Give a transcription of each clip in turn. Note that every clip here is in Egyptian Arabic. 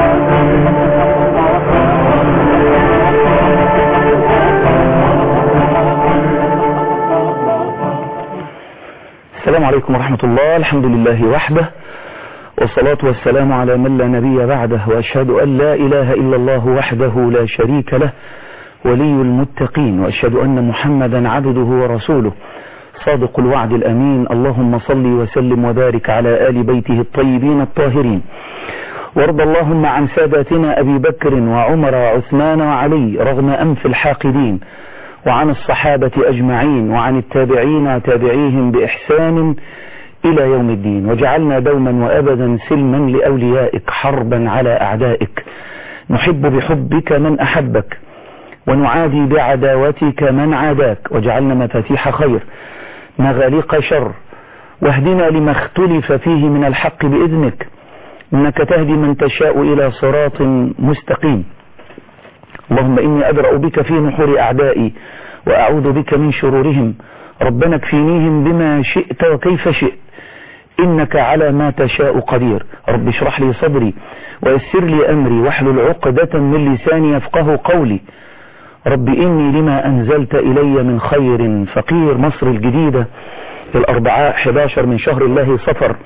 السلام عليكم ورحمة الله الحمد لله وحده والصلاة والسلام على من لا نبي بعده وأشهد أن لا إله إلا الله وحده لا شريك له ولي المتقين وأشهد أن محمدا عبده ورسوله صادق الوعد الأمين اللهم صل وسلم وبارك على آل بيته الطيبين الطاهرين وارض اللهم عن ساداتنا أبي بكر وعمر وعثمان وعلي رغم أنف الحاقدين وعن الصحابة أجمعين وعن التابعين تابعيهم بإحسان إلى يوم الدين وجعلنا دوما وأبدا سلما لأوليائك حربا على أعدائك نحب بحبك من أحبك ونعادي بعداوتك من عاداك وجعلنا مفاتيح خير مغاليق شر واهدنا لما اختلف فيه من الحق بإذنك إنك تهدي من تشاء إلى صراط مستقيم اللهم إني أدرأ بك في نحور أعدائي وأعوذ بك من شرورهم ربنا اكفينيهم بما شئت وكيف شئت إنك على ما تشاء قدير رب اشرح لي صدري ويسر لي أمري واحلل عقدة من لساني يفقه قولي رب إني لما أنزلت إلي من خير فقير مصر الجديدة الأربعاء 11 من شهر الله صفر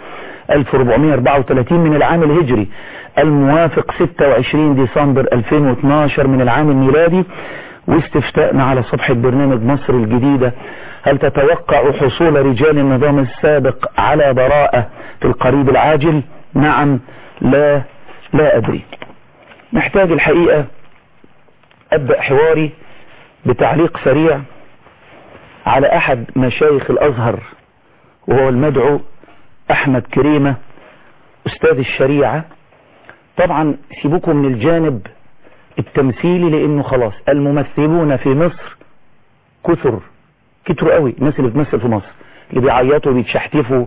1434 من العام الهجري الموافق 26 ديسمبر 2012 من العام الميلادي واستفتاءنا على صفحة برنامج مصر الجديدة هل تتوقع حصول رجال النظام السابق على براءة في القريب العاجل نعم لا لا أدري محتاج الحقيقة أبدأ حواري بتعليق سريع على أحد مشايخ الأزهر وهو المدعو أحمد كريمة أستاذ الشريعة طبعا سيبوكم من الجانب التمثيلي لأنه خلاص الممثلون في مصر كثر كتروا قوي الناس اللي بتمثل في مصر اللي بيعيطوا وبيتشحتفوا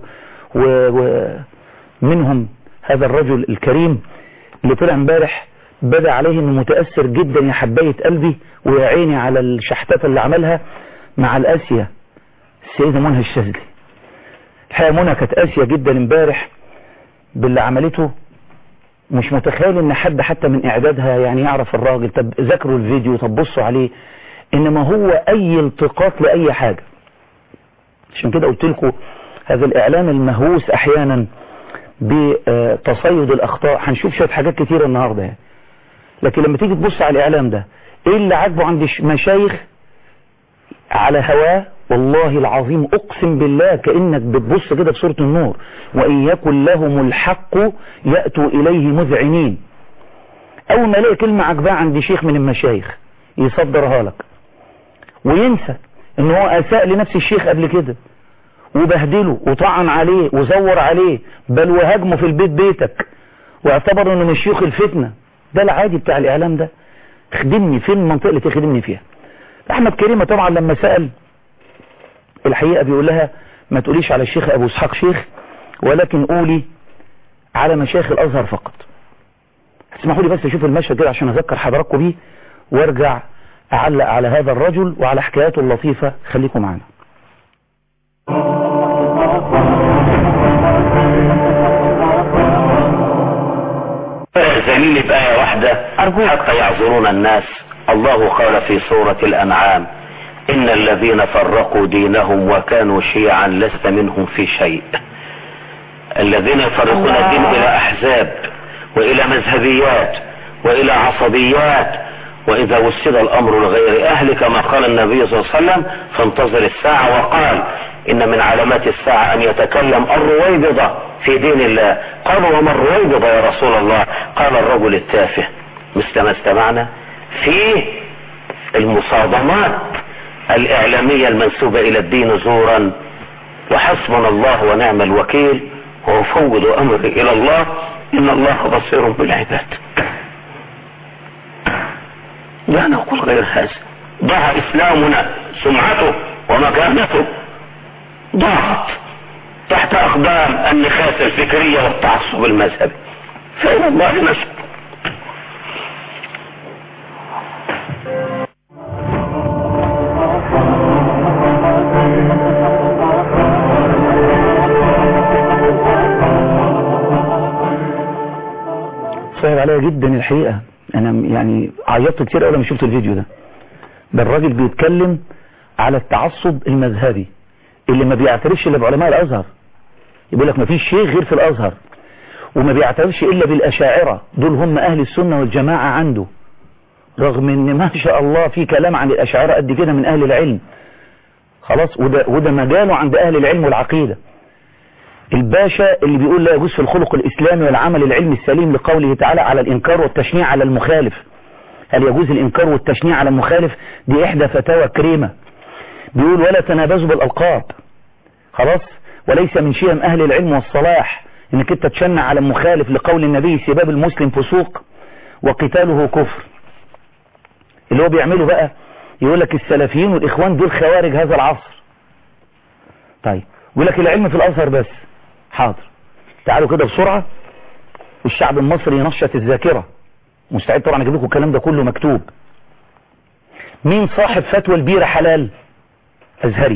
ومنهم هذا الرجل الكريم اللي طلع امبارح بدا عليه انه متأثر جدا يا حباية قلبي ويا عيني على الشحتفة اللي عملها مع الآسية السيدة منى الشاذلي الحقيقة منى كانت قاسية جدا امبارح باللي عملته مش متخيل ان حد حتى من اعدادها يعني يعرف الراجل طب ذاكروا الفيديو طب بصوا عليه انما هو اي التقاط لاي حاجة عشان كده قلت لكم هذا الاعلام المهووس احيانا بتصيد الاخطاء هنشوف شوية حاجات كتيرة النهاردة يعني. لكن لما تيجي تبص على الاعلام ده ايه اللي عاجبه عند مشايخ على هواه والله العظيم اقسم بالله كأنك بتبص كده في سورة النور وان يكن لهم الحق يأتوا اليه مذعنين اول ما يلاقي كلمة عجباه عند شيخ من المشايخ يصدرها لك وينسى ان هو اساء لنفس الشيخ قبل كده وبهدله وطعن عليه وزور عليه بل وهاجمه في البيت بيتك واعتبر انه من شيوخ الفتنة ده العادي بتاع الاعلام ده خدمني فين المنطقة اللي تخدمني فيها احمد كريمة طبعا لما سأل الحقيقة بيقول لها ما تقوليش على الشيخ ابو اسحاق شيخ ولكن قولي على مشايخ الازهر فقط اسمحوا لي بس اشوف المشهد كده عشان اذكر حضراتكم بيه وارجع اعلق على هذا الرجل وعلى حكاياته اللطيفة خليكم معنا زميلي بآية واحدة أرجوك. حتى يعذرون الناس الله قال في سورة الأنعام إن الذين فرقوا دينهم وكانوا شيعا لست منهم في شيء الذين يفرقون الله. الدين إلى أحزاب وإلى مذهبيات وإلى عصبيات وإذا وسد الأمر لغير أهل كما قال النبي صلى الله عليه وسلم فانتظر الساعة وقال إن من علامات الساعة أن يتكلم الرويبضة في دين الله قالوا وما الرويبضة يا رسول الله قال الرجل التافه مثل ما استمعنا في المصادمات الإعلامية المنسوبة إلى الدين زورا وحسبنا الله ونعم الوكيل وأفوض أمري إلى الله إن الله بصير بالعباد لا نقول غير هذا ضاع إسلامنا سمعته ومكانته ضاعت تحت أقدام النخاس الفكرية والتعصب المذهبي فإلى الله نسأل عليا جدا الحقيقة انا يعني عيطت كتير اول ما شفت الفيديو ده ده الراجل بيتكلم على التعصب المذهبي اللي ما بيعترفش الا بعلماء الازهر يقول لك ما فيش شيء غير في الازهر وما بيعترفش الا بالاشاعرة دول هم اهل السنة والجماعة عنده رغم ان ما شاء الله في كلام عن الاشاعرة قد كده من اهل العلم خلاص وده, وده مجاله عند اهل العلم والعقيدة الباشا اللي بيقول لا يجوز في الخلق الاسلامي والعمل العلمي السليم لقوله تعالى على الانكار والتشنيع على المخالف هل يجوز الانكار والتشنيع على المخالف دي احدى فتاوى كريمة بيقول ولا تنابزوا بالالقاب خلاص وليس من شيم اهل العلم والصلاح انك انت تشنع على المخالف لقول النبي سباب المسلم فسوق وقتاله كفر اللي هو بيعمله بقى يقول لك السلفيين والاخوان دول خوارج هذا العصر طيب يقول لك العلم في الازهر بس حاضر تعالوا كده بسرعة والشعب المصري ينشط الذاكرة مستعد طبعا اجيب لكم الكلام ده كله مكتوب مين صاحب فتوى البيرة حلال ازهري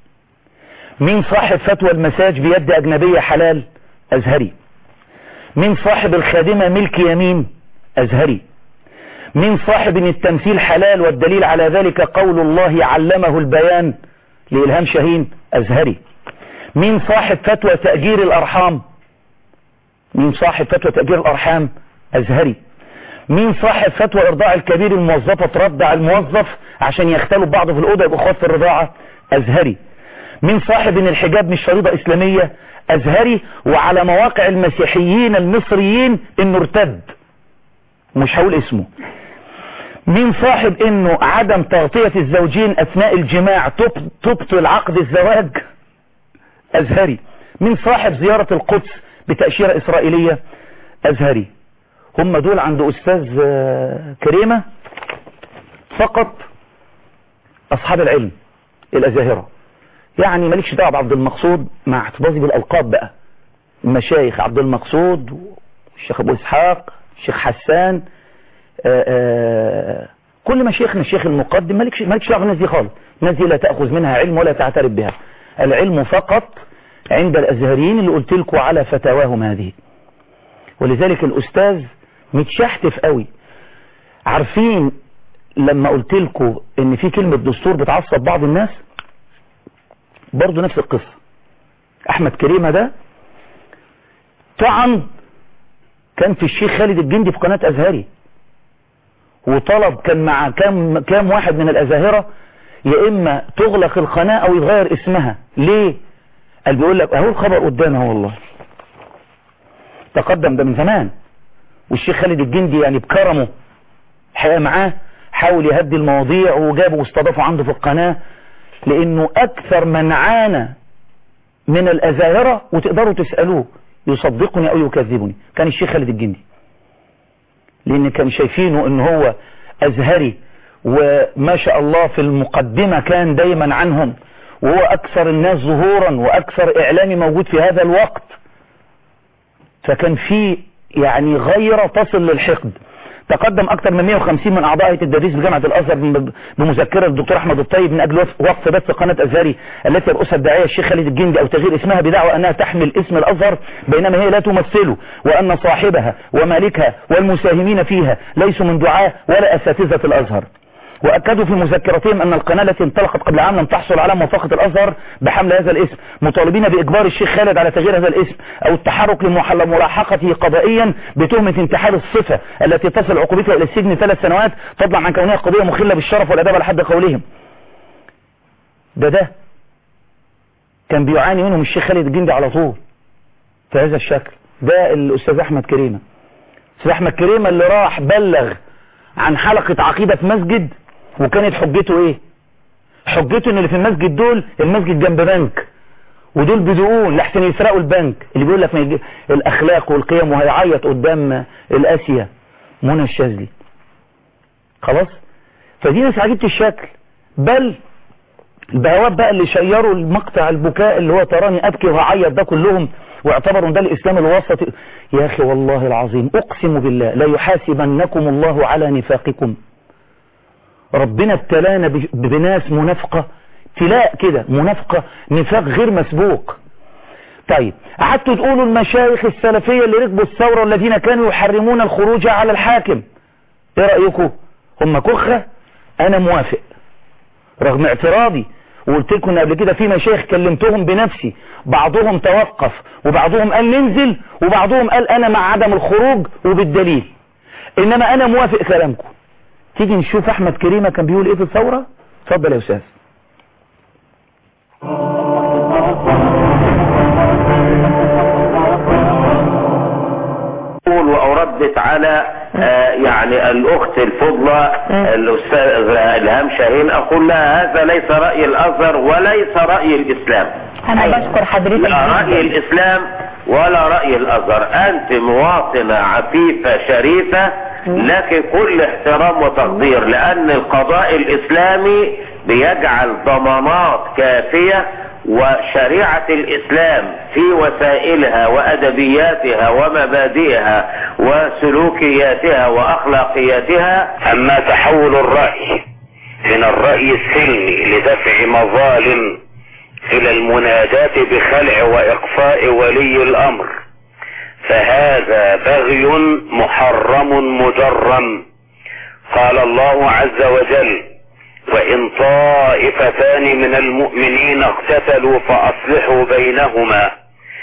مين صاحب فتوى المساج بيد اجنبية حلال ازهري مين صاحب الخادمة ملك يمين ازهري مين صاحب ان التمثيل حلال والدليل على ذلك قول الله علمه البيان لإلهام شاهين ازهري مين صاحب فتوى تأجير الارحام مين صاحب فتوى تأجير الارحام ازهري مين صاحب فتوى ارضاع الكبير الموظفة ترضع الموظف عشان يختلوا ببعض في الأوضة يبقوا اخوات في الرضاعة ازهري مين صاحب ان الحجاب مش فريضة اسلامية ازهري وعلى مواقع المسيحيين المصريين انه ارتد مش هقول اسمه مين صاحب انه عدم تغطية الزوجين اثناء الجماع تبطل عقد الزواج ازهري مين صاحب زيارة القدس بتأشيرة اسرائيلية ازهري هم دول عند استاذ كريمة فقط اصحاب العلم الازاهرة يعني مالكش دعوه بعبد المقصود مع احتفاظي بالالقاب بقى المشايخ عبد المقصود الشيخ ابو اسحاق الشيخ حسان آآ آآ كل مشايخنا الشيخ المقدم مالكش مالكش دعوه بالناس دي خالص الناس دي لا تاخذ منها علم ولا تعترف بها العلم فقط عند الازهريين اللي قلت لكم على فتاواهم هذه ولذلك الاستاذ متشحتف قوي عارفين لما قلت لكم ان في كلمه دستور بتعصب بعض الناس برضه نفس القصة احمد كريمة ده طعن كان في الشيخ خالد الجندي في قناة ازهري وطلب كان مع كام, كام واحد من الازاهرة يا اما تغلق القناة او يتغير اسمها ليه قال بيقول لك اهو الخبر قدامه والله تقدم ده من زمان والشيخ خالد الجندي يعني بكرمه الحقيقة معاه حاول يهدي المواضيع وجابه واستضافه عنده في القناة لانه اكثر من عانى من الازاهرة وتقدروا تسألوه يصدقني او يكذبني كان الشيخ خالد الجندي لان كان شايفينه ان هو ازهري وما شاء الله في المقدمة كان دايما عنهم وهو اكثر الناس ظهورا واكثر اعلامي موجود في هذا الوقت فكان في يعني غيرة تصل للحقد تقدم اكثر من 150 من اعضاء هيئه التدريس بجامعه الازهر بمذكره الدكتور احمد الطيب من اجل وقف بث قناه ازهري التي يرأسها الداعيه الشيخ خالد الجندي او تغيير اسمها بدعوى انها تحمل اسم الازهر بينما هي لا تمثله وان صاحبها ومالكها والمساهمين فيها ليسوا من دعاة ولا اساتذه الازهر واكدوا في مذكرتهم ان القناة التي انطلقت قبل عام لم تحصل على موافقة الازهر بحمل هذا الاسم مطالبين باجبار الشيخ خالد على تغيير هذا الاسم او التحرك لملاحقته قضائيا بتهمة انتحال الصفة التي تصل عقوبتها الى السجن ثلاث سنوات فضلا عن كونها قضية مخلة بالشرف والاداب لحد قولهم ده ده كان بيعاني منهم الشيخ خالد الجندي على طول في هذا الشكل ده الاستاذ احمد كريمة الاستاذ احمد كريمة اللي راح بلغ عن حلقة عقيدة في مسجد وكانت حجته ايه حجته ان اللي في المسجد دول المسجد جنب بنك ودول بدقون لحسن يسرقوا البنك اللي بيقول لك يجي الاخلاق والقيم وهيعيط قدام الاسيا منى الشاذلي خلاص فدي ناس عجيبه الشكل بل البهوات بقى اللي شيروا المقطع البكاء اللي هو تراني ابكي وهعيط ده كلهم واعتبروا ده الاسلام الوسط يا اخي والله العظيم اقسم بالله لا يحاسبنكم الله على نفاقكم ربنا ابتلانا بناس منافقة ابتلاء كده منافقة نفاق غير مسبوق طيب قعدتوا تقولوا المشايخ السلفية اللي ركبوا الثورة والذين كانوا يحرمون الخروج على الحاكم ايه رأيكم هم كخة انا موافق رغم اعتراضي وقلت لكم قبل كده في مشايخ كلمتهم بنفسي بعضهم توقف وبعضهم قال ننزل وبعضهم قال انا مع عدم الخروج وبالدليل انما انا موافق كلامكم تيجي نشوف احمد كريمة كان بيقول ايه في الثورة اتفضل يا استاذ وردت على آه يعني الاخت الفضلى الاستاذ الهام شاهين اقول لها هذا ليس راي الازهر وليس راي الاسلام انا بشكر حضرتك لا راي الاسلام ولا راي الازهر انت مواطنه عفيفه شريفه لك كل احترام وتقدير لان القضاء الاسلامي بيجعل ضمانات كافيه وشريعة الإسلام في وسائلها وأدبياتها ومبادئها وسلوكياتها وأخلاقياتها أما تحول الرأي من الرأي السلمي لدفع مظالم إلى المناداة بخلع وإقفاء ولي الأمر فهذا بغي محرم مجرم قال الله عز وجل وإن طائفتان من المؤمنين اقتتلوا فأصلحوا بينهما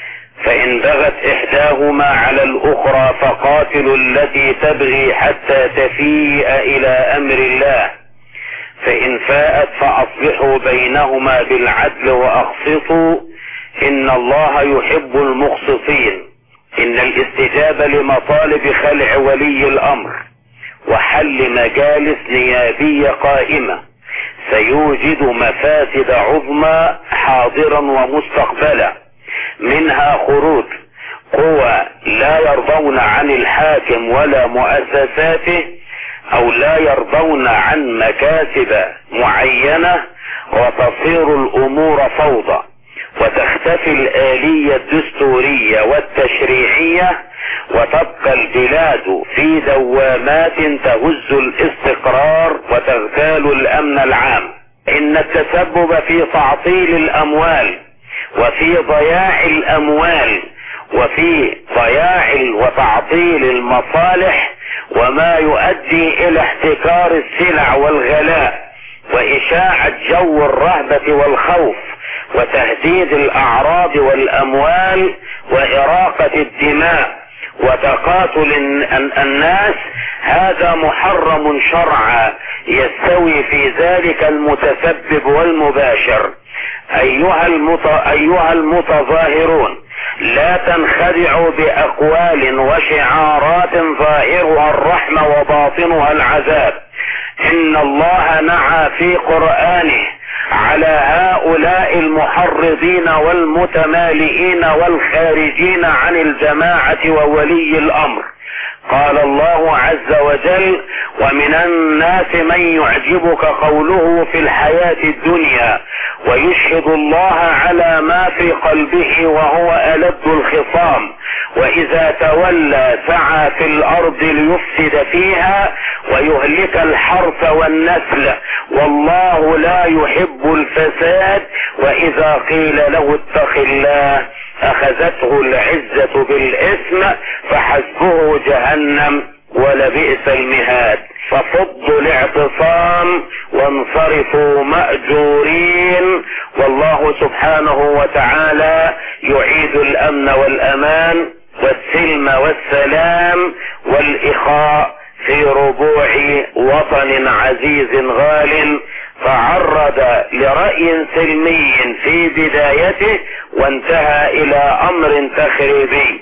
فإن بغت إحداهما على الأخرى فقاتلوا التي تبغي حتى تفيء إلى أمر الله فإن فاءت فأصلحوا بينهما بالعدل وأقسطوا إن الله يحب المقسطين إن الاستجابة لمطالب خلع ولي الأمر وحل مجالس نيابية قائمة سيوجد مفاسد عظمى حاضرا ومستقبلا منها خروج قوى لا يرضون عن الحاكم ولا مؤسساته او لا يرضون عن مكاسب معينة وتصير الامور فوضى وتختفي الآلية الدستورية والتشريعية وتبقى البلاد في دوامات تهز الاستقرار وتغتال الأمن العام إن التسبب في تعطيل الأموال وفي ضياع الأموال وفي ضياع وتعطيل المصالح وما يؤدي إلى احتكار السلع والغلاء وإشاعة جو الرهبة والخوف وتهديد الأعراض والأموال وإراقة الدماء وتقاتل الناس هذا محرم شرعا يستوي في ذلك المتسبب والمباشر أيها, المت... أيها المتظاهرون لا تنخدعوا بأقوال وشعارات ظاهرها الرحمة وباطنها العذاب إن الله نعى في قرآنه على هؤلاء المحرضين والمتمالئين والخارجين عن الجماعة وولي الأمر قال الله عز وجل ومن الناس من يعجبك قوله في الحياة الدنيا ويشهد الله على ما في قلبه وهو ألد الخصام وإذا تولى سعى في الأرض ليفسد فيها ويهلك الحرث والنسل والله لا يحب الفساد وإذا قيل له اتق الله أخذته العزة بالإثم فحسبه جهنم ولبئس المهاد ففضوا الاعتصام وانصرفوا مأجورين والله سبحانه وتعالى يعيد الأمن والأمان والسلم والسلام والإخاء في ربوع وطن عزيز غال تعرض لرأي سلمي في بدايته وانتهى إلى أمر تخريبي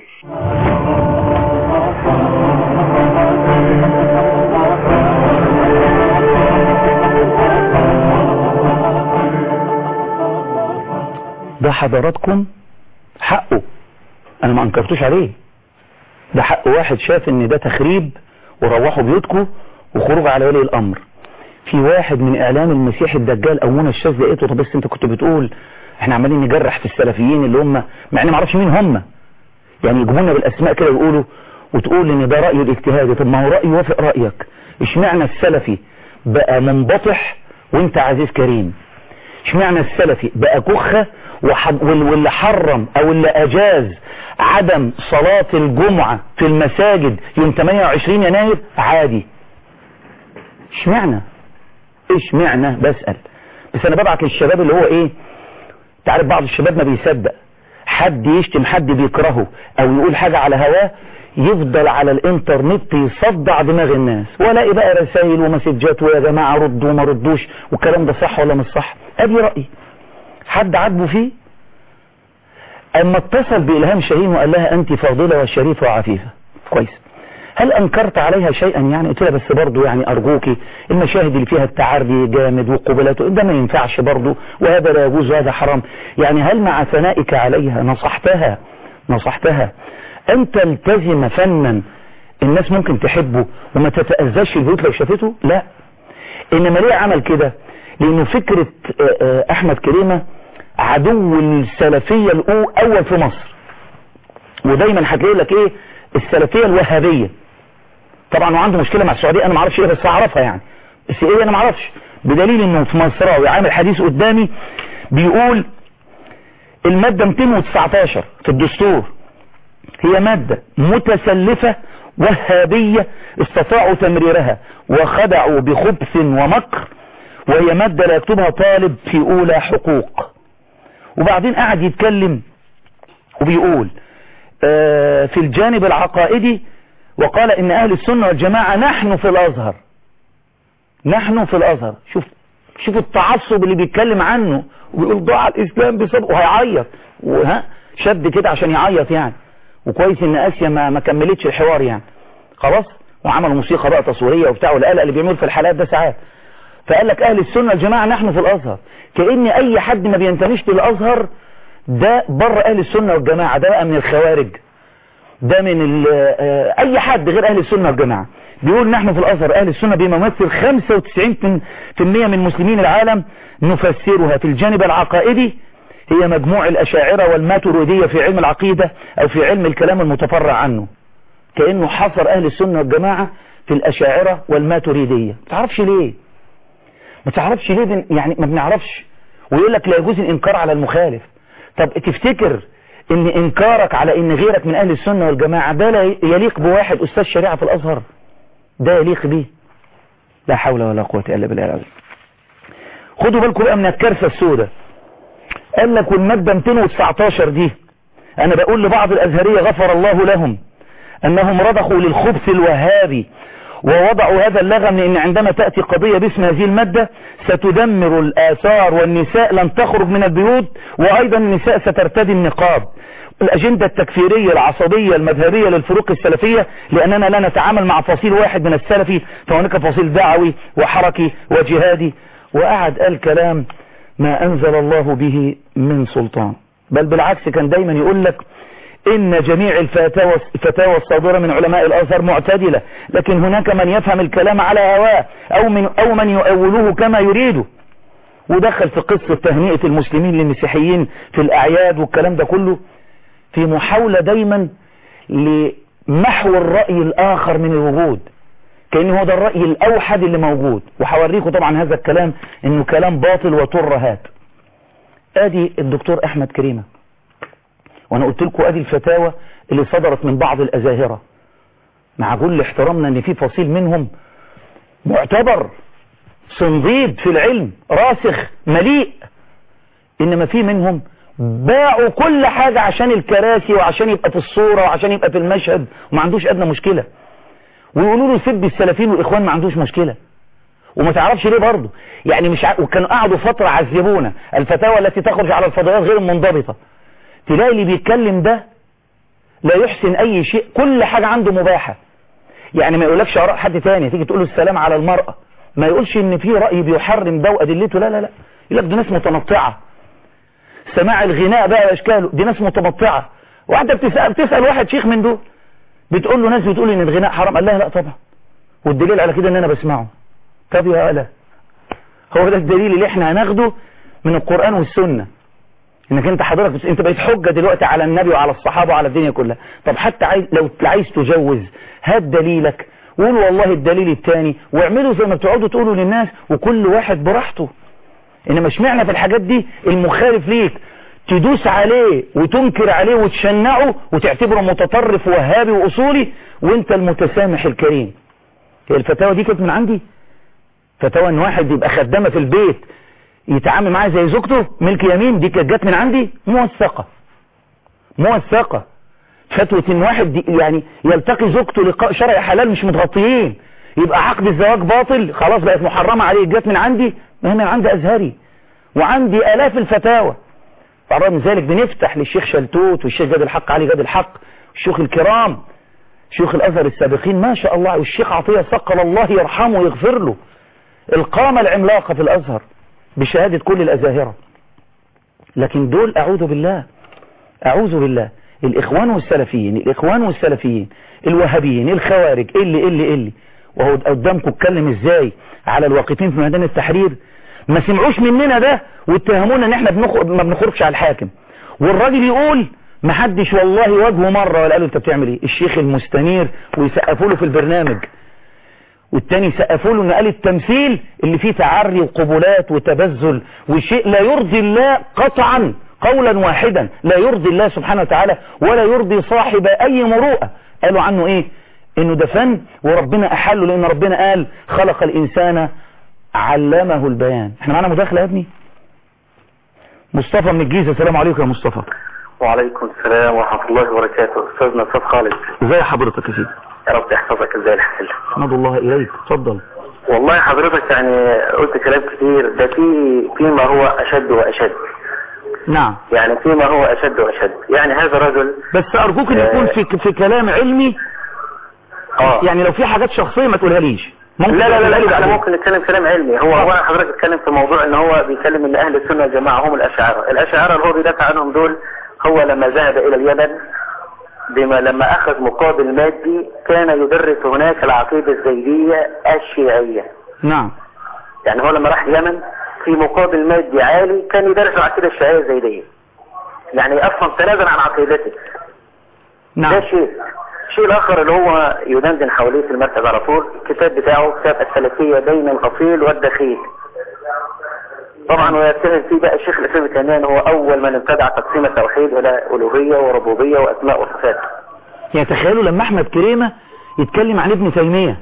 ده حضراتكم حقه انا ما انكرتوش عليه ده حق واحد شاف ان ده تخريب وروحوا بيوتكم وخروج على ولي الامر في واحد من اعلام المسيح الدجال او منى الشاذ لقيته طب بس انت كنت بتقول احنا عمالين نجرح في السلفيين اللي هم مع اني ما اعرفش مين هم يعني يجيبوا لنا بالاسماء كده ويقولوا وتقول ان ده راي الاجتهادي طب ما هو راي يوافق رايك اشمعنى السلفي بقى منبطح وانت عزيز كريم اشمعنى السلفي بقى كخه وحد- وال- واللي حرم او اللي اجاز عدم صلاة الجمعة في المساجد يوم 28 يناير عادي اشمعنى اشمعنى بسأل بس انا ببعت للشباب اللي هو ايه تعرف بعض الشباب ما بيصدق حد يشتم حد بيكرهه او يقول حاجة على هواه يفضل على الانترنت يصدع دماغ الناس والاقي بقى رسائل ومسجات ويا جماعة ردوا وما ردوش والكلام ده صح ولا مش صح ادي رأيي حد عاتبه فيه اما اتصل بإلهام شاهين وقال لها انت فاضلة وشريفة وعفيفة كويس هل انكرت عليها شيئا يعني قلت لها بس برضه يعني ارجوكي المشاهد اللي فيها التعري جامد والقبلات ده ما ينفعش برضه وهذا لا يجوز وهذا حرام يعني هل مع ثنائك عليها نصحتها نصحتها ان تلتزم فنا الناس ممكن تحبه وما تتأذاش في البيوت لو شافته لا انما ليه عمل كده لانه فكرة آه، آه، احمد كريمة عدو السلفية الاول في مصر ودايما هتلاقي لك ايه السلفية الوهابية طبعا وعنده مشكلة مع السعودية انا ما اعرفش ايه بس اعرفها يعني بس ايه انا ما اعرفش بدليل انه في مصراوي عامل حديث قدامي بيقول المادة 219 في الدستور هي مادة متسلفة وهابية استطاعوا تمريرها وخدعوا بخبث ومكر وهي مادة لا يكتبها طالب في أولى حقوق وبعدين قعد يتكلم وبيقول آه، في الجانب العقائدي وقال إن أهل السنة والجماعة نحن في الأزهر نحن في الأزهر شوف شوف التعصب اللي بيتكلم عنه ويقول ضاع الإسلام بسبب وهيعيط وها شد كده عشان يعيط يعني وكويس ان اسيا ما, ما كملتش الحوار يعني خلاص وعملوا موسيقى بقى تصويريه وبتاع والقلق اللي بيعملوا في الحلقات ده ساعات فقال لك اهل السنه الجماعه نحن في الازهر كان اي حد ما بينتميش للازهر ده بره اهل السنه والجماعه ده بقى من الخوارج ده من ال- آه، اي حد غير اهل السنه والجماعه بيقول نحن في الازهر اهل السنه بما يمثل 95% من مسلمين العالم نفسرها في الجانب العقائدي هي مجموع الاشاعره والماتريديه في علم العقيده او في علم الكلام المتفرع عنه كانه حصر اهل السنه والجماعه في الاشاعره والماتريديه ما تعرفش ليه ما تعرفش ليه بن يعني ما بنعرفش ويقول لك لا يجوز الانكار على المخالف طب تفتكر ان انكارك على ان غيرك من اهل السنة والجماعة ده لا يليق بواحد استاذ شريعة في الازهر ده يليق بيه لا حول ولا قوة الا بالله العظيم خدوا بالكم بقى من الكارثة السوداء قال لك والمادة 219 دي انا بقول لبعض الازهرية غفر الله لهم انهم رضخوا للخبث الوهابي ووضعوا هذا اللغم لان عندما تأتي قضية باسم هذه المادة ستدمر الآثار والنساء لن تخرج من البيوت وأيضا النساء سترتدي النقاب الأجندة التكفيرية العصبية المذهبية للفروق السلفية لأننا لا نتعامل مع فصيل واحد من السلفي فهناك فصيل دعوي وحركي وجهادي وقعد قال كلام ما أنزل الله به من سلطان بل بالعكس كان دايما يقول لك إن جميع الفتاوى الفتاوى الصادرة من علماء الأزهر معتدلة لكن هناك من يفهم الكلام على هواه أو من, أو من يؤوله كما يريده ودخل في قصة تهنئة المسلمين للمسيحيين في الأعياد والكلام ده كله في محاولة دايما لمحو الرأي الآخر من الوجود كأن هو ده الرأي الأوحد اللي موجود وحوريكم طبعا هذا الكلام إنه كلام باطل وترهات ادي الدكتور احمد كريمة وانا قلت لكم ادي الفتاوى اللي صدرت من بعض الازاهرة مع كل احترامنا ان في فصيل منهم معتبر صنديد في العلم راسخ مليء انما في منهم باعوا كل حاجة عشان الكراسي وعشان يبقى في الصورة وعشان يبقى في المشهد وما عندوش ادنى مشكلة ويقولوا له سب السلفيين والاخوان ما عندوش مشكلة وما تعرفش ليه برضه يعني مش ع... وكانوا قعدوا فترة عذبونا الفتاوى التي تخرج على الفضائيات غير المنضبطة تلاقي اللي بيتكلم ده لا يحسن اي شيء كل حاجة عنده مباحة يعني ما يقولكش اراء حد تاني تيجي تقول له السلام على المرأة ما يقولش ان في رأي بيحرم ده وادلته لا لا لا يقول لك دي ناس متنطعة سماع الغناء بقى واشكاله دي ناس متنطعة وانت بتسأل, بتسأل واحد شيخ من دول بتقول له ناس بتقول ان الغناء حرام قال لها لا طبعا والدليل على كده ان انا بسمعه طب يا ألا هو ده الدليل اللي احنا هناخده من القرآن والسنة انك انت حضرتك بس انت بقيت حجة دلوقتي على النبي وعلى الصحابة وعلى الدنيا كلها طب حتى عايز لو عايز تجوز هات دليلك وقول والله الدليل الثاني واعملوا زي ما بتقعدوا تقولوا للناس وكل واحد براحته انما اشمعنى في الحاجات دي المخالف ليك تدوس عليه وتنكر عليه وتشنعه وتعتبره متطرف وهابي واصولي وانت المتسامح الكريم هي الفتاوى دي كانت من عندي فتاوى ان واحد يبقى خدامه في البيت يتعامل معاه زي زوجته ملك يمين دي كانت جت من عندي موثقه موثقه فتوى ان واحد دي يعني يلتقي زوجته لقاء شرعي حلال مش متغطيين يبقى عقد الزواج باطل خلاص بقت محرمه عليه جت من عندي ما هي من عندي ازهري وعندي الاف الفتاوى فعلى من ذلك بنفتح للشيخ شلتوت والشيخ جاد الحق علي جاد الحق الشيوخ الكرام شيوخ الازهر السابقين ما شاء الله والشيخ عطيه صقل الله يرحمه ويغفر له القامه العملاقه في الازهر بشهاده كل الازاهره لكن دول اعوذ بالله اعوذ بالله الاخوان والسلفيين الاخوان والسلفيين الوهابيين الخوارج اللي اللي اللي وهو قدامكم اتكلم ازاي على الواقفين في ميدان التحرير ما سمعوش مننا ده واتهمونا ان احنا بنخ... ما بنخرجش على الحاكم والراجل يقول ما حدش والله واجهه مرة ولا قالوا انت بتعمل ايه الشيخ المستنير ويسقفوا له في البرنامج والتاني يسقفوا له ان قال التمثيل اللي فيه تعري وقبلات وتبذل وشيء لا يرضي الله قطعا قولا واحدا لا يرضي الله سبحانه وتعالى ولا يرضي صاحب اي مروءة قالوا عنه ايه انه ده فن وربنا احله لان ربنا قال خلق الانسان علمه البيان احنا معانا مداخله يا ابني مصطفى من الجيزه السلام عليكم يا مصطفى وعليكم السلام ورحمة الله وبركاته أستاذنا أستاذ خالد ازي حضرتك يا سيدي يا رب يحفظك ازاي الحال احمد الله اليك اتفضل والله حضرتك يعني قلت كلام كتير ده في فيما هو أشد وأشد نعم يعني فيما هو أشد وأشد يعني هذا الرجل بس ارجوك ان يكون في في كلام علمي اه يعني لو في حاجات شخصيه ما تقولها ليش لا لا لا, تقولها لي لا انا بعدين. ممكن نتكلم كلام علمي هو هو حضرتك اتكلم في موضوع ان هو بيتكلم ان اهل السنه والجماعه هم الاشاعره الاشاعره اللي هو بيدافع عنهم دول هو لما ذهب الى اليمن بما لما اخذ مقابل مادي كان يدرس هناك العقيده الزيديه الشيعيه نعم يعني هو لما راح اليمن في مقابل مادي عالي كان يدرس العقيده الشيعيه الزيديه يعني اصلا تنازل عن عقيدته ده نعم شيء الشيء الاخر اللي هو يدندن حواليه في المركز على طول الكتاب بتاعه كتاب السلفية بين الاصيل والدخيل طبعا ويتهم فيه بقى الشيخ الاسلام ابن تيميه إن هو اول من ابتدع تقسيم التوحيد الى الوهيه وربوبيه واسماء وصفات يعني تخيلوا لما احمد كريمه يتكلم عن ابن تيميه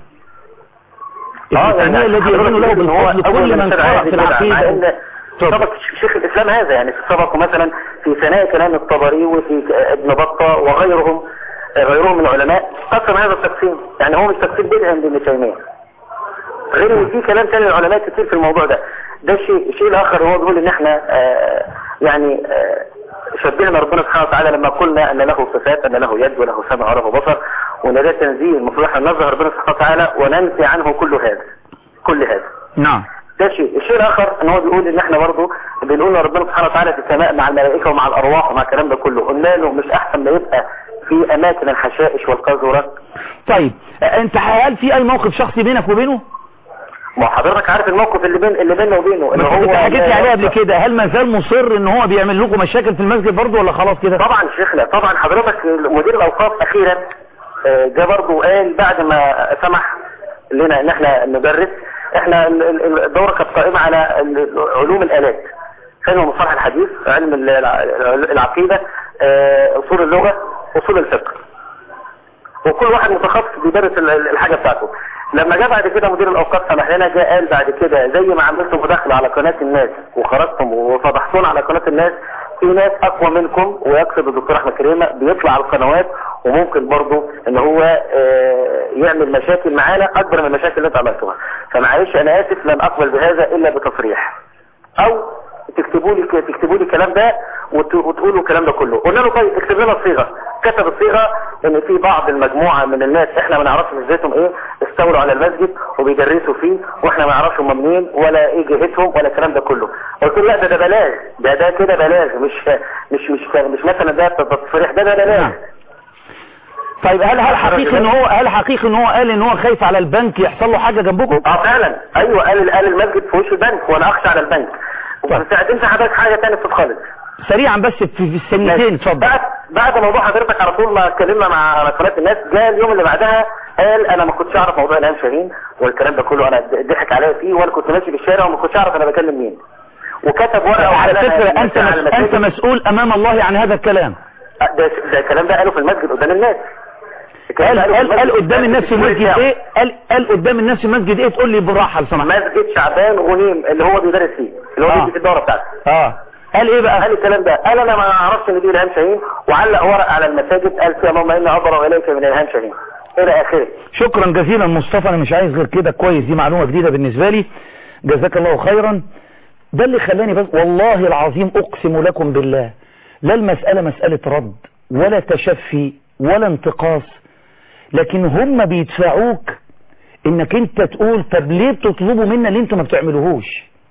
ابن تيميه الذي يظن له بالفضل كل من قرأ في العقيده اتفضل. سبق شيخ الاسلام هذا يعني سبقوا مثلا في ثناء كلام الطبري وفي ابن بطة وغيرهم غيرهم من العلماء قسم هذا التقسيم يعني هو مش تقسيم بدعي عند ابن تيميه غير ان في كلام تاني للعلماء كتير في الموضوع ده ده الشيء الشيء الاخر هو بيقول ان احنا آه يعني آه شبهنا ربنا سبحانه وتعالى لما قلنا ان له صفات ان له يد وله سمع وله بصر وان ده تنزيه المفروض احنا ننزه ربنا سبحانه وتعالى وننفي عنه كل هذا كل هذا نعم ده شيء الشيء الاخر ان هو بيقول ان احنا برضه بنقول ربنا سبحانه وتعالى في السماء مع الملائكه ومع الارواح ومع الكلام ده كله قلنا له مش احسن ما يبقى في اماكن الحشائش والقذره طيب انت هل في اي موقف شخصي بينك وبينه ما حضرتك عارف الموقف اللي بين اللي بيننا وبينه ان بس هو انت حكيت لي عليه قبل كده هل ما زال مصر ان هو بيعمل لكم مشاكل في المسجد برضه ولا خلاص كده طبعا شيخنا طبعا حضرتك مدير الاوقاف اخيرا آه، جه برضه قال بعد ما سمح لنا ان احنا ندرس احنا ال- ال- الدوره كانت قائمه على ال- علوم الالات علم مصطلح الحديث علم ال- الع- العقيده آه، اصول اللغه اصول الفقه وكل واحد متخصص بيدرس ال- ال- الحاجه بتاعته لما جاء بعد كده مدير الاوقاف سمح لنا جاء قال بعد كده زي ما عملتم مداخله على قناه الناس وخرجتم وفضحتونا على قناه الناس في ناس اقوى منكم ويقصد الدكتور احمد كريمه بيطلع على القنوات وممكن برضه ان هو آه، يعمل مشاكل معانا اكبر من المشاكل اللي انتوا عملتوها فمعلش انا اسف لن اقبل بهذا الا بتصريح او تكتبوا لي تكتبوا لي الكلام ده وت- وتقولوا الكلام ده كله قلنا له طيب اكتب لنا الصيغه كتب الصيغه ان في بعض المجموعه من الناس احنا ما نعرفش ازايتهم ايه استولوا على المسجد وبيدرسوا فيه واحنا ما نعرفش هم منين ولا ايه جهتهم ولا الكلام ده كله قلت له لا ده ده بلاغ ده ده كده بلاغ مش مش مش مش مثلا ده تصريح ده ده بلاغ نعم. طيب هل هل حقيقي ان هو هل حقيقي ان هو قال ان هو خايف على البنك يحصل له حاجه جنبكم اه فعلا ايوه قال قال المسجد في وش البنك وانا اخشى على البنك طيب. بس هتنسى حضرتك حاجه ثانيه استاذ خالد سريعا بس في, في الثانيتين اتفضل بعد بعد موضوع حضرتك على طول ما اتكلمنا مع على قناه الناس جاء اليوم اللي بعدها قال انا ما كنتش اعرف موضوع الهام شاهين والكلام ده كله انا ضحك عليا فيه وانا كنت ماشي في الشارع وما كنتش اعرف انا بكلم مين وكتب ورقه على وعلقها فكرة في انت المساجد. مس... انت مسؤول امام الله عن هذا الكلام ده ده الكلام ده قاله في المسجد قدام الناس الكلام قال ده قاله في قال قال المسجد. قدام الناس في المسجد ايه قال قال قدام الناس في المسجد ايه تقول لي بالراحه لو سمحت مسجد شعبان غنيم اللي هو بيدرس فيه اللي هو آه. بيدي في الدوره بتاعته اه قال ايه بقى قال الكلام ده قال انا ما اعرفش ان دي الهام شاهين وعلق ورق على المساجد قال فيها اللهم اني ابرا اليك من الهام شاهين الى اخره شكرا جزيلا مصطفى انا مش عايز غير كده كويس دي معلومة جديدة بالنسبة لي جزاك الله خيرا ده اللي خلاني بس والله العظيم اقسم لكم بالله لا المسألة مسألة رد ولا تشفي ولا انتقاص لكن هم بيدفعوك انك انت تقول طب ليه بتطلبوا منا اللي انتوا ما بتعملوهوش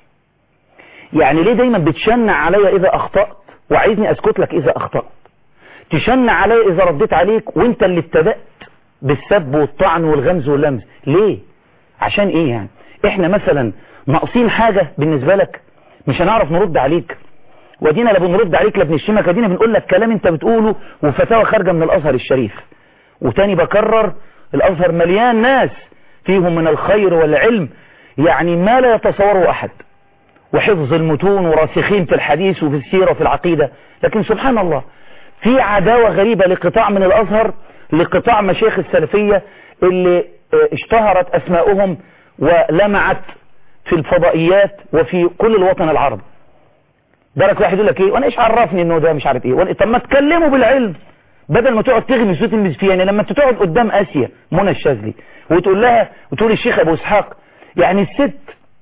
يعني ليه دايما بتشنع عليا اذا اخطأت وعايزني اسكت لك اذا اخطأت تشنع عليا اذا رديت عليك وانت اللي ابتدأت بالسب والطعن والغمز واللمز ليه عشان ايه يعني احنا مثلا ناقصين حاجة بالنسبة لك مش هنعرف نرد عليك ودينا لا بنرد عليك لا بنشتمك ودينا بنقول لك كلام انت بتقوله وفتاوى خارجة من الازهر الشريف وتاني بكرر الازهر مليان ناس فيهم من الخير والعلم يعني ما لا يتصوره احد وحفظ المتون وراسخين في الحديث وفي السيرة وفي العقيدة لكن سبحان الله في عداوة غريبة لقطاع من الازهر لقطاع مشايخ السلفية اللي اه، اشتهرت اسماؤهم ولمعت في الفضائيات وفي كل الوطن العربي درك واحد يقول لك ايه وانا ايش عرفني انه ده مش عارف ايه وأنا- طب ما تكلموا بالعلم بدل ما تقعد تغمي صوت المزفيه يعني لما انت تقعد قدام اسيا منى الشاذلي وتقول لها وتقول الشيخ ابو اسحاق يعني الست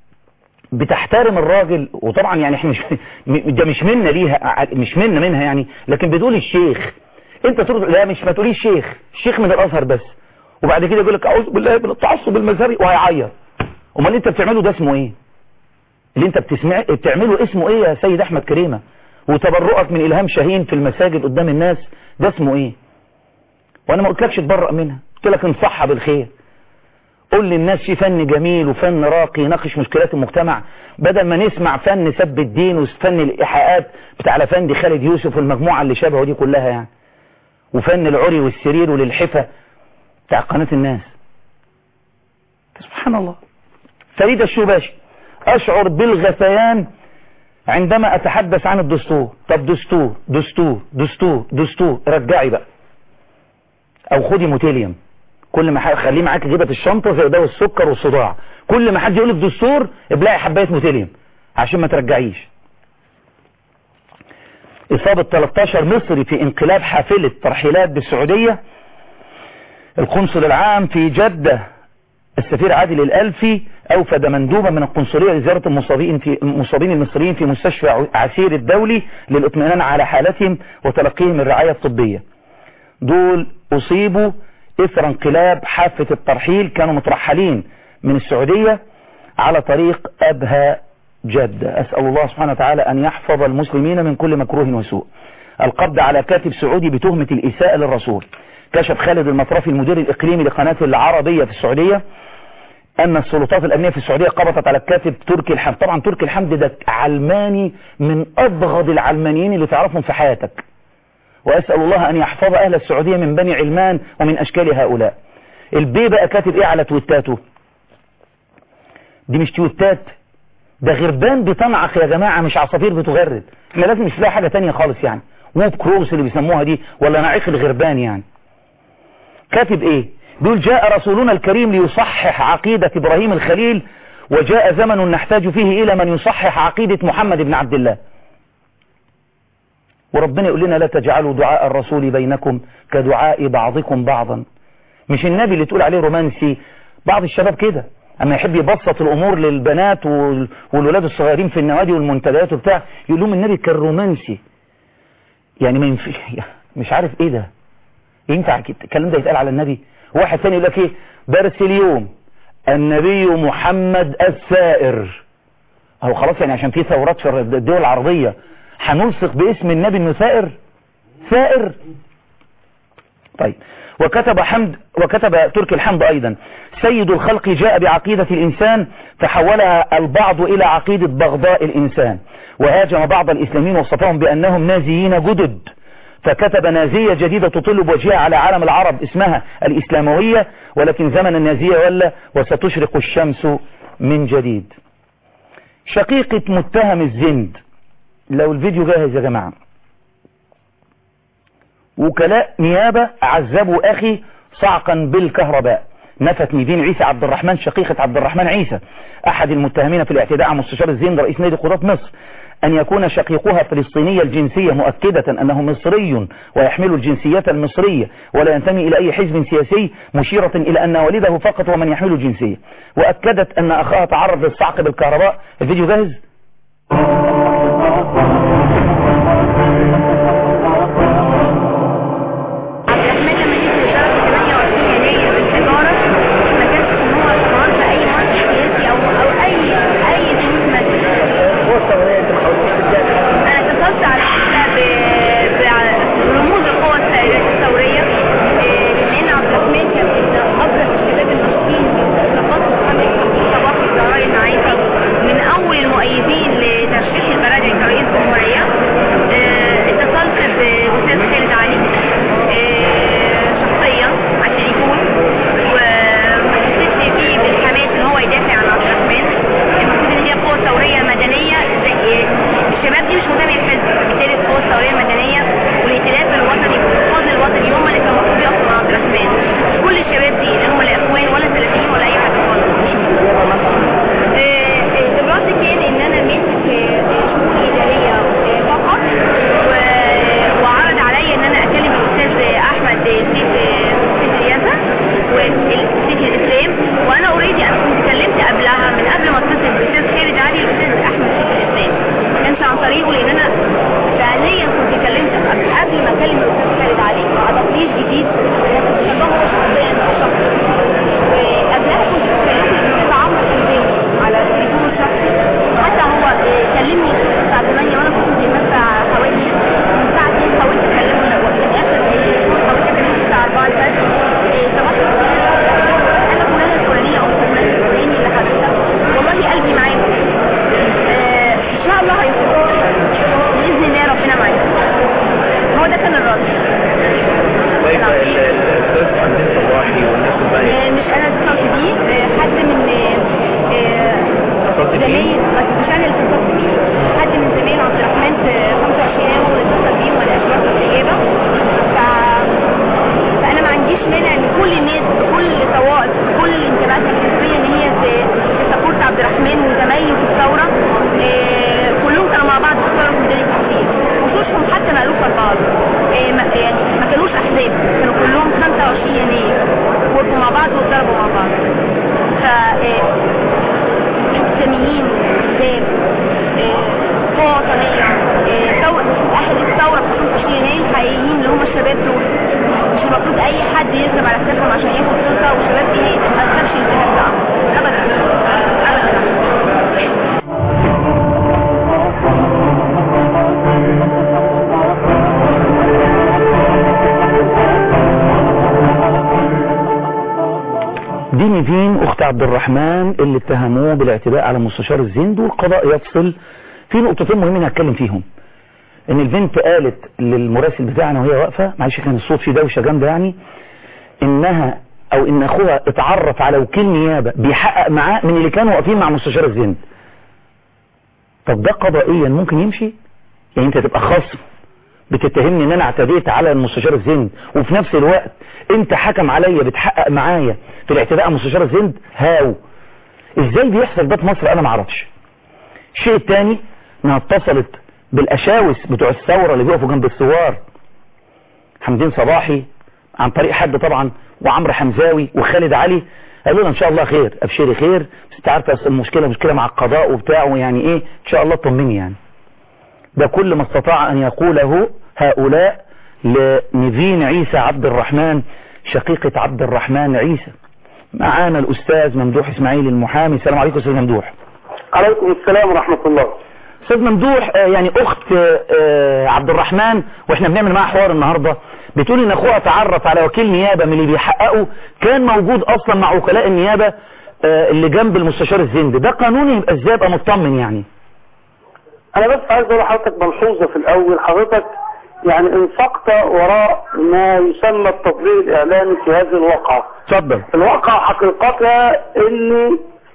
بتحترم الراجل وطبعا يعني احنا مش م- ده مش منا ليها ع- مش منا منها يعني لكن بتقول الشيخ انت ترد لا مش ما تقوليش شيخ الشيخ من الازهر بس وبعد كده يقول لك اعوذ بالله من التعصب المذهبي وهيعيط امال اللي انت بتعمله ده اسمه ايه اللي انت بتسمع بتعمله اسمه ايه يا سيد احمد كريمه وتبرؤك من الهام شاهين في المساجد قدام الناس ده اسمه ايه وانا ما قلتلكش تبرأ منها قلت لك انصحها بالخير قول للناس في فن جميل وفن راقي يناقش مشكلات المجتمع بدل ما نسمع فن سب الدين وفن الايحاءات بتاع الافندي خالد يوسف والمجموعه اللي شبهه دي كلها يعني وفن العري والسرير والالحفه بتاع قناه الناس سبحان الله فريد الشوباشي اشعر بالغثيان عندما اتحدث عن الدستور طب دستور دستور دستور دستور رجعي بقى او خدي موتيليوم كل ما ح- خليه معاك جيبه الشنطه زي دواء السكر والصداع كل ما حد يقول لك دستور ابلعي حبايه موتيليوم عشان ما ترجعيش اصابه 13 مصري في انقلاب حافله ترحيلات بالسعوديه القنصل العام في جده السفير عادل الألفي أوفد مندوبا من القنصلية لزيارة المصابين في المصابين المصريين في مستشفى ع- عسير الدولي للاطمئنان على حالتهم وتلقيهم الرعاية الطبية دول أصيبوا إثر انقلاب حافة الترحيل كانوا مترحلين من السعودية على طريق أبها جدة أسأل الله سبحانه وتعالى أن يحفظ المسلمين من كل مكروه وسوء القبض على كاتب سعودي بتهمة الإساءة للرسول كشف خالد المطرفي المدير الإقليمي لقناة العربية في السعودية أن السلطات الأمنية في السعودية قبضت على الكاتب تركي الحمد طبعا تركي الحمد ده علماني من أبغض العلمانيين اللي تعرفهم في حياتك وأسأل الله أن يحفظ أهل السعودية من بني علمان ومن أشكال هؤلاء البي بقى كاتب إيه على تويتاته دي مش تويتات ده غربان بتنعق يا جماعة مش عصافير بتغرد احنا لازم مش لاقي حاجة تانية خالص يعني ووب كروس اللي بيسموها دي ولا نعيق الغربان يعني كاتب ايه بيقول جاء رسولنا الكريم ليصحح عقيدة ابراهيم الخليل وجاء زمن نحتاج فيه الى من يصحح عقيدة محمد بن عبد الله وربنا يقول لنا لا تجعلوا دعاء الرسول بينكم كدعاء بعضكم بعضا مش النبي اللي تقول عليه رومانسي بعض الشباب كده اما يحب يبسط الامور للبنات وال- والولاد الصغيرين في النوادي والمنتديات وبتاع يقول لهم النبي كان رومانسي يعني ما ينفع مش عارف ايه ده ينفع كده- الكلام ده يتقال على النبي واحد تاني يقول لك ايه درس اليوم النبي محمد السائر هو خلاص يعني عشان في ثورات في الدول العربية هنلصق باسم النبي انه سائر سائر طيب وكتب حمد وكتب تركي الحمد ايضا سيد الخلق جاء بعقيدة الانسان تحولها البعض الى عقيدة بغضاء الانسان وهاجم بعض الاسلاميين وصفهم بانهم نازيين جدد فكتب نازية جديدة تطل بوجهها على عالم العرب اسمها الإسلاموية ولكن زمن النازية ولا وستشرق الشمس من جديد شقيقة متهم الزند لو الفيديو جاهز يا جماعة وكلاء نيابة عذبوا أخي صعقا بالكهرباء نفت نيفين عيسى عبد الرحمن شقيقة عبد الرحمن عيسى أحد المتهمين في الاعتداء على مستشار الزند رئيس نادي قضاة مصر أن يكون شقيقها فلسطينية الجنسية مؤكدة أنه مصري ويحمل الجنسية المصرية ولا ينتمي إلى أي حزب سياسي مشيرة إلى أن والده فقط هو من يحمل الجنسية وأكدت أن أخاها تعرض للصعق بالكهرباء الفيديو جاهز عبد الرحمن لما جه في درجة 28 يناير الإدارة ما كانش إن هو اشتغل في أي ماتش سياسي أو أو أي أي دروس مدني. أنا اتصلت على فكرة ب- ب- برموز القوى الثورية إيه، لأن عبد الرحمن كان من أبرز الشباب الناشطين في إطلاقات محمد حسين صباحي الزهراء المعيشة من أول المؤيدين لترشيح البرادعي كرئيس جمهورية إيه، اتصلت بأستاذ خالد علي إيه، شخصيا على التليفون وحسيت فيه بالحماس ان هو يدافع عن عبد الرحمن المفروض ان هي قوة ثورية مدنية زي الشباب دي مش منتمية لحزب فبالتالي القوة الثورية المدنية والائتلاف الوطني والانقاذ الوطني هم اللي كانوا المفروض يقفوا مع عبد الرحمن مش كل الشباب دي لا هم لا اخوان ولا سلفيين ولا اي حاجة خالص آه، خبراتي كان ان انا ماسك آه، شؤون اداريه آه، فقط و- وعرض عليا ان انا اكلم الاستاذ احمد سيف سيف رياضه وسيف الاسلام وانا اوريدي انا كنت كلمت قبلها من قبل ما اتصل بالاستاذ خالد علي الاستاذ احمد سيف الاسلام ما كانش عن طريقه لان انا فعليا كنت كلمت قبل قبل ما اكلم الاستاذ خالد علي مع تطوير جديد انا كنت شغاله شخصيا كشخص وقبلها كنت بكلمه الاستاذ عمرو حمداني على التليفون الشخصي حتى هو آه، كلمني الساعه 8 وانا كنت بدفع حوالي من الساعه 2 حاولت اكلمه وفي الاخر آه، حاولت اكلمه الساعه 4 الفجر آه، صباح الخير انا فلانه الفلانيه او فلان الفلاني اللي حضرتك والله قلبي معاك آه، ان شاء الله هيفوت باذن الله ربنا معاك هو ده كان الرد طيب ال- الاستاذ حمدين صباحي والناس الباقيه آه، مش انا اتصلت بيه آه، حد من آه، آه، اتصلت بيه؟ زمايل بس مش انا اللي اتصلت بيه حد من زمايل عبد الرحمن في 25 يوم اللي اتصل بيه وانا اشرت بالاجابه ف... فانا ما عنديش مانع ان كل الناس بكل طوائف بكل انتماءاتها الحزبيه ان هي ت- تسابورت عبد الرحمن وزمايله في الثوره آه، كلهم كانوا مع بعض في الثوره في ميدان التحرير وشوشهم حتى مألوفه لبعض آه، ما- يعني ما كانوش احزاب كانوا كلهم 25 يناير وقفوا مع بعض واتضربوا مع بعض ف آه، انتساميين احزاب آه، قوى وطنيه آه، ثورة اهل الثوره في 25 يناير الحقيقيين اللي هم الشباب دول مش المفروض اي حد يركب على كتافهم عشان ياخد سلطه والشباب دي ما تخافش الكلام ده ابدا ابدا دي نيفين اخت عبد الرحمن اللي اتهموه بالاعتداء على مستشار الزند والقضاء يفصل في نقطتين مهمين هتكلم فيهم ان البنت قالت للمراسل بتاعنا وهي واقفه معلش كان الصوت فيه دوشه جامده يعني انها او ان اخوها اتعرف على وكيل نيابه بيحقق معاه من اللي كانوا واقفين مع مستشار الزند طب ده قضائيا ممكن يمشي يعني انت تبقى خصم بتتهمني ان انا اعتديت على المستشار الزند وفي نفس الوقت انت حكم عليا بتحقق معايا في الاعتداء على مستشار الزند هاو ازاي بيحصل ده في مصر انا ما اعرفش الشيء الثاني انها اتصلت بالاشاوس بتوع الثوره اللي بيقفوا جنب الثوار حمدين صباحي عن طريق حد طبعا وعمرو حمزاوي وخالد علي قالوا لنا ان شاء الله خير ابشري خير بس انت عارفه أصل المشكله مشكله مع القضاء وبتاع ويعني ايه ان شاء الله طمني يعني ده كل ما استطاع ان يقوله هؤلاء لنيفين عيسى عبد الرحمن شقيقة عبد الرحمن عيسى معانا الاستاذ ممدوح اسماعيل المحامي السلام عليكم استاذ ممدوح عليكم السلام ورحمة الله استاذ ممدوح آه، يعني اخت آه، عبد الرحمن واحنا بنعمل معاها حوار النهارده بتقول ان اخوها تعرف على وكيل نيابه من اللي بيحققوا كان موجود اصلا مع وكلاء النيابه آه، اللي جنب المستشار الزند ده قانوني يبقى ازاي ابقى مطمن يعني انا بس عايز اقول لحضرتك ملحوظة في الاول حضرتك يعني انفقت وراء ما يسمى التطبيق الاعلامي في هذه الواقعة اتفضل الواقع حقيقتها ان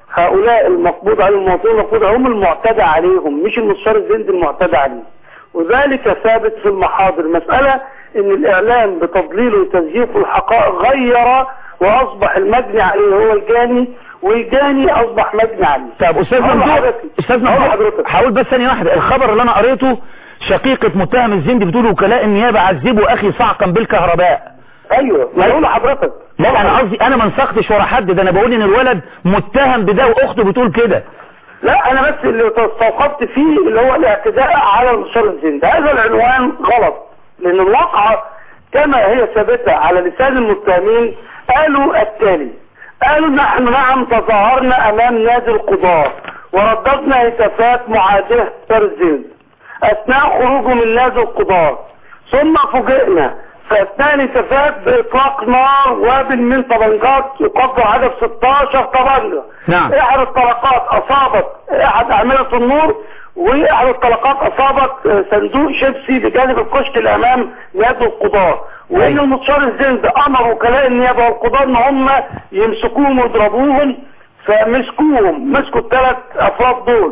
هؤلاء المقبوض عليهم المواطنين المقبوض هم المعتدى عليهم مش المستشار الزند المعتدى عليه وذلك ثابت في المحاضر مسألة ان الاعلام بتضليله وتزييف الحقائق غير واصبح المجني عليه هو الجاني والجاني اصبح مجني عليه طب استاذ أقول ممدوح لحضرتك- استاذ أقول ممدوح لحضرتك. حاول بس ثانيه واحده الخبر اللي انا قريته شقيقة متهم الزندي بتقول وكلاء النيابة عذبوا اخي صعقا بالكهرباء ايوه ما اقول لحضرتك لا انا قصدي انا ما نسقتش ورا حد ده انا بقول ان الولد متهم بده واخته بتقول كده لا انا بس اللي استوقفت فيه اللي هو الاعتداء على المستشار الزند هذا العنوان غلط لان الواقعة كما هي ثابتة على لسان المتهمين قالوا التالي قالوا نحن نعم تظاهرنا امام نادي القضاء ورددنا هتافات معادية للمستشار الزند اثناء خروجه من نادي القضاء ثم فوجئنا فاثناء الهتافات باطلاق نار وابل من طبنجات يقدر هدف 16 طبنجة نعم. احد الطلقات اصابت احد اعمدة النور واحد الطلقات اصابت آه، صندوق شيبسي بجانب الكشك اللي امام نادي القضاء وان أيوة. المستشار الزند امر وكلاء النيابه والقضاء ان هم يمسكوهم ويضربوهم فمسكوهم مسكوا الثلاث افراد دول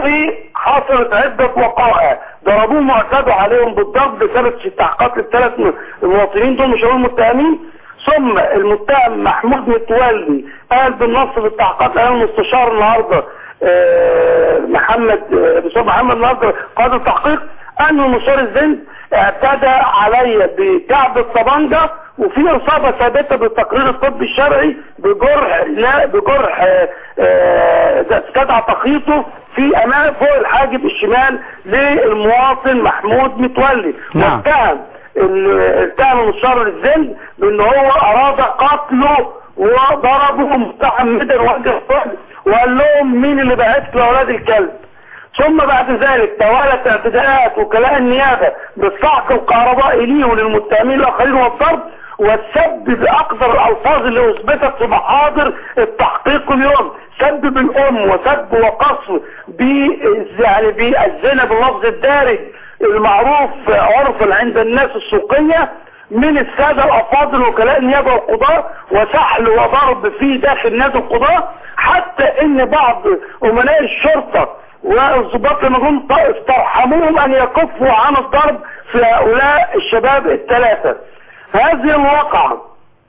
وحصلت عدة وقائع ضربوهم واعتدوا عليهم بالضرب بسبب التحقيقات للثلاث المواطنين دول مش هم متهمين ثم المتهم محمود متولي قال بالنص في التحقيقات قال المستشار النهارده آه، محمد آه، دكتور محمد النهارده قاضي التحقيق ان المستشار الزند اعتدى علي بكعب الطبنجة وفي اصابة ثابتة بالتقرير الطبي الشرعي بجرح لا بجرح آه، آه، ده استدعى تخيطه في امام فوق الحاجب الشمال للمواطن محمود متولي نعم. واتهم ال- اتهم المستشار الزند بان هو اراد قتله وضربه متعمدا وجه الطفل وقال لهم مين اللي بعت له اولاد الكلب ثم بعد ذلك توالت اعتداءات وكلاء النيابة بالصعق الكهربائي ليه وللمتهمين الاخرين والضرب والسب باقذر الالفاظ اللي اثبتت في محاضر التحقيق اليوم سب بالام وسب وقصف ب يعني بالزنا باللفظ الدارج المعروف عرفا عند الناس السوقية من السادة الافاضل وكلاء النيابة والقضاء وسحل وضرب في داخل نادي القضاء حتى ان بعض امناء الشرطة والضباط لما جم استرحموهم ان يكفوا عن الضرب في هؤلاء الشباب الثلاثة هذه الواقعة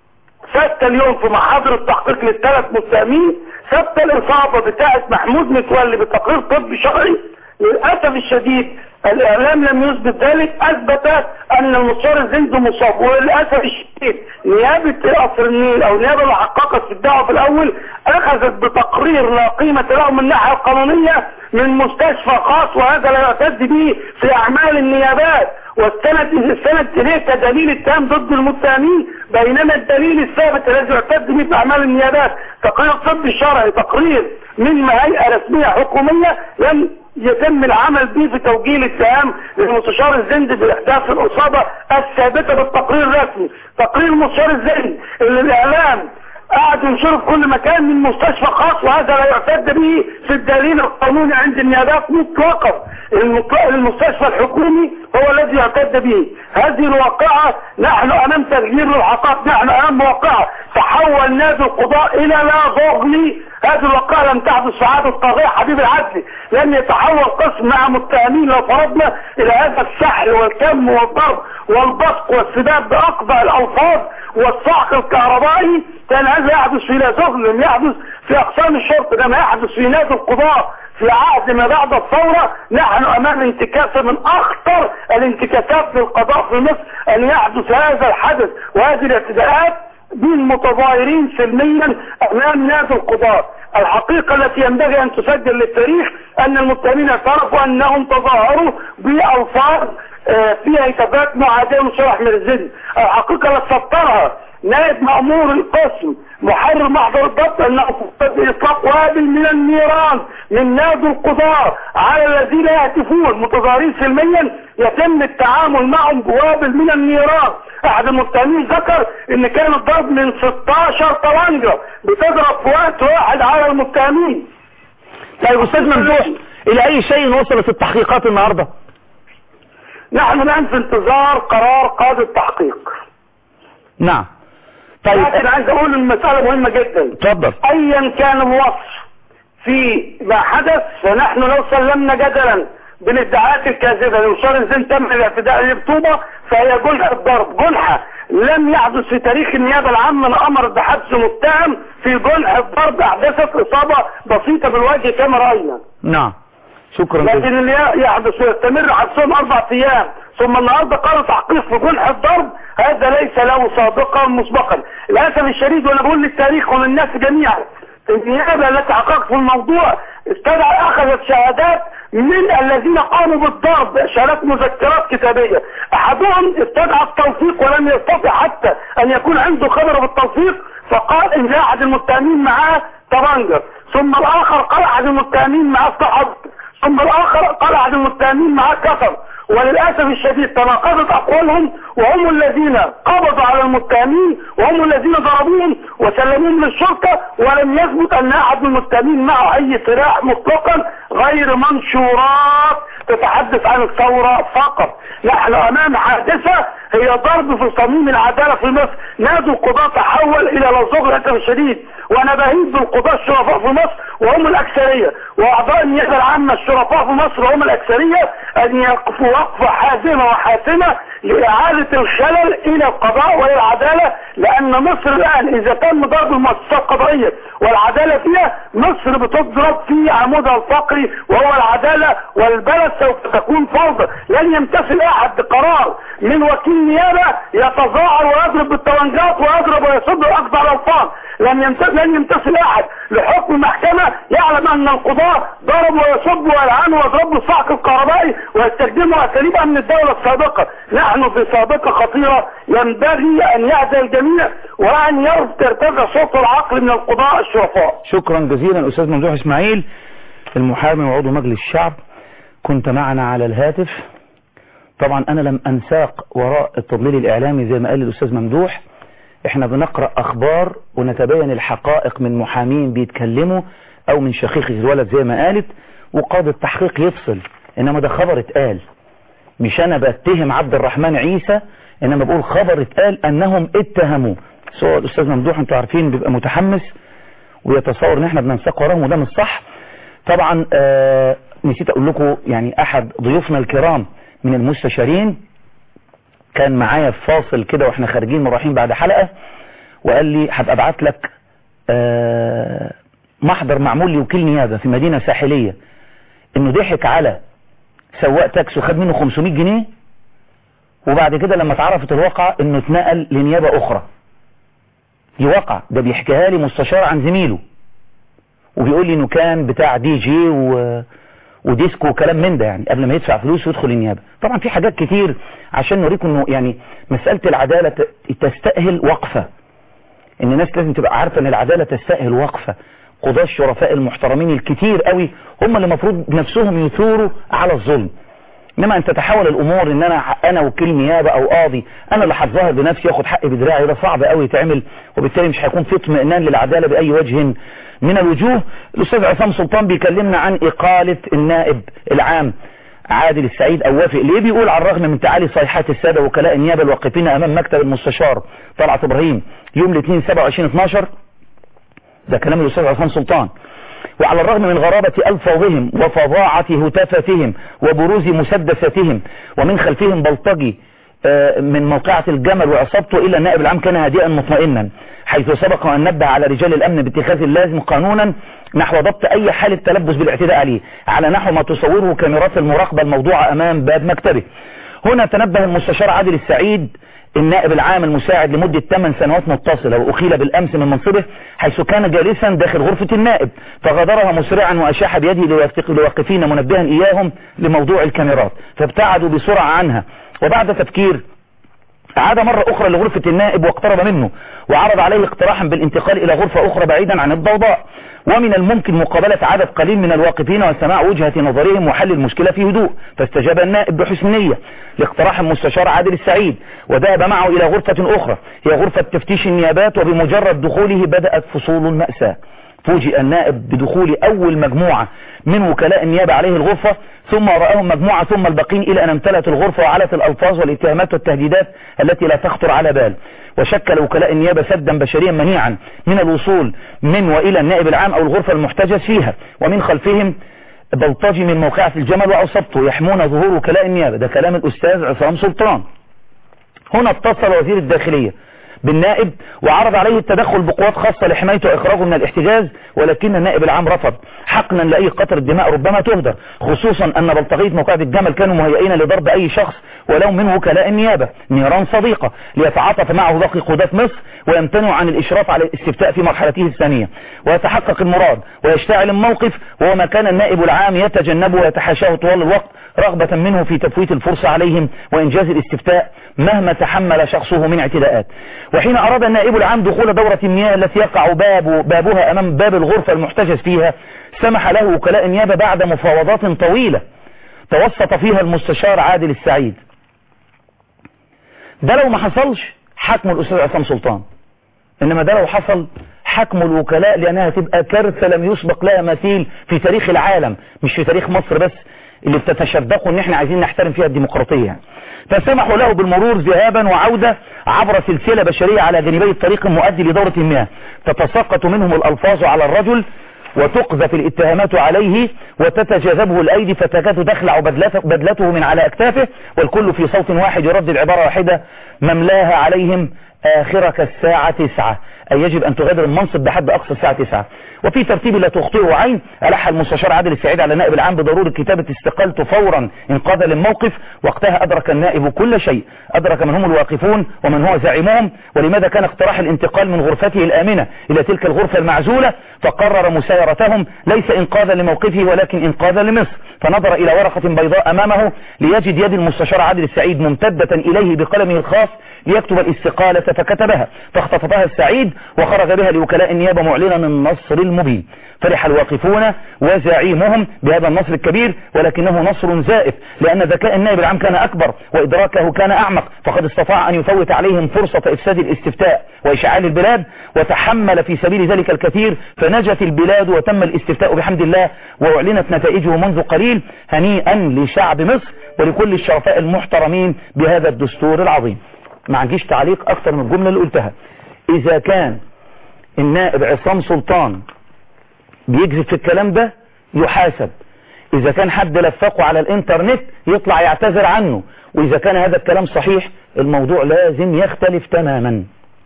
ثبت اليوم في محاضر التحقيق للثلاث متهمين ثبت الاصابة بتاعة محمود متولي بتقرير طبي شرعي للأسف الشديد الإعلام لم يثبت ذلك أثبت أن المستشار الزند مصاب وللأسف الشديد نيابة قصر النيل أو نيابة اللي حققت في الدعوة في الأول أخذت بتقرير لا قيمة له من الناحية القانونية من مستشفى خاص وهذا لا يعتد به في أعمال النيابات والسند السند إليه كدليل التام ضد المتهمين بينما الدليل الثابت الذي يعتد به في أعمال النيابات تقرير طبي شرعي تقرير من هيئة رسمية حكومية لم يتم العمل به في توجيه الاتهام للمستشار الزند باحداث الاصابة الثابتة بالتقرير الرسمي تقرير المستشار الزند اللي الاعلام قاعد ينشره في كل مكان من مستشفى خاص وهذا لا يعتد به في الدليل القانوني عند النيابات مطلقا المط- المستشفى الحكومي هو الذي يعتد به هذه الواقعة نحن امام تغيير للحقائق نحن امام واقعة تحول نادي القضاء الى لا ضغني هذه الواقعة لم تحدث في عهد الطاغية حبيب العدل لن يتحول قسم مع متهمين لو فرضنا الى هذا السحل والكم والضرب والبصق والسداد باقضى الالفاظ والصعق الكهربائي كان هذا يحدث في لا زغل لم يحدث في اقسام الشرطة ده ما يحدث في نادي القضاء في عهد ما بعد الثورة نحن امام انتكاسة من اخطر الانتكاسات في القضاء في مصر ان يحدث هذا الحدث وهذه الاعتداءات من متظاهرين سلميا امام نادي القضاء الحقيقة التي ينبغي ان تسجل للتاريخ ان المتهمين اعترفوا انهم تظاهروا بالفاظ آه، فيها هتافات معادية من شرح من الزن الحقيقة التي سطرها نائب مأمور القسم محرر محضر الضبط انه قد اطلاق وابل من النيران من نادي القضاء على الذين يهتفون متظاهرين سلميا يتم التعامل معهم بوابل من النيران احد المتهمين ذكر ان كان الضرب من 16 طلنجة بتضرب في وقت واحد على المتهمين طيب استاذ ممدوح الى اي شيء وصلت التحقيقات النهاردة نحن الان في انتظار قرار قاضي التحقيق نعم طيب لكن عايز اقول المسألة مهمة جدا اتفضل ايا كان الوصف في ما حدث فنحن لو سلمنا جدلا بالادعاءات الكاذبة لوصال الزين تم الاعتداء للطوبة فهي جنحة ضرب جنحة لم يحدث في تاريخ النيابة العامة من امر بحبس متهم في جنحة ضرب احدثت اصابة بسيطة بالوجه كما رأينا نعم شكرا لكن جزيلا اللي يحدث ويستمر حبسهم اربع ايام ثم النهارده قرر تحقيق في جنح الضرب هذا ليس له سابقا مسبقا للاسف الشديد وانا بقول للتاريخ وللناس جميعا النيابه التي حققت في الموضوع استدعى اخذت شهادات من الذين قاموا بالضرب شهادات مذكرات كتابيه احدهم استدعى التوثيق ولم يستطع حتى ان يكون عنده خبره بالتوثيق فقال ان لا احد المتهمين معاه طبنجة ثم الاخر قال احد المتهمين معاه صحب ثم الاخر قال احد المتهمين معاه كفر وللاسف الشديد تناقضت اقوالهم وهم الذين قبضوا على المتهمين وهم الذين ضربوهم وسلموهم للشرطه ولم يثبت ان احد من المتهمين معه اي سلاح مطلقا غير منشورات تتحدث عن الثوره فقط نحن امام حادثه هي ضرب في صميم العداله في مصر نادوا القضاة تحول الى لصوغ للاسف الشديد وانا بهيد بالقضاة الشرفاء في مصر وهم الاكثريه واعضاء النيابه العامه الشرفاء في مصر وهم الاكثريه ان يقفوا وقفه حازمه وحاسمه لاعاده الخلل الى القضاء والى العداله لان مصر الان اذا تم ضرب المؤسسات القضائيه والعداله فيها مصر بتضرب في عمودها الفقري وهو العداله والبلد سوف تكون فوضى لن يمتثل احد بقرار من وكيل نيابه يتظاهر ويضرب بالطلنجات ويضرب ويصد ويقضي على الفار لن يمتثل لن يمتثل احد لحكم محكمه يعلم ان القضاه ضربوا ويصبوا ويلعنوا ويضربوا الصعق الكهربائي ويستخدموا اساليبها من الدوله السابقه نحن في سابقه خطيره ينبغي ان يهدى الجميع وان يرتفع صوت العقل من القضاء الشرفاء شكرا جزيلا أستاذ ممدوح إسماعيل المحامي وعضو مجلس الشعب كنت معنا على الهاتف طبعا أنا لم أنساق وراء التضليل الإعلامي زي ما قال الأستاذ ممدوح احنا بنقرأ أخبار ونتبين الحقائق من محامين بيتكلموا أو من شقيقة الولد زي ما قالت وقاضي التحقيق يفصل إنما ده خبر اتقال مش أنا بتهم عبد الرحمن عيسى إنما بقول خبر اتقال أنهم اتهموا سواء الأستاذ ممدوح انتوا عارفين بيبقى متحمس ويتصور ان احنا بننساق وراهم وده مش صح طبعا آه نسيت اقول لكم يعني احد ضيوفنا الكرام من المستشارين كان معايا في فاصل كده واحنا خارجين رايحين بعد حلقة وقال لي هبقى ابعت لك آه محضر معمول لوكيل نيابة في مدينة ساحلية انه ضحك على سواق تاكسي وخد منه 500 جنيه وبعد كده لما اتعرفت الواقعة انه اتنقل لنيابة اخرى دي واقع ده بيحكيها لي مستشار عن زميله وبيقول لي انه كان بتاع دي جي و... وديسكو وكلام من ده يعني قبل ما يدفع فلوس ويدخل النيابه طبعا في حاجات كتير عشان نوريكم انه يعني مساله العداله ت- تستاهل وقفه ان الناس لازم تبقى عارفه ان العداله تستاهل وقفه قضاة الشرفاء المحترمين الكتير قوي هم اللي المفروض نفسهم يثوروا على الظلم انما ان تتحول الامور ان انا انا وكيل نيابه او قاضي انا اللي هتظاهر بنفسي واخد حقي بدراعي ده صعب قوي يتعمل وبالتالي مش هيكون في اطمئنان للعداله باي وجه من الوجوه الاستاذ عصام سلطان بيكلمنا عن اقاله النائب العام عادل السعيد او وافق ليه بيقول على الرغم من تعالي صيحات الساده وكلاء النيابه الواقفين امام مكتب المستشار طلعت ابراهيم يوم الاثنين 27 12 ده كلام الاستاذ عصام سلطان وعلى الرغم من غرابة ألفاظهم وفظاعة هتافاتهم وبروز مسدساتهم ومن خلفهم بلطجي آه، من موقعة الجمل وعصابته إلا النائب العام كان هادئا مطمئنا حيث سبق أن نبه على رجال الأمن باتخاذ اللازم قانونا نحو ضبط أي حالة تلبس بالاعتداء عليه على نحو ما تصوره كاميرات المراقبة الموضوعة أمام باب مكتبه هنا تنبه المستشار عادل السعيد النائب العام المساعد لمدة 8 سنوات متصلة وأخيل بالأمس من منصبه حيث كان جالسا داخل غرفة النائب فغادرها مسرعا وأشاح بيده ليوافق- ليوقفين منبها إياهم لموضوع الكاميرات فابتعدوا بسرعة عنها وبعد تفكير عاد مرة أخرى لغرفة النائب واقترب منه وعرض عليه اقتراحا بالانتقال إلى غرفة أخرى بعيدا عن الضوضاء ومن الممكن مقابلة عدد قليل من الواقفين وسماع وجهة نظرهم وحل المشكلة في هدوء فاستجاب النائب بحسن نية لاقتراح المستشار عادل السعيد وذهب معه إلى غرفة أخرى هي غرفة تفتيش النيابات وبمجرد دخوله بدأت فصول المأساة فوجئ النائب بدخول أول مجموعة من وكلاء النيابة عليه الغرفة ثم رآهم مجموعة ثم الباقين إلى أن امتلت الغرفة وعلت الألفاظ والاتهامات والتهديدات التي لا تخطر على بال وشكل وكلاء النيابة سدا بشريا منيعا من الوصول من وإلى النائب العام أو الغرفة المحتجز فيها ومن خلفهم بلطجي من موقعة الجمل وأوسطه يحمون ظهور وكلاء النيابة ده كلام الأستاذ عصام سلطان هنا اتصل وزير الداخلية بالنائب وعرض عليه التدخل بقوات خاصة لحمايته وإخراجه من الاحتجاز ولكن النائب العام رفض حقنا لأي قطر دماء ربما تهدر خصوصا أن بلطجية موقعة الجمل كانوا مهيئين لضرب أي شخص ولو من وكلاء النيابة نيران صديقة ليتعاطف معه باقي قادات مصر ويمتنع عن الإشراف على الاستفتاء في مرحلته الثانية ويتحقق المراد ويشتعل الموقف وهو ما كان النائب العام يتجنبه ويتحاشاه طوال الوقت رغبة منه في تفويت الفرصة عليهم وإنجاز الاستفتاء مهما تحمل شخصه من اعتداءات وحين أراد النائب العام دخول دورة المياه التي يقع باب بابها أمام باب الغرفة المحتجز فيها سمح له وكلاء النيابة بعد مفاوضات طويلة توسط فيها المستشار عادل السعيد ده لو ما حصلش حكم الأستاذ عصام سلطان إنما ده لو حصل حكم الوكلاء لأنها تبقى كارثة لم يسبق لها مثيل في تاريخ العالم مش في تاريخ مصر بس اللي بتتشبقوا ان احنا عايزين نحترم فيها الديمقراطية يعني. فسمحوا له بالمرور ذهابا وعودة عبر سلسلة بشرية على جانبي الطريق المؤدي لدورة المياه تتساقط منهم الألفاظ على الرجل وتقذف الاتهامات عليه وتتجاذبه الأيدي فتكاد تخلع بدلته, بدلته من على أكتافه والكل في صوت واحد يردد عبارة واحدة مملاها عليهم آخرك الساعة تسعة أي يجب أن تغادر المنصب بحد أقصى الساعة تسعة وفي ترتيب لا تخطئه عين ألح المستشار عادل السعيد على النائب العام بضرورة كتابة استقالته فورا انقاذا للموقف وقتها أدرك النائب كل شيء أدرك من هم الواقفون ومن هو زعيمهم ولماذا كان اقتراح الانتقال من غرفته الآمنة إلى تلك الغرفة المعزولة فقرر مسايرتهم ليس انقاذا لموقفه ولكن انقاذا لمصر فنظر إلى ورقة بيضاء أمامه ليجد يد المستشار عادل السعيد ممتدة إليه بقلمه الخاص ليكتب الاستقالة فكتبها فاختطفها السعيد وخرج بها لوكلاء النيابة معلنا النصر المبين فرح الواقفون وزعيمهم بهذا النصر الكبير ولكنه نصر زائف لأن ذكاء النائب العام كان أكبر وإدراكه كان أعمق فقد استطاع أن يفوت عليهم فرصة إفساد الاستفتاء وإشعال البلاد وتحمل في سبيل ذلك الكثير فنجت البلاد وتم الاستفتاء بحمد الله وأعلنت نتائجه منذ قليل هنيئا لشعب مصر ولكل الشرفاء المحترمين بهذا الدستور العظيم ما عنديش تعليق أكثر من الجملة اللي قلتها إذا كان النائب عصام سلطان بيكذب في الكلام ده يحاسب إذا كان حد لفقه على الإنترنت يطلع يعتذر عنه وإذا كان هذا الكلام صحيح الموضوع لازم يختلف تماما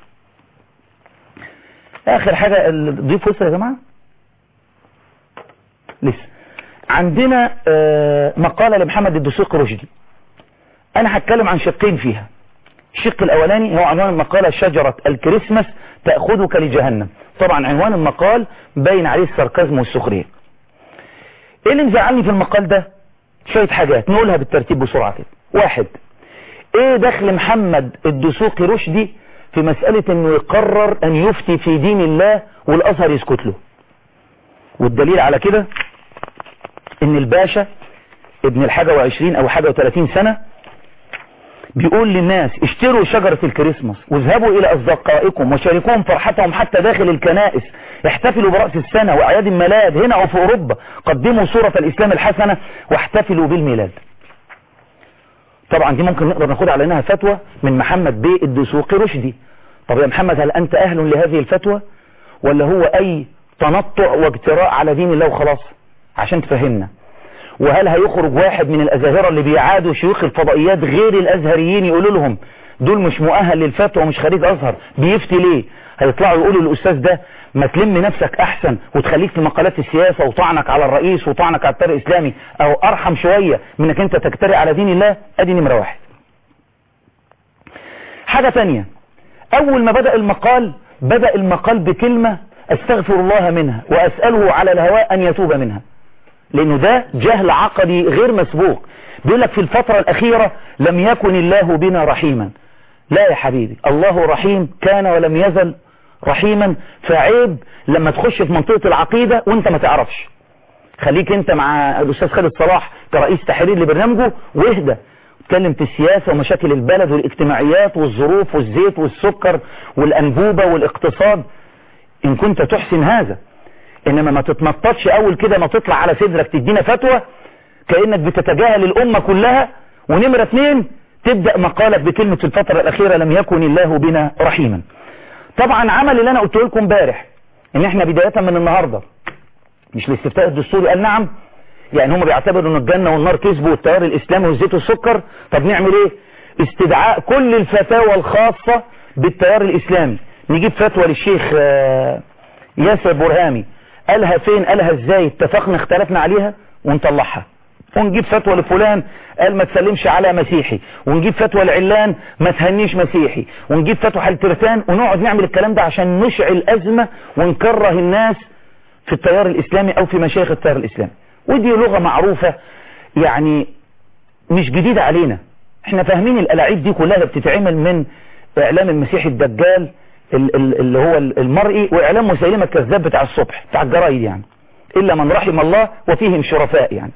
آخر حاجة الضيف وصل يا جماعة لسه عندنا مقالة لمحمد الدسوق رشدي أنا هتكلم عن شقين فيها الشق الأولاني هو عنوان المقالة شجرة الكريسماس تأخذك لجهنم طبعا عنوان المقال باين عليه الساركازم والسخرية ايه اللي مزعلني في المقال ده شوية حاجات نقولها بالترتيب بسرعة كده واحد ايه دخل محمد الدسوقي رشدي في مسألة انه يقرر ان يفتي في دين الله والازهر يسكت له والدليل على كده ان الباشا ابن الحاجة وعشرين او حاجة وثلاثين سنة بيقول للناس اشتروا شجرة الكريسماس واذهبوا الى اصدقائكم وشاركوهم فرحتهم حتى داخل الكنائس احتفلوا برأس السنة واعياد الميلاد هنا او في اوروبا قدموا صورة الاسلام الحسنة واحتفلوا بالميلاد طبعا دي ممكن نقدر ناخدها على انها فتوى من محمد بيه الدسوقي رشدي طب يا محمد هل انت اهل لهذه الفتوى ولا هو اي تنطع واجتراء على دين الله وخلاص عشان تفهمنا وهل هيخرج واحد من الازاهرة اللي بيعادوا شيوخ الفضائيات غير الازهريين يقولوا لهم دول مش مؤهل للفتوى ومش خريج ازهر بيفتي ليه هيطلعوا يقولوا للاستاذ ده ما تلم نفسك احسن وتخليك في مقالات السياسة وطعنك على الرئيس وطعنك على الطريق الاسلامي او ارحم شوية من انك انت تجترئ على دين الله ادي نمرة واحد حاجة تانية اول ما بدأ المقال بدأ المقال بكلمة استغفر الله منها واسأله على الهواء ان يتوب منها لانه ده جهل عقدي غير مسبوق بيقول لك في الفترة الاخيرة لم يكن الله بنا رحيما لا يا حبيبي الله رحيم كان ولم يزل رحيما فعيب لما تخش في منطقة العقيدة وانت ما تعرفش خليك انت مع الاستاذ خالد صلاح كرئيس تحرير لبرنامجه واهدى اتكلم في السياسة ومشاكل البلد والاجتماعيات والظروف والزيت والسكر والانبوبة والاقتصاد ان كنت تحسن هذا انما ما تتنططش اول كده ما تطلع على صدرك تدينا فتوى كأنك بتتجاهل الامة كلها ونمرة اتنين تبدأ مقالك بكلمة في الفترة الاخيرة لم يكن الله بنا رحيما طبعا عمل اللي انا قلت لكم امبارح ان احنا بداية من النهاردة مش الاستفتاء الدستوري قال نعم يعني هم بيعتبروا ان الجنة والنار كسبوا والتيار الاسلامي والزيت والسكر طب نعمل ايه استدعاء كل الفتاوى الخاصة بالتيار الاسلامي نجيب فتوى للشيخ آه، ياسر برهامي قالها فين قالها ازاي اتفقنا اختلفنا عليها ونطلعها ونجيب فتوى لفلان قال ما تسلمش على مسيحي ونجيب فتوى لعلان ما تهنيش مسيحي ونجيب فتوى حلترتان ونقعد نعمل الكلام ده عشان نشعل أزمة ونكره الناس في التيار الإسلامي أو في مشايخ التيار الإسلامي ودي لغة معروفة يعني مش جديدة علينا احنا فاهمين الألاعيب دي كلها بتتعمل من إعلام المسيح الدجال ال- ال- اللي هو المرئي وإعلام مسيلمة الكذاب بتاع الصبح بتاع الجرايد يعني إلا من رحم الله وفيهم شرفاء يعني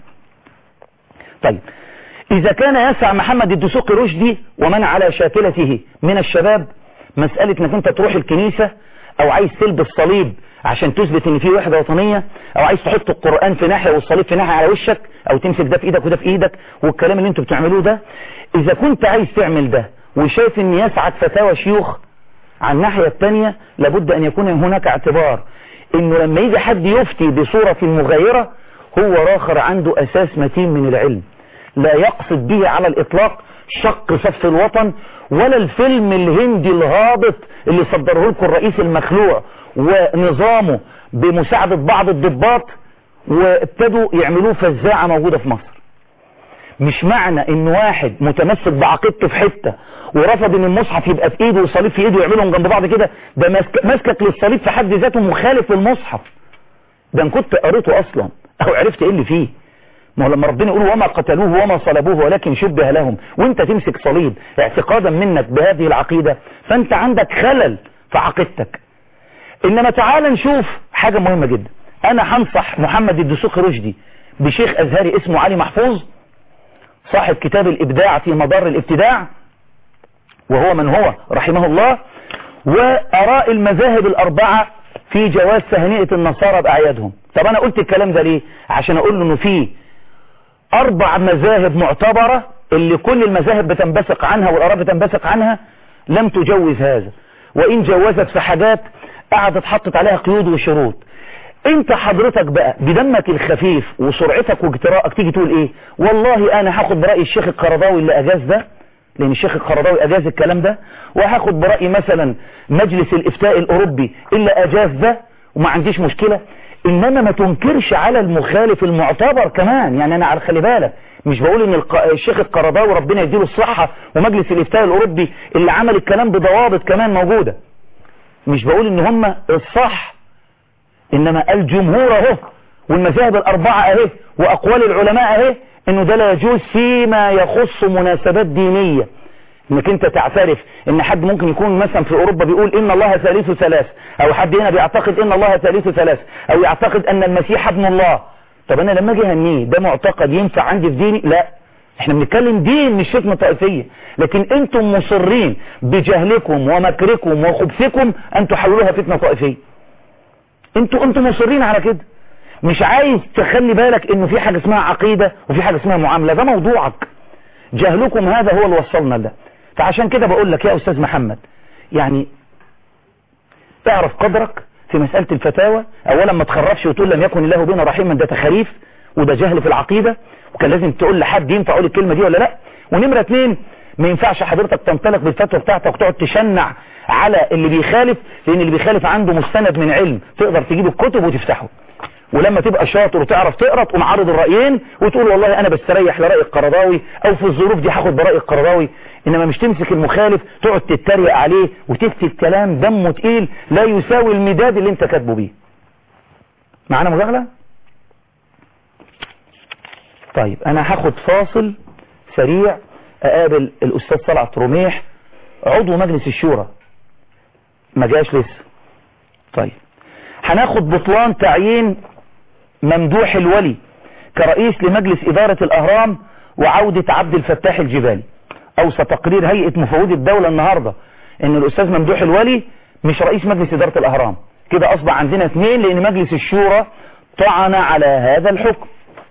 طيب إذا كان يسع محمد الدسوقي رشدي ومن على شاكلته من الشباب مسألة انك انت تروح الكنيسة او عايز تلبس صليب عشان تثبت ان في وحدة وطنية او عايز تحط القرآن في ناحية والصليب في ناحية على وشك او تمسك ده في ايدك وده في ايدك والكلام اللي انتوا بتعملوه ده اذا كنت عايز تعمل ده وشايف ان يسعد فتاوى شيوخ على الناحية التانية لابد ان يكون هناك اعتبار انه لما يجي حد يفتي بصورة مغايرة هو راخر عنده اساس متين من العلم لا يقصد به على الاطلاق شق صف الوطن ولا الفيلم الهندي الهابط اللي صدره لكم الرئيس المخلوع ونظامه بمساعدة بعض الضباط وابتدوا يعملوه فزاعة موجودة في مصر مش معنى ان واحد متمسك بعقيدته في حتة ورفض ان المصحف يبقى في ايده والصليب في ايده ويعملهم جنب بعض كده ده ماسك- ماسكك للصليب في حد ذاته مخالف للمصحف ده ان كنت قريته اصلا او عرفت ايه اللي فيه ما هو لما ربنا يقول وما قتلوه وما صلبوه ولكن شبه لهم وانت تمسك صليب اعتقادا منك بهذه العقيدة فانت عندك خلل في عقيدتك انما تعال نشوف حاجة مهمة جدا انا هنصح محمد الدسوقي رشدي بشيخ ازهري اسمه علي محفوظ صاحب كتاب الابداع في مدار الابتداع وهو من هو رحمه الله وآراء المذاهب الأربعة في جواز تهنئة النصارى بأعيادهم طب أنا قلت الكلام ده ليه عشان أقول له إنه في أربع مذاهب معتبرة اللي كل المذاهب بتنبثق عنها والآراء بتنبثق عنها لم تجوز هذا وإن جوزت في حاجات قعدت حطت عليها قيود وشروط انت حضرتك بقى بدمك الخفيف وسرعتك واجتراءك تيجي تقول ايه والله انا هاخد برأي الشيخ القرضاوي اللي اجاز ده لان الشيخ القرضاوي اجاز الكلام ده وهاخد برأي مثلا مجلس الافتاء الاوروبي اللي اجاز ده وما عنديش مشكلة انما ما تنكرش على المخالف المعتبر كمان يعني انا على خلي بالك مش بقول ان الق... الشيخ القرضاوي ربنا يديله الصحة ومجلس الافتاء الاوروبي اللي عمل الكلام بضوابط كمان موجودة مش بقول ان هم الصح انما الجمهور اهو والمذاهب الاربعة اهي واقوال العلماء اهي انه ده لا يجوز فيما يخص مناسبات دينية انك انت تعترف ان حد ممكن يكون مثلا في اوروبا بيقول ان الله ثالث ثلاث او حد هنا بيعتقد ان الله ثالث ثلاث او يعتقد ان المسيح ابن الله طب انا لما اجي اهنيه ده معتقد ينفع عندي في ديني لا احنا بنتكلم دين مش فتنة طائفية لكن انتم مصرين بجهلكم ومكركم وخبثكم ان تحولوها فتنة طائفية انتوا انتوا مصرين على كده مش عايز تخلي بالك انه في حاجة اسمها عقيدة وفي حاجة اسمها معاملة ده موضوعك جهلكم هذا هو اللي وصلنا ده فعشان كده بقول لك يا استاذ محمد يعني اعرف قدرك في مسألة الفتاوى اولا ما تخرفش وتقول لم يكن الله بنا رحيما ده تخاريف وده جهل في العقيدة وكان لازم تقول لحد ينفع اقول الكلمة دي ولا لا ونمرة اتنين ما ينفعش حضرتك تنطلق بالفتوى بتاعتك وتقعد تشنع على اللي بيخالف لان اللي بيخالف عنده مستند من علم تقدر تجيب الكتب وتفتحه ولما تبقى شاطر وتعرف تقرا تقوم عارض الرايين وتقول والله انا بستريح لراي القرضاوي او في الظروف دي هاخد براي القرضاوي انما مش تمسك المخالف تقعد تتريق عليه وتكتب كلام دمه تقيل لا يساوي المداد اللي انت كاتبه بيه معانا مداخله طيب انا هاخد فاصل سريع اقابل الاستاذ طلعت رميح عضو مجلس الشورى ما جاش لسه طيب هناخد بطلان تعيين ممدوح الولي كرئيس لمجلس إدارة الأهرام وعودة عبد الفتاح الجبالي أوصى تقرير هيئة مفوضي الدولة النهاردة إن الأستاذ ممدوح الولي مش رئيس مجلس إدارة الأهرام كده اصبح عندنا اثنين لان مجلس الشورى طعن على هذا الحكم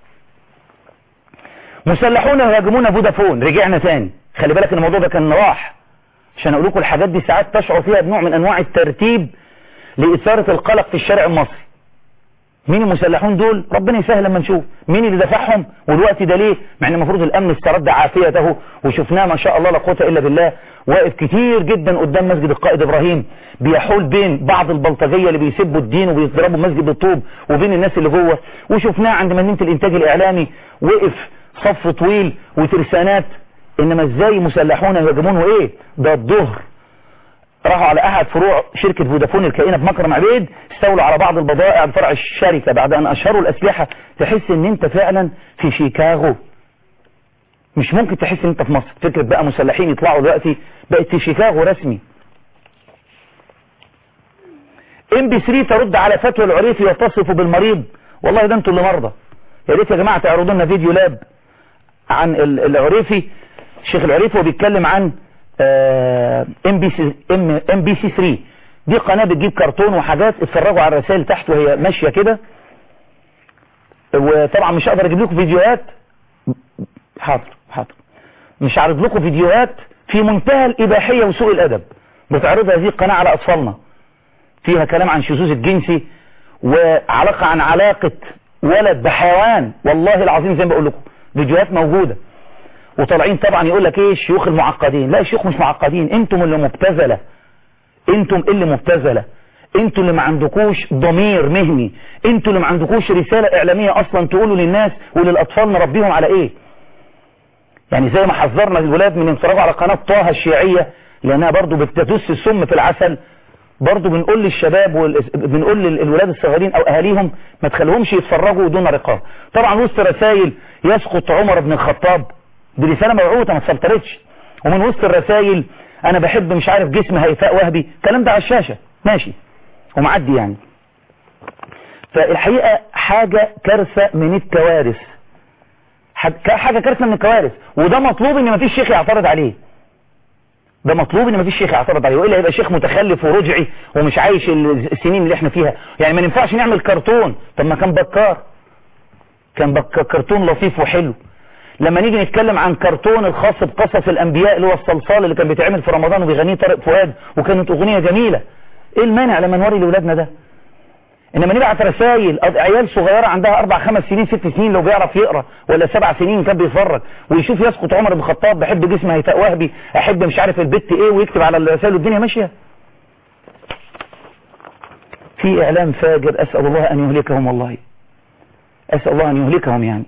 مسلحون يهاجمون فودافون رجعنا تاني خلي بالك ان الموضوع ده كان راح عشان اقول لكم الحاجات دي ساعات تشعر فيها بنوع من انواع الترتيب لاثارة القلق في الشارع المصري مين المسلحون دول ربنا يسهل لما نشوف مين اللي دفعهم والوقت ده ليه مع ان المفروض الامن استرد عافيته وشفناه ما شاء الله لا قوه الا بالله واقف كتير جدا قدام مسجد القائد ابراهيم بيحول بين بعض البلطجيه اللي بيسبوا الدين وبيضربوا المسجد بالطوب وبين الناس اللي جوه وشفناه عند مدينه الانتاج الاعلامي وقف صف طويل وترسانات انما ازاي مسلحون يهاجمون وايه ده الظهر راحوا على احد فروع شركة فودافون الكائنة في مكرم عبيد استولوا على بعض البضائع بفرع الشركة بعد ان اشهروا الاسلحة تحس ان انت فعلا في شيكاغو مش ممكن تحس ان انت في مصر فكرة بقى مسلحين يطلعوا دلوقتي بقت في شيكاغو رسمي ام بي 3 ترد على فتوى العريفي وتصف بالمريض والله ده انتوا اللي مرضى يا ريت يا جماعة تعرضوا لنا فيديو لاب عن العريفي الشيخ العريفي وبيتكلم عن ام بي سي ام بي سي 3 دي قناة بتجيب كرتون وحاجات اتفرجوا على الرسائل تحت وهي ماشية كده وطبعا مش هقدر اجيب لكم فيديوهات حاضر حاضر مش هعرض لكم فيديوهات في منتهى الاباحية وسوء الادب بتعرض هذه القناة على اطفالنا فيها كلام عن شذوذ الجنسي وعلاقة عن علاقة ولد بحيوان والله العظيم زي ما بقول لكم فيديوهات موجودة وطالعين طبعا يقول لك ايه الشيوخ المعقدين لا الشيوخ مش معقدين انتم اللي مبتذلة انتم اللي مبتذلة انتم اللي ما عندكوش ضمير مهني انتم اللي ما عندكوش رسالة اعلامية اصلا تقولوا للناس وللاطفال نربيهم على ايه يعني زي ما حذرنا الولاد من يتفرجوا على قناة طه الشيعية لانها برضو بتدس السم في العسل برضو بنقول للشباب وال... بنقول للولاد الصغيرين او اهاليهم ما تخليهمش يتفرجوا دون رقابه طبعا وسط رسائل يسقط عمر بن الخطاب دي رسالة موعوثة ما اتسلطرتش ومن وسط الرسائل انا بحب مش عارف جسم هيفاء وهبي الكلام ده على الشاشة ماشي ومعدي يعني فالحقيقة حاجة كارثة من الكوارث حاجة كارثة من الكوارث وده مطلوب ان مفيش شيخ يعترض عليه ده مطلوب ان مفيش شيخ يعترض عليه والا يبقى شيخ متخلف ورجعي ومش عايش السنين اللي احنا فيها يعني ما ينفعش نعمل كرتون طب ما كان بكار كان بك كرتون لطيف وحلو لما نيجي نتكلم عن كرتون الخاص بقصص الانبياء اللي هو الصلصال اللي كان بيتعمل في رمضان وبيغنيه طارق فؤاد وكانت اغنيه جميله ايه المانع لما نوري لاولادنا ده انما نبعت رسائل عيال صغيره عندها اربع خمس سنين ست سنين لو بيعرف يقرا ولا سبع سنين كان بيتفرج ويشوف يسقط عمر بن الخطاب بحب جسم هيفاء وهبي احب مش عارف البت ايه ويكتب على الرسائل والدنيا ماشيه في اعلام فاجر اسال الله ان يهلكهم والله اسال الله ان يهلكهم يعني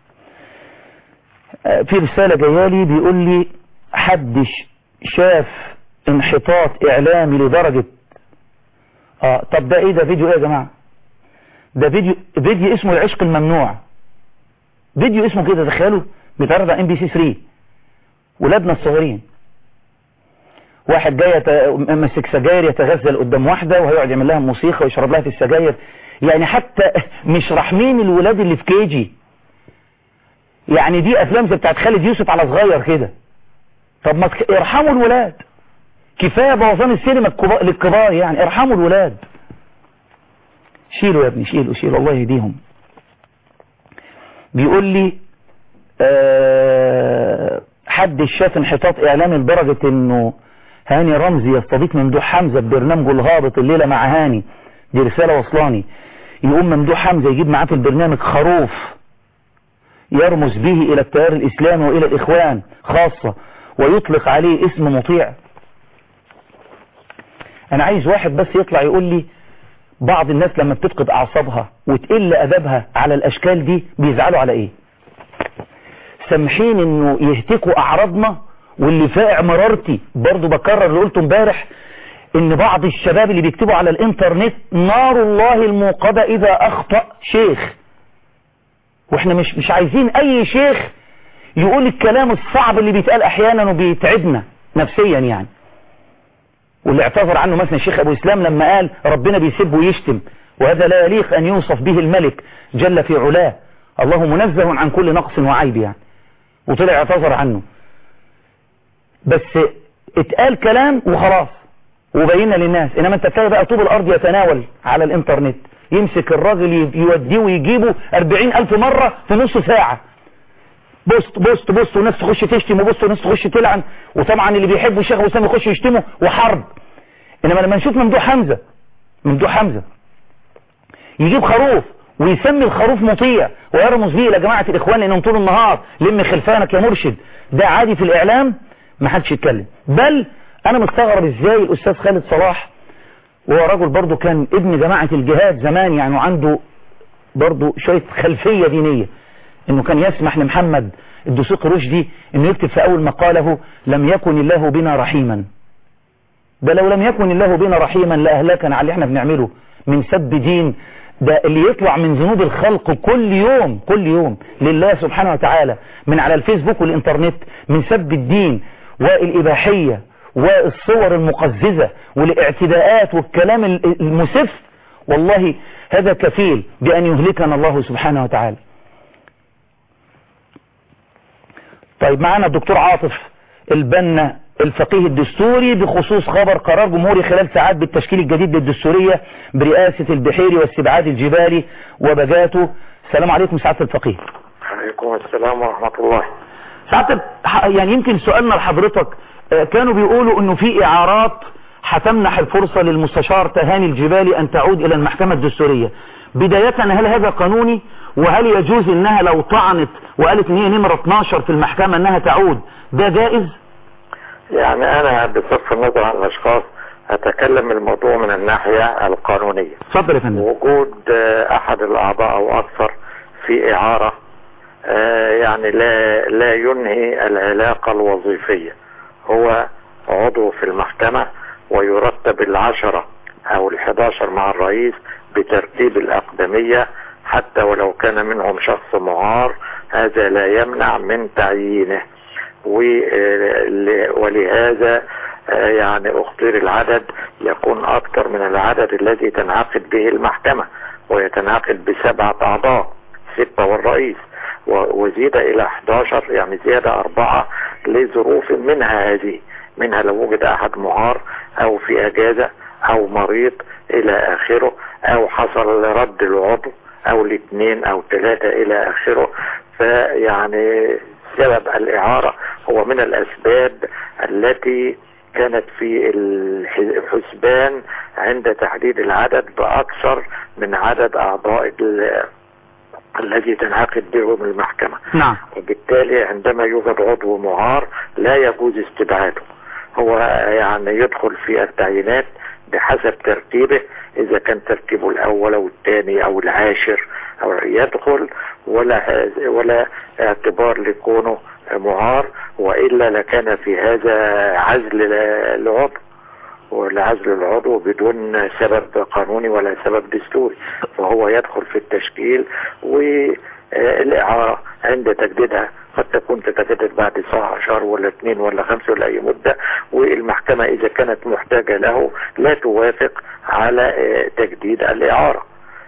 في رسالة جايالي بيقول لي حد شاف انحطاط اعلامي لدرجة اه طب ده ايه ده فيديو ايه يا جماعة ده فيديو فيديو اسمه العشق الممنوع فيديو اسمه كده تخيلوا بيتعرض على ام بي سي 3 ولادنا الصغيرين واحد جاي يت... مسك سجاير يتغزل قدام واحدة وهيقعد يعمل لها موسيقى ويشرب لها في السجاير يعني حتى مش رحمين الولاد اللي في كيجي يعني دي افلام زي بتاعت خالد يوسف على صغير كده طب ما تك... ارحموا الولاد كفاية بوظان السينما الكبار للكبار يعني ارحموا الولاد شيلوا يا ابني شيلوا شيلوا الله يهديهم بيقول لي أه حد شاف انحطاط اعلامي لدرجة انه هاني رمزي يستضيف ممدوح حمزة ببرنامجه الهابط الليلة مع هاني دي رسالة وصلاني يقوم ممدوح حمزة يجيب معاه في البرنامج خروف يرمز به الى التيار الاسلامي والى الاخوان خاصة ويطلق عليه اسم مطيع انا عايز واحد بس يطلع يقول لي بعض الناس لما بتفقد اعصابها وتقل ادبها على الاشكال دي بيزعلوا على ايه سامحين انه يهتكوا اعراضنا واللي فاقع مرارتي برضو بكرر اللي قلته امبارح ان بعض الشباب اللي بيكتبوا على الانترنت نار الله الموقدة اذا اخطأ شيخ واحنا مش مش عايزين اي شيخ يقول الكلام الصعب اللي بيتقال احيانا وبيتعبنا نفسيا يعني واللي اعتذر عنه مثلا الشيخ ابو اسلام لما قال ربنا بيسب ويشتم وهذا لا يليق ان يوصف به الملك جل في علاه الله منزه عن كل نقص وعيب يعني وطلع اعتذر عنه بس اتقال كلام وخلاص وبينا للناس انما انت تلاقي بقى طوب الارض يتناول على الانترنت يمسك الراجل ي- يوديه ويجيبه أربعين ألف مرة في نص ساعة بوست بوست بوست وناس تخش تشتم وبوست وناس تخش تلعن وطبعا اللي بيحبوا الشيخ ابو اسامه يخش يشتمه وحرب انما لما نشوف ممدوح حمزه ممدوح حمزه يجيب خروف ويسمي الخروف مطيع ويرمز به الى جماعه الاخوان لانهم طول النهار لم خلفانك يا مرشد ده عادي في الاعلام ما حدش يتكلم بل انا مستغرب ازاي الاستاذ خالد صلاح وهو رجل برضه كان ابن جماعه الجهاد زمان يعني وعنده برضه شويه خلفيه دينيه انه كان يسمح لمحمد الدسوقي رشدي انه يكتب في اول مقاله لم يكن الله بنا رحيما ده لو لم يكن الله بنا رحيما لاهلكنا على اللي احنا بنعمله من سب دين ده اللي يطلع من ذنوب الخلق كل يوم كل يوم لله سبحانه وتعالى من على الفيسبوك والانترنت من سب الدين والإباحية والصور المقززة والاعتداءات والكلام المسف والله هذا كفيل بأن يهلكنا الله سبحانه وتعالى طيب معنا الدكتور عاطف البنا الفقيه الدستوري بخصوص خبر قرار جمهوري خلال ساعات بالتشكيل الجديد للدستورية برئاسة البحيري واستبعاد الجبالي وبجاته السلام عليكم سعادة الفقيه عليكم السلام ورحمة الله سعادة يعني يمكن سؤالنا لحضرتك كانوا بيقولوا انه في اعارات هتمنح الفرصة للمستشار تهاني الجبالي ان تعود الى المحكمة الدستورية بداية هل هذا قانوني وهل يجوز انها لو طعنت وقالت ان هي نمرة 12 في المحكمة انها تعود ده جائز يعني انا بصرف النظر عن الاشخاص اتكلم الموضوع من الناحية القانونية اتفضل يا فندم وجود احد الاعضاء او اكثر في اعارة يعني لا لا ينهي العلاقة الوظيفية هو عضو في المحكمة ويرتب العشرة او الحداشر مع الرئيس بترتيب الاقدمية حتى ولو كان منهم شخص معار هذا لا يمنع من تعيينه ولهذا يعني اختير العدد يكون اكثر من العدد الذي تنعقد به المحكمة ويتنعقد بسبعة اعضاء ستة والرئيس وزيد الى 11 يعني زيادة اربعة لظروف منها هذه منها لو وجد احد معار او في اجازة او مريض الى اخره او حصل رد العضو او الاثنين او ثلاثة الى اخره فيعني سبب الاعارة هو من الاسباب التي كانت في الحسبان عند تحديد العدد باكثر من عدد اعضاء الذي تنعقد بهم المحكمة نعم وبالتالي عندما يوجد عضو معار لا يجوز استبعاده هو يعني يدخل في التعيينات بحسب ترتيبه اذا كان ترتيبه الاول او الثاني او العاشر او يدخل ولا ولا اعتبار لكونه معار والا لكان في هذا عزل العضو والعزل العضو بدون سبب قانوني ولا سبب دستوري فهو يدخل في التشكيل والإعارة عند تجديدها قد تكون تتجدد بعد ساعة شهر ولا اثنين ولا خمسة ولا أي مدة والمحكمة إذا كانت محتاجة له لا توافق على تجديد الإعارة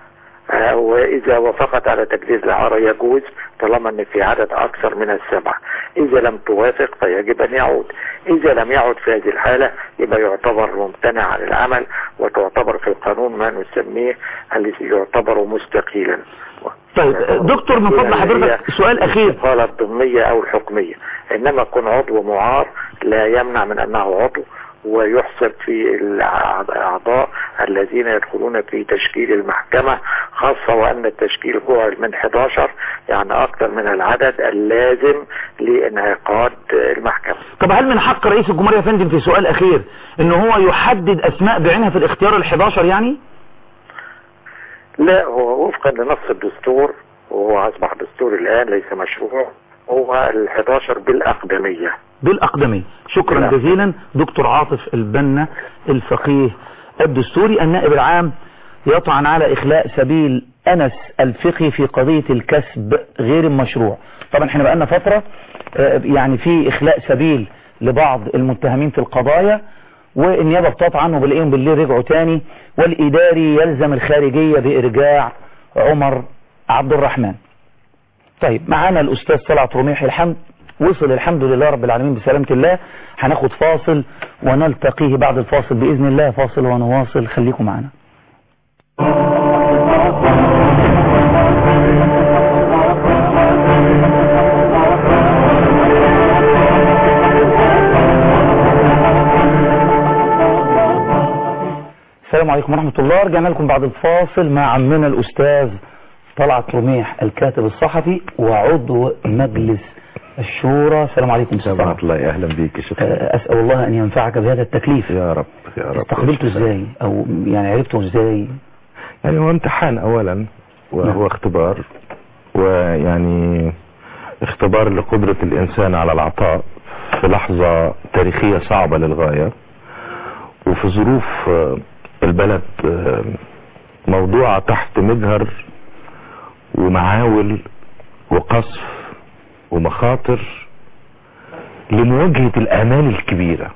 وإذا وافقت على تجديد الإعارة يجوز طالما أن في عدد أكثر من السبعة إذا لم توافق فيجب أن يعود إذا لم يعد في هذه الحالة يبقى يعتبر ممتنع عن العمل وتعتبر في القانون ما نسميه الذي يعتبر مستقيلا طيب دكتور من فضل حضرتك سؤال أخير قال الضمنية أو الحكمية إنما كن عضو معار لا يمنع من أنه عضو ويحسب في الأعضاء الذين يدخلون في تشكيل المحكمة خاصة وأن التشكيل جعل من 11 يعني أكثر من العدد اللازم لانعقاد المحكمة طب هل من حق رئيس الجمهورية يا فندم في سؤال أخير إن هو يحدد أسماء بعينها في الاختيار ال11 يعني؟ لا هو وفقا لنص الدستور وهو أصبح دستور الآن ليس مشروع هو ال11 بالأقدمية بالأقدمية شكرا نعم. جزيلا دكتور عاطف البنا الفقيه الدستوري النائب العام يطعن على إخلاء سبيل أنس الفقي في قضية الكسب غير المشروع طبعا احنا بقالنا فترة آه، يعني في إخلاء سبيل لبعض المتهمين في القضايا والنيابة بتطعن وبلاقيهم بالليل رجعوا تاني والإداري يلزم الخارجية بإرجاع عمر عبد الرحمن طيب معانا الأستاذ طلعت رميح الحمد وصل الحمد لله رب العالمين بسلامة الله هناخد فاصل ونلتقيه بعد الفاصل بإذن الله فاصل ونواصل خليكم معنا السلام عليكم ورحمة الله رجعنا لكم بعد الفاصل مع عمنا الأستاذ طلعت رميح الكاتب الصحفي وعضو مجلس الشورى السلام عليكم أستاذ سبحان طلعت. الله اهلا بيك شكرا آه، أسأل الله أن ينفعك بهذا التكليف يا رب يا رب استقبلته ازاي او يعني عرفته ازاي يعني هو امتحان اولا وهو نعم. اختبار ويعني اختبار لقدرة الانسان على العطاء في لحظة تاريخية صعبة للغاية وفي ظروف آه، البلد آه، موضوعة تحت مجهر ومعاول وقصف ومخاطر لمواجهة الآمال الكبيرة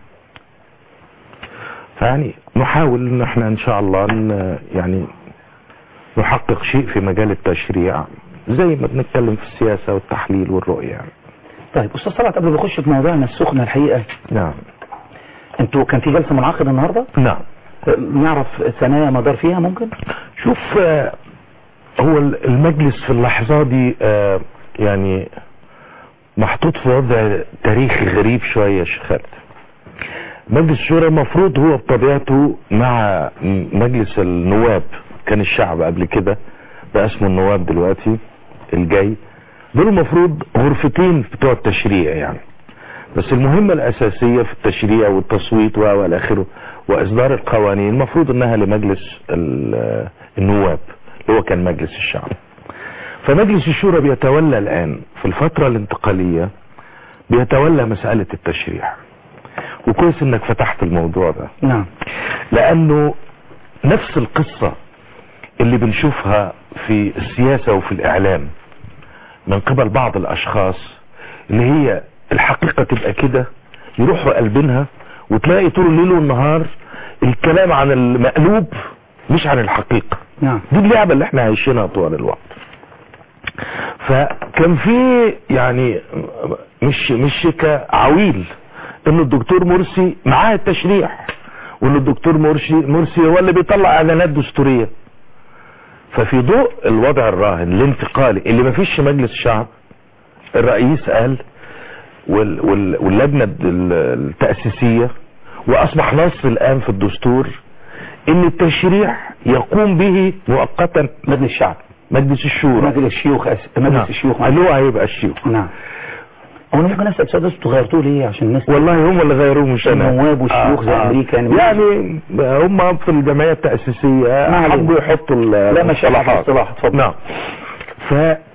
فيعني نحاول ان احنا ان شاء الله ن- يعني نحقق شيء في مجال التشريع زي ما بنتكلم في السياسة والتحليل والرؤية يعني. طيب استاذ طلعت قبل ما نخش في موضوعنا السخنه الحقيقه نعم انتوا كان في جلسه منعقده النهارده نعم آه، نعرف ثنايا مدار فيها ممكن شوف آه، هو ال- المجلس في اللحظة دي آه، يعني محطوط في وضع تاريخي غريب شوية يا شيخ خالد مجلس الشورى المفروض هو بطبيعته مع م- مجلس النواب كان الشعب قبل كده بقى اسمه النواب دلوقتي الجاي دول المفروض غرفتين بتوع التشريع يعني بس المهمة الأساسية في التشريع والتصويت و والى آخره وإصدار القوانين المفروض إنها لمجلس ال- النواب اللي هو كان مجلس الشعب فمجلس الشورى بيتولى الآن في الفترة الانتقالية بيتولى مسألة التشريع وكويس انك فتحت الموضوع ده نعم لانه نفس القصة اللي بنشوفها في السياسة وفي الاعلام من قبل بعض الاشخاص اللي هي الحقيقة تبقى كده يروحوا قلبينها وتلاقي طول الليل والنهار الكلام عن المقلوب مش عن الحقيقة نعم دي اللعبة اللي احنا عايشينها طوال الوقت فكان في يعني مش مش شكا عويل ان الدكتور مرسي معاه التشريع وان الدكتور مرسي مرسي هو اللي بيطلع اعلانات دستورية ففي ضوء الوضع الراهن الانتقالي اللي ما فيش مجلس شعب الرئيس قال وال وال واللجنة ال- التأسيسية واصبح نص الان في الدستور ان التشريع يقوم به مؤقتا مجلس الشعب مجلس الشورى مجلس الشيوخ أس... مجلس نعم. الشيوخ اللي هو هيبقى الشيوخ نعم هو انا ممكن اسال سؤال بس انتوا غيرتوه ليه عشان الناس والله هم اللي غيروه مش انا النواب والشيوخ زي أمريكا يعني. يعني هم في الجمعيه التاسيسيه ما علينا. حبوا يحطوا ال- لا مشاكل في المصطلحات. الاصطلاح اتفضل نعم ف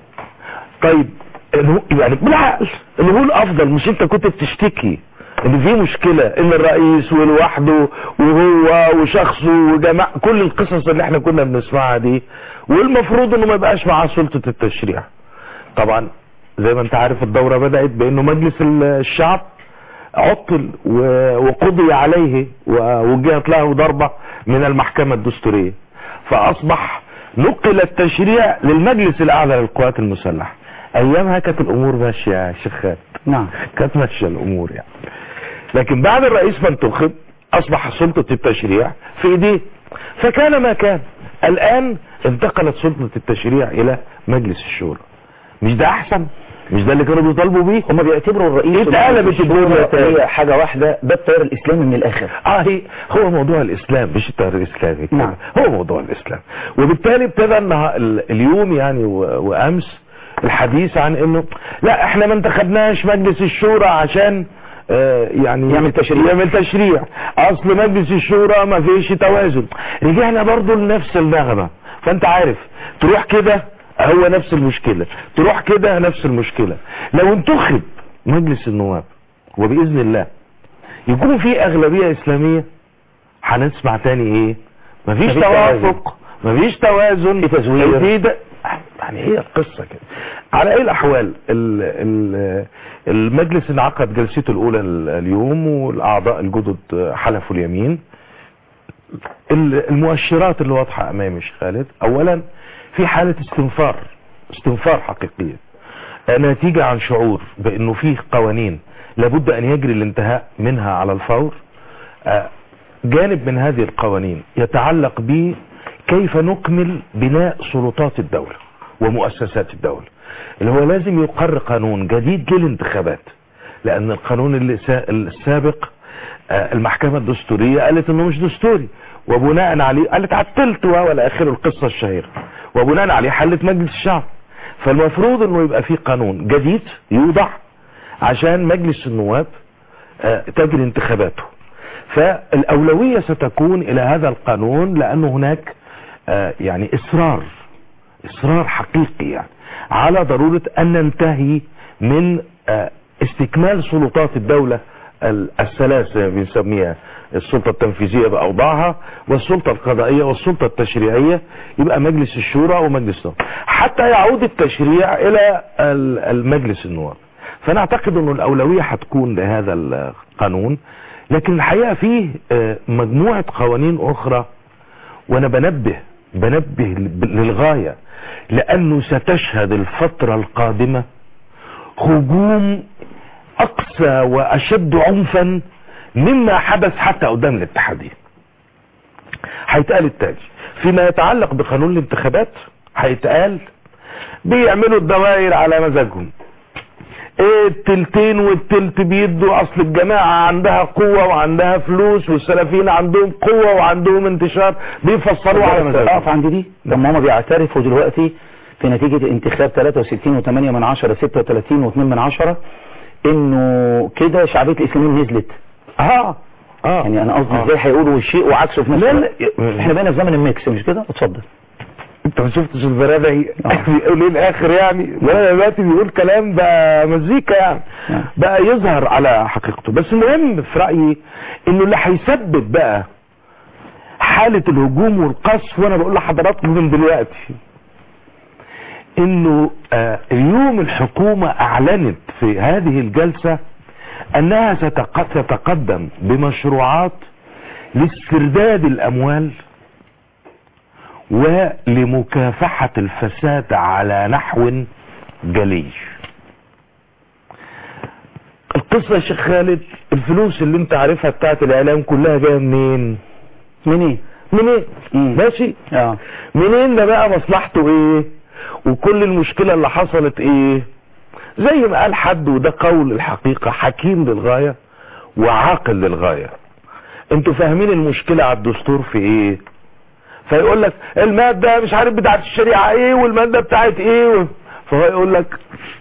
طيب إنه- يعني بالعقل اللي هو الافضل مش انت كنت بتشتكي ان في مشكلة ان الرئيس ولوحده وهو وشخصه وجماعة كل القصص اللي احنا كنا بنسمعها دي والمفروض انه ما يبقاش معاه سلطة التشريع طبعا زي ما انت عارف الدورة بدأت بانه مجلس الشعب عطل و- وقضي عليه ووجهت له ضربة من المحكمة الدستورية فاصبح نقل التشريع للمجلس الاعلى للقوات المسلحة ايامها كانت الامور ماشية يا شيخ خالد. نعم كانت ماشية الامور يعني لكن بعد الرئيس ما انتخب اصبح سلطة التشريع في ايديه فكان ما كان الان انتقلت سلطة التشريع الى مجلس الشورى مش ده احسن مش ده اللي كانوا بيطالبوا بيه هم بيعتبروا الرئيس اتقلبت ومجلس الدنيا الشورى تاني. هي حاجه واحده ده التيار الاسلامي من الاخر اه هي هو موضوع الاسلام مش التيار الاسلامي كده. نعم. هو موضوع الاسلام وبالتالي ابتدى النها- ال- اليوم يعني و- وامس الحديث عن انه لا احنا ما انتخبناش مجلس الشورى عشان آه يعني يعمل تشريع. يعمل تشريع اصل مجلس الشورى ما فيش توازن رجعنا برضو لنفس النغمة فانت عارف تروح كده هو نفس المشكلة تروح كده نفس المشكلة لو انتخب مجلس النواب وبإذن الله يكون في اغلبية اسلامية هنسمع تاني ايه مفيش مفيش توافق مفيش توازن في تزوير. في ده يعني هي القصة كده على اي الاحوال ال ال المجلس انعقد جلسته الاولى ال- اليوم والاعضاء الجدد حلفوا اليمين ال- المؤشرات اللي واضحة امامي يا شيخ خالد اولا في حالة استنفار استنفار حقيقية نتيجة عن شعور بانه فيه قوانين لابد ان يجري الانتهاء منها على الفور آه، جانب من هذه القوانين يتعلق ب كيف نكمل بناء سلطات الدولة ومؤسسات الدولة اللي هو لازم يقر قانون جديد للانتخابات لان القانون اللي سا- السابق آه، المحكمة الدستورية قالت انه مش دستوري وبناء عليه قالت عدلت والى اخره القصة الشهيرة وبناء عليه حلت مجلس الشعب فالمفروض انه يبقى فيه قانون جديد يوضع عشان مجلس النواب آه، تجري انتخاباته فالاولوية ستكون الى هذا القانون لان هناك آه، يعني اصرار اصرار حقيقي يعني على ضرورة ان ننتهي من آه، استكمال سلطات الدولة ال- الثلاث زي ما بنسميها السلطة التنفيذية بأوضاعها والسلطة القضائية والسلطة التشريعية يبقى مجلس الشورى ومجلس النواب حتى يعود التشريع إلى ال- المجلس النواب فأنا أعتقد أن الأولوية هتكون لهذا القانون لكن الحقيقة فيه آه، مجموعة قوانين أخرى وأنا بنبه بنبه للغاية لأنه ستشهد الفترة القادمة هجوم اقسى واشد عنفا مما حدث حتى قدام الاتحادية هيتقال التالي فيما يتعلق بقانون الانتخابات هيتقال بيعملوا الدوائر على مزاجهم ايه التلتين والتلت بيدوا اصل الجماعة عندها قوة وعندها فلوس والسلفيين عندهم قوة وعندهم انتشار بيفسروها على اقف مزاجهم عند دي لما هم بيعترفوا دلوقتي في نتيجة انتخاب 63 و8 من 10 36 و2 من 10 انه كده شعبية الاسلاميين نزلت اه اه يعني انا قصدي آه. ازاي هيقولوا الشيء وعكسه في نفس لا، الوقت لا. احنا بقينا في زمن الميكس مش كده اتفضل انت ما شفتش البرادعي آه. بيقول ايه الاخر يعني البرادعي دلوقتي بيقول كلام بقى مزيكا يعني آه. بقى يظهر على حقيقته بس المهم في رايي انه اللي هيسبب بقى حالة الهجوم والقصف وانا بقول لحضراتكم من دلوقتي انه آه اليوم الحكومة اعلنت في هذه الجلسة انها ستق- ستتقدم بمشروعات لاسترداد الاموال ولمكافحة الفساد على نحو جلي القصة يا شيخ خالد الفلوس اللي انت عارفها بتاعت الاعلام كلها جاية منين منين منين مم. ماشي اه منين ده بقى مصلحته ايه وكل المشكلة اللي حصلت ايه زي ما قال حد وده قول الحقيقة حكيم للغاية وعاقل للغاية انتوا فاهمين المشكلة على الدستور في ايه فيقول لك المادة مش عارف بتاعت الشريعة ايه والمادة بتاعت ايه و... فهو يقول لك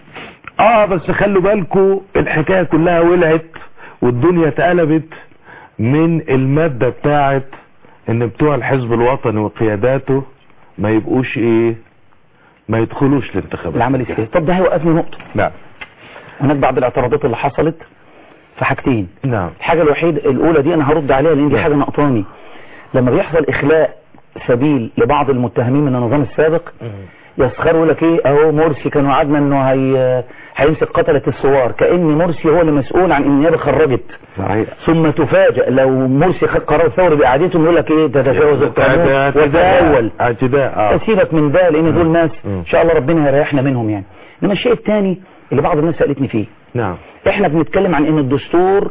اه بس خلوا بالكوا الحكاية كلها ولعت والدنيا اتقلبت من المادة بتاعت ان بتوع الحزب الوطني وقياداته ما يبقوش ايه ما يدخلوش الانتخابات العمل السياسي طب ده هيوقفني نقطة نعم هناك بعض الاعتراضات اللي حصلت في حاجتين نعم الحاجة الوحيدة الأولى دي أنا هرد عليها لأن دي نعم. حاجة نقطاني لما بيحصل إخلاء سبيل لبعض المتهمين من النظام السابق يسخروا يقول لك ايه اهو مرسي كان وعدنا انه هي هيمسك قتلة الثوار كأن مرسي هو اللي مسؤول عن ان النيابة خرجت صحيح ثم تفاجأ لو مرسي خد قرار ثوري بإعادتهم يقول لك ايه ده تجاوز القانون وتأول اعتداء اه سيبك من ده لان دول ناس مم. ان شاء الله ربنا يريحنا منهم يعني انما الشيء الثاني اللي بعض الناس سألتني فيه نعم احنا بنتكلم عن ان الدستور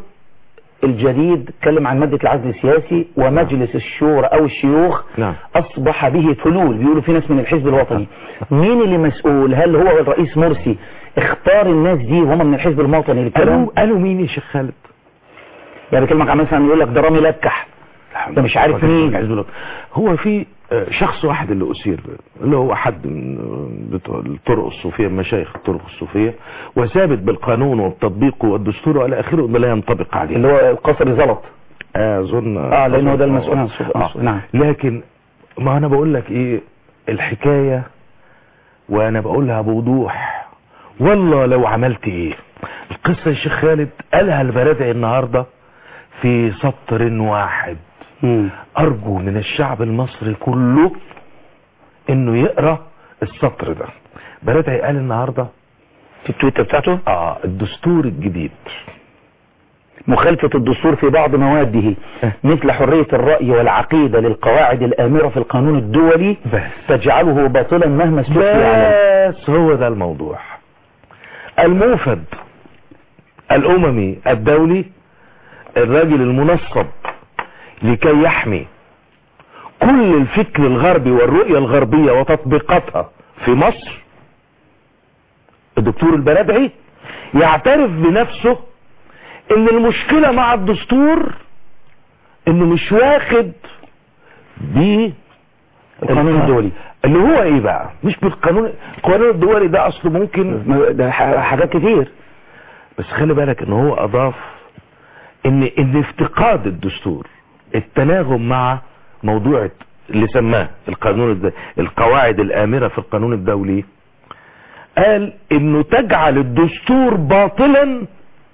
الجديد اتكلم عن مادة العزل السياسي ومجلس الشورى او الشيوخ نعم. اصبح به فلول بيقولوا في ناس من الحزب الوطني مين اللي مسؤول هل هو الرئيس مرسي اختار الناس دي وهم من الحزب الوطني للكلام قالوا قالوا مين يا شيخ خالد يعني بكلمك عن مثلا يقول لك ده رامي لكح ده مش عارف مين الحزب الوطني. هو في آه، شخص واحد اللي أسير اللي هو حد من آه، بتوع الطرق الصوفية مشايخ الطرق الصوفية وثابت بالقانون وبتطبيقه والدستور وإلى آخره ما لا ينطبق عليه اللي هو القصري زلط اظن اه لانه هو ده أظن- المسؤول عن الصوت آه. نعم لكن ما انا بقول لك ايه الحكاية وانا بقولها بوضوح والله لو عملت ايه القصة يا شيخ خالد قالها البرادعي النهاردة في سطر واحد مم. ارجو من الشعب المصري كله انه يقرأ السطر ده برادعي قال النهاردة في التويتر بتاعته اه الدستور الجديد مخالفة الدستور في بعض مواده مثل حرية الرأي والعقيدة للقواعد الآمرة في القانون الدولي بس تجعله باطلا مهما استثني عليه بس هو ده الموضوع الموفد الاممي الدولي الراجل المنصب لكي يحمي كل الفكر الغربي والرؤية الغربية وتطبيقاتها في مصر الدكتور البلدعي يعترف بنفسه ان المشكلة مع الدستور انه مش واخد بالقانون الدولي اللي هو ايه بقى مش بالقانون القانون الدولي ده اصله ممكن ده ح- حاجات كتير بس خلي بالك ان هو اضاف ان ان افتقاد الدستور التناغم مع موضوع اللي سماه القانون الد... القواعد الامره في القانون الدولي قال انه تجعل الدستور باطلا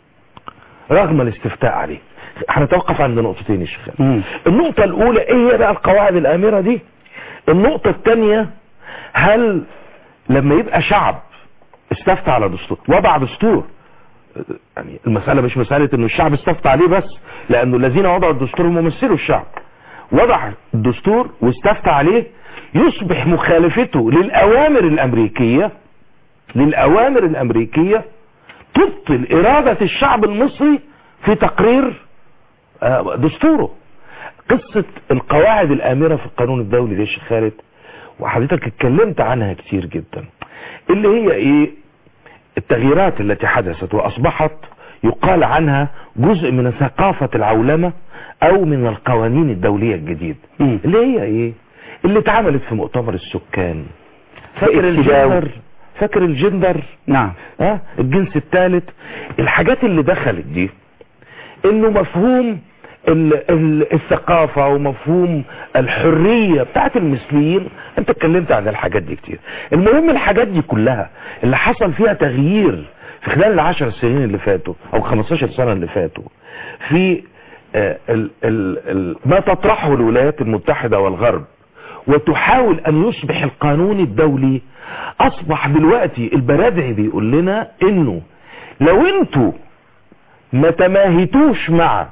رغم الاستفتاء عليه هنتوقف عند نقطتين يا شيخ خالد. مم. النقطة الأولى إيه هي بقى القواعد الآمرة دي النقطة الثانية هل لما يبقى شعب استفتى على دستور وضع دستور يعني المسألة مش مسألة انه الشعب استفتى عليه بس لانه الذين وضعوا الدستور هم ممثلوا الشعب وضع الدستور واستفتى عليه يصبح مخالفته للأوامر الأمريكية للأوامر الأمريكية تبطل إرادة الشعب المصري في تقرير آه، دستوره قصة القواعد الآمرة في القانون الدولي دي يا شيخ خالد وحضرتك اتكلمت عنها كتير جدا اللي هي ايه التغييرات التي حدثت واصبحت يقال عنها جزء من ثقافة العولمة او من القوانين الدولية الجديدة مم. اللي هي ايه اللي اتعملت في مؤتمر السكان فاكر الابتداء. الجندر فاكر الجندر نعم ها الجنس الثالث الحاجات اللي دخلت دي انه مفهوم ال- ال- الثقافة ومفهوم الحرية بتاعت المثليين انت اتكلمت عن الحاجات دي كتير المهم الحاجات دي كلها اللي حصل فيها تغيير في خلال العشر سنين اللي فاتوا او 15 سنة اللي فاتوا في آه، ال ال ال ما تطرحه الولايات المتحدة والغرب وتحاول ان يصبح القانون الدولي اصبح دلوقتي البرادعي بيقول لنا انه لو انتوا ما تماهيتوش مع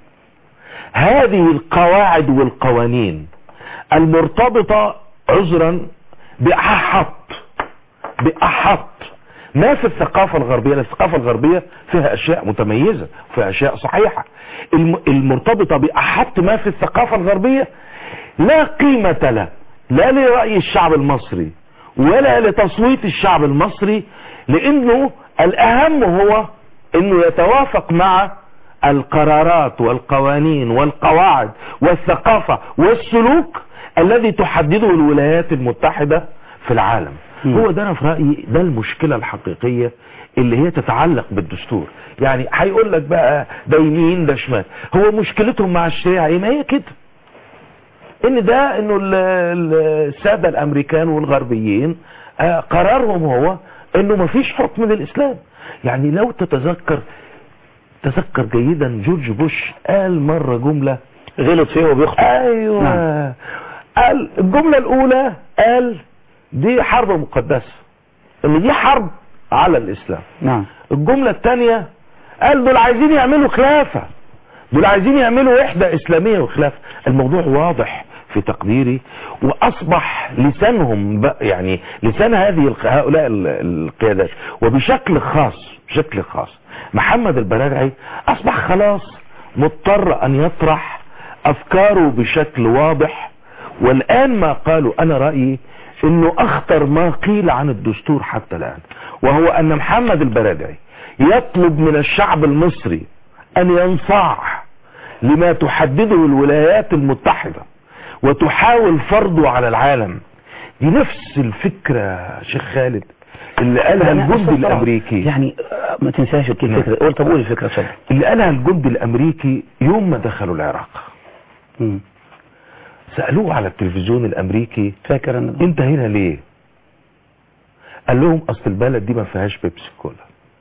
هذه القواعد والقوانين المرتبطة عذرا بأحط بأحط ما في الثقافة الغربية لأن الثقافة الغربية فيها أشياء متميزة وفيها أشياء صحيحة الم- المرتبطة بأحط ما في الثقافة الغربية لا قيمة له لا لرأي الشعب المصري ولا لتصويت الشعب المصري لأنه الأهم هو أنه يتوافق مع القرارات والقوانين والقواعد والثقافة والسلوك الذي تحدده الولايات المتحدة في العالم مم. هو ده انا في رايي ده المشكله الحقيقيه اللي هي تتعلق بالدستور يعني هيقول لك بقى ده يمين ده شمال هو مشكلتهم مع الشريعه ايه ما هي كده ان ده انه ال- ال- الساده الامريكان والغربيين آه، قرارهم هو انه ما فيش حكم للاسلام يعني لو تتذكر تذكر جيدا جورج بوش قال مره جمله غلط فيه وبيخطئ ايوه نعم. قال الجملة الاولى قال دي حرب مقدسة ان دي حرب على الاسلام نعم الجملة الثانية قال دول عايزين يعملوا خلافة دول عايزين يعملوا وحدة اسلامية وخلافة الموضوع واضح في تقديري واصبح لسانهم بق- يعني لسان هذه الق- هؤلاء ال- القيادات وبشكل خاص بشكل خاص محمد البرادعي اصبح خلاص مضطر ان يطرح افكاره بشكل واضح والان ما قالوا انا رايي انه اخطر ما قيل عن الدستور حتى الان وهو ان محمد البرادعي يطلب من الشعب المصري ان ينصاع لما تحدده الولايات المتحدة وتحاول فرضه على العالم دي نفس الفكرة يا شيخ خالد اللي قالها يعني الجندي أصلاً طبعاً الامريكي يعني آه، ما تنساش نعم. الفكرة قول طب قول الفكرة اتفضل اللي قالها الجندي الامريكي يوم ما دخلوا العراق مم. سألوه على التلفزيون الامريكي فاكر انا انت هنا ليه قال لهم اصل البلد دي ما فيهاش بيبسي كولا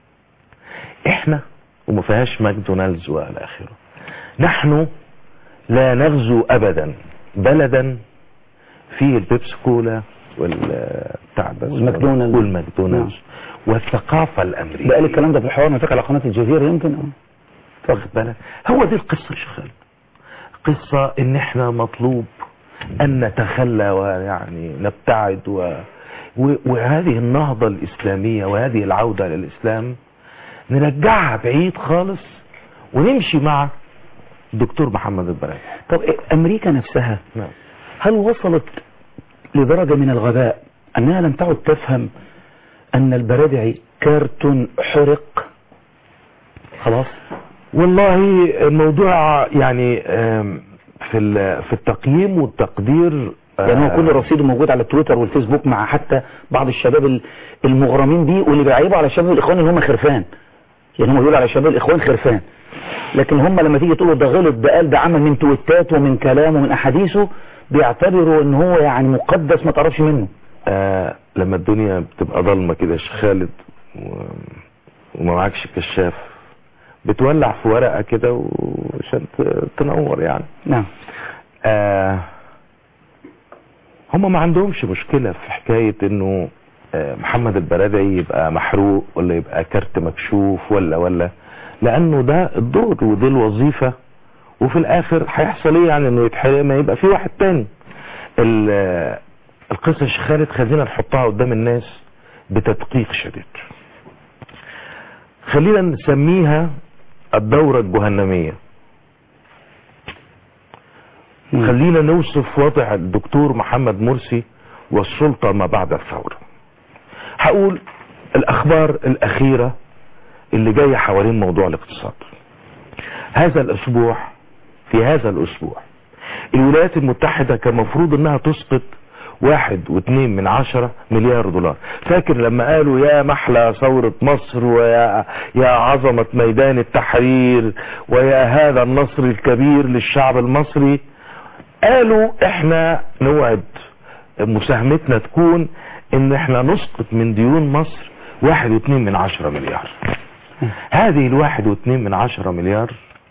احنا وما فيهاش ماكدونالدز والى اخره نحن لا نغزو ابدا بلدا فيه البيبسي كولا وال بتاع ده والماكدونالدز. والماكدونالدز والثقافه الامريكيه ده قال الكلام ده في الحوار ما فاكر على قناة الجزيرة يمكن اه واخد بالك هو دي القصة يا شيخ خالد قصة ان احنا مطلوب ان نتخلى ويعني نبتعد و- وهذه النهضة الإسلامية وهذه العودة للإسلام نرجعها بعيد خالص ونمشي مع الدكتور محمد البراهيم طب إيه، امريكا نفسها نعم. هل وصلت لدرجة من الغباء انها لم تعد تفهم ان البرادعي كارتون حرق خلاص والله الموضوع يعني آم، في ال- في التقييم والتقدير آه، يعني هو كل رصيده موجود على تويتر والفيسبوك مع حتى بعض الشباب ال- المغرمين بيه واللي بيعيبوا على شباب الاخوان ان هم خرفان يعني هم بيقولوا على شباب الاخوان خرفان لكن هم لما تيجي تقولوا ده غلط ده قال ده عمل من تويتات ومن كلامه ومن احاديثه بيعتبروا ان هو يعني مقدس ما تعرفش منه آه لما الدنيا بتبقى ضلمه كده يا شيخ خالد و... وما معكش كشاف بتولع في ورقه كده وعشان ت- تنور يعني نعم آه هم ما عندهمش مشكله في حكايه انه آه محمد البرادعي يبقى محروق ولا يبقى كارت مكشوف ولا ولا لانه ده الدور ودي الوظيفه وفي الاخر هيحصل ايه يعني انه يتحرق ما يبقى في واحد تاني ال- القصه يا شيخ خالد خلينا نحطها قدام الناس بتدقيق شديد خلينا نسميها الدورة الجهنمية خلينا نوصف وضع الدكتور محمد مرسي والسلطة ما بعد الثورة هقول الأخبار الأخيرة اللي جاية حوالين موضوع الاقتصاد هذا الأسبوع في هذا الأسبوع الولايات المتحدة كان مفروض انها تسقط واحد واثنين من عشرة مليار دولار فاكر لما قالوا يا محلى ثورة مصر ويا يا عظمة ميدان التحرير ويا هذا النصر الكبير للشعب المصري قالوا احنا نوعد مساهمتنا تكون ان احنا نسقط من ديون مصر واحد واثنين من عشرة مليار هذه الواحد واثنين من عشرة مليار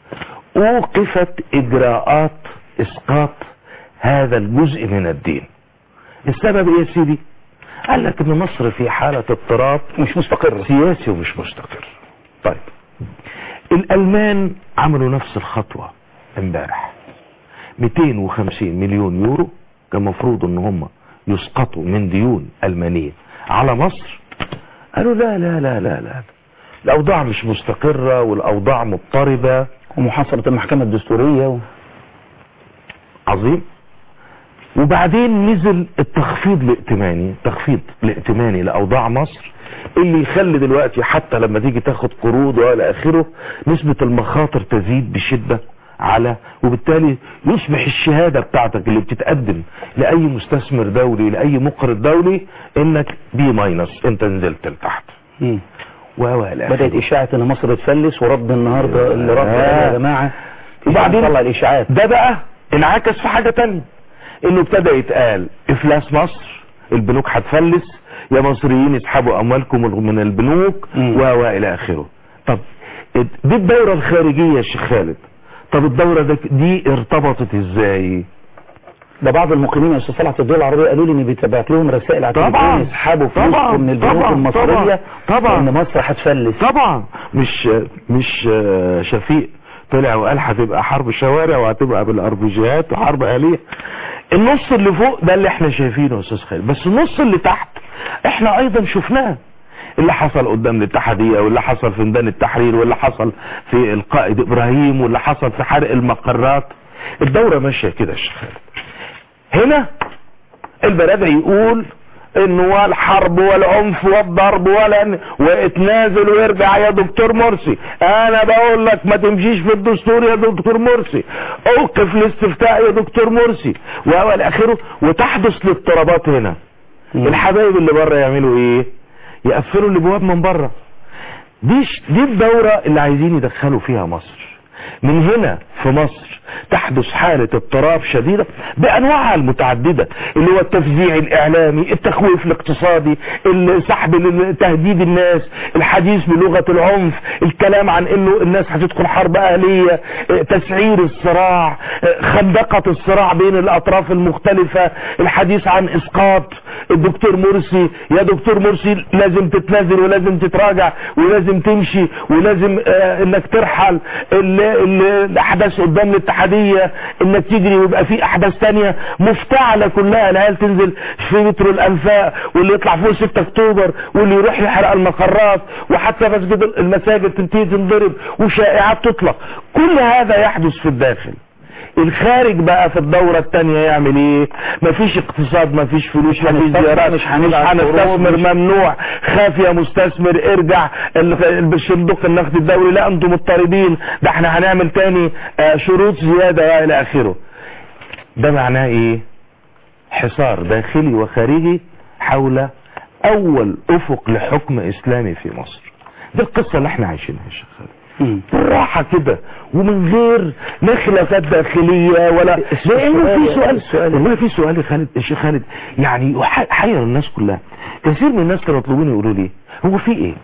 اوقفت اجراءات اسقاط هذا الجزء من الدين السبب ايه يا سيدي قال لك ان مصر في حالة اضطراب مش مستقر سياسي ومش مستقر طيب الالمان عملوا نفس الخطوة امبارح 250 مليون يورو كان مفروض ان هم يسقطوا من ديون المانية على مصر قالوا لا لا لا لا لا الاوضاع مش مستقرة والاوضاع مضطربة ومحاصرة المحكمة الدستورية و... عظيم وبعدين نزل التخفيض الائتماني التخفيض الائتماني لاوضاع مصر اللي يخلي دلوقتي حتى لما تيجي تاخد قروض والى اخره نسبة المخاطر تزيد بشدة على وبالتالي يصبح الشهادة بتاعتك اللي بتتقدم لأي مستثمر دولي لأي مقرض دولي انك بي ماينس انت نزلت لتحت مم. ولا بدأت إشاعة إن مصر تفلس ورد النهاردة اللي رد آه. يا جماعة وبعدين طلع الإشاعات ده بقى انعكس في حاجة تانية انه ابتدى يتقال افلاس مصر البنوك هتفلس يا مصريين اسحبوا اموالكم من البنوك مم. و و الى اخره طب دي الدورة الخارجية يا شيخ خالد طب الدورة ده- دي ارتبطت ازاي ده بعض المقيمين يا استاذ صلاح في الدول العربية قالوا لي ان بيتبعت لهم رسائل على طبعاً. التليفون يسحبوا طبعاً. فلوسكم من البنوك طبعاً. المصرية طبعاً. ان مصر هتفلس طبعا مش مش آه، شفيق طلع وقال هتبقى حرب شوارع وهتبقى بالاربجيات وحرب آلية النص اللي فوق ده اللي احنا شايفينه يا استاذ خالد بس النص اللي تحت احنا ايضا شفناه اللي حصل قدام الاتحادية واللي حصل في ميدان التحرير واللي حصل في القائد ابراهيم واللي حصل في حرق المقرات الدورة ماشية كده يا شيخ خالد هنا البلد يقول انه الحرب والعنف والضرب ولا واتنازل ويرجع يا دكتور مرسي انا بقول لك ما تمشيش في الدستور يا دكتور مرسي اوقف الاستفتاء يا دكتور مرسي واول اخره وتحدث الاضطرابات هنا الحبايب اللي بره يعملوا ايه يقفلوا الابواب من بره دي ش- دي الدورة اللي عايزين يدخلوا فيها مصر من هنا في مصر تحدث حالة اضطراب شديدة بأنواعها المتعددة اللي هو التفزيع الإعلامي التخويف الاقتصادي سحب ال- تهديد الناس الحديث بلغة العنف الكلام عن انه الناس هتدخل حرب أهلية اه، تسعير الصراع اه، خندقة الصراع بين الأطراف المختلفة الحديث عن إسقاط الدكتور مرسي يا دكتور مرسي لازم تتنازل ولازم تتراجع ولازم تمشي ولازم آه انك ترحل ال- ال- الاحداث قدام الاتحادية انك تجري ويبقى في احداث تانية مفتعلة كلها العيال تنزل في مترو الانفاق واللي يطلع فوق 6 اكتوبر واللي يروح يحرق المقرات وحتى مسجد المساجد تنتهي تنضرب وشائعات تطلق كل هذا يحدث في الداخل الخارج بقى في الدورة التانية يعمل ايه مفيش اقتصاد مفيش فلوس مفيش هنستثمر، زيارات مش مش هنبعت هنستثمر قروض، مش- ممنوع خاف يا مستثمر ارجع ال- بالصندوق النقد الدولي لا انتم مضطردين ده احنا هنعمل تاني آه، شروط زيادة الى اخره ده معناه ايه حصار داخلي وخارجي حول اول افق لحكم اسلامي في مصر دي القصة اللي احنا عايشينها يا شيخ خالد مم. بالراحة كده ومن غير لا خلافات داخلية ولا لانه في سؤال السؤال- والله في سؤال يا خالد يا شيخ خالد يعني يح- حير الناس كلها كثير من الناس كانوا يطلبوني يقولوا لي هو في ايه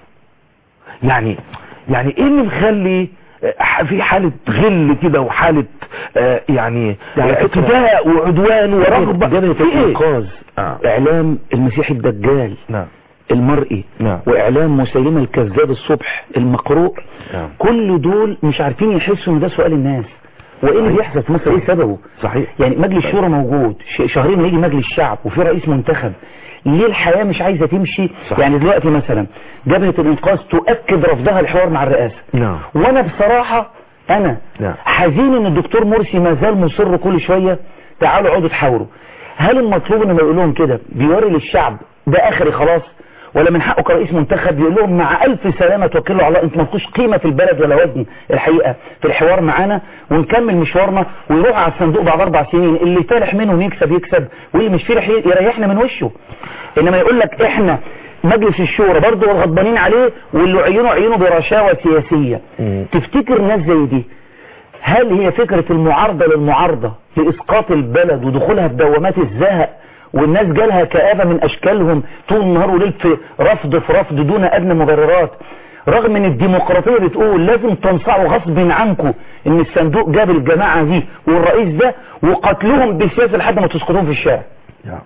يعني يعني ايه اللي مخلي آه، في حالة غل كده وحالة آه، يعني على فكرة- اعتداء وعدوان ورغبة جبهة في ايه الانقاذ آه. اعلام المسيح الدجال نعم المرئي نعم. واعلام مسيلمة الكذاب الصبح المقروء نعم. كل دول مش عارفين يحسوا ان ده سؤال الناس وايه اللي بيحصل في مصر ايه سببه صحيح يعني مجلس الشورى موجود ش- شهرين هيجي مجلس الشعب وفي رئيس منتخب ليه الحياة مش عايزة تمشي صح. يعني دلوقتي مثلا جبهة الانقاذ تؤكد رفضها الحوار مع الرئاسة نعم وانا بصراحة انا نعم. حزين ان الدكتور مرسي ما زال مصر كل شوية تعالوا اقعدوا تحاوروا هل المطلوب انه يقول لهم كده بيوري للشعب ده اخري خلاص ولا من حقه كرئيس منتخب يقول لهم مع الف سلامة توكلوا على الله انتوا مالكوش قيمة في البلد ولا وزن الحقيقة في الحوار معانا ونكمل مشوارنا ويروح على الصندوق بعد اربع سنين اللي فالح منهم يكسب يكسب واللي مش فالح يريحنا من وشه انما يقول لك احنا مجلس الشورى برضه غضبانين عليه واللي عينه عينه برشاوى سياسية مم. تفتكر ناس زي دي هل هي فكرة المعارضة للمعارضة لإسقاط البلد ودخولها في دوامات الزهق والناس جالها كآبة من أشكالهم طول النهار وليل في رفض في رفض دون أدنى مبررات رغم ان الديمقراطية بتقول لازم تنصعوا غصب عنكم ان الصندوق جاب الجماعة دي والرئيس ده وقتلهم بالسياسة لحد ما تسقطوهم في الشارع نعم.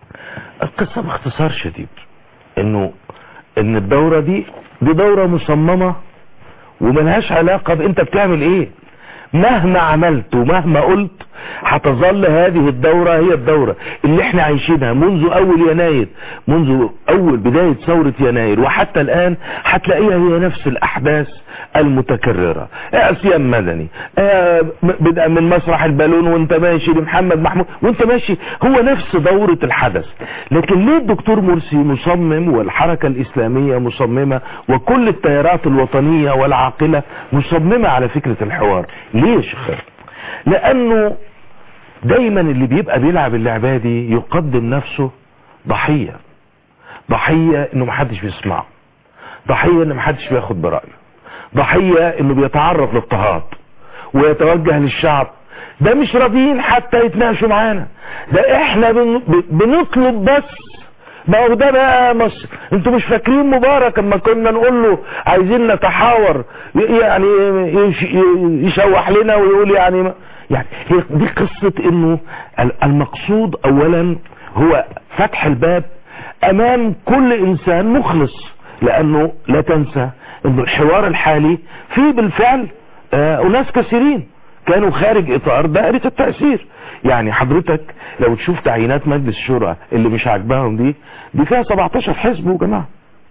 القصة باختصار شديد انه ان الدورة دي دي دورة مصممة وملهاش علاقة بانت بتعمل ايه مهما عملت ومهما قلت هتظل هذه الدورة هي الدورة اللي احنا عايشينها منذ اول يناير منذ اول بداية ثورة يناير وحتى الان هتلاقيها هي نفس الاحداث المتكررة عصيان مدني آه، م- بدأ من مسرح البالون وانت ماشي لمحمد محمود وانت ماشي هو نفس دورة الحدث لكن ليه الدكتور مرسي مصمم والحركة الاسلامية مصممة وكل التيارات الوطنية والعاقلة مصممة على فكرة الحوار ليه يا شيخ خالد؟ لانه دايما اللي بيبقى بيلعب اللعبة دي يقدم نفسه ضحية ضحية انه محدش بيسمعه ضحية ان محدش بياخد برأيه ضحية انه بيتعرض للاضطهاد ويتوجه للشعب ده مش راضيين حتى يتناقشوا معانا ده احنا بن... ب- بنطلب بس ما هو ده بقى مصر انتوا مش فاكرين مبارك اما كنا نقول له عايزين نتحاور ي- يعني يش... ي- يشوح لنا ويقول يعني ما... يعني هي دي قصة انه ال- المقصود اولا هو فتح الباب امام كل انسان مخلص لانه لا تنسى انه الحوار الحالي فيه بالفعل آه اناس كثيرين كانوا خارج اطار دائرة التأثير يعني حضرتك لو تشوف تعيينات مجلس الشورى اللي مش عاجباهم دي دي فيها 17 حزب يا جماعه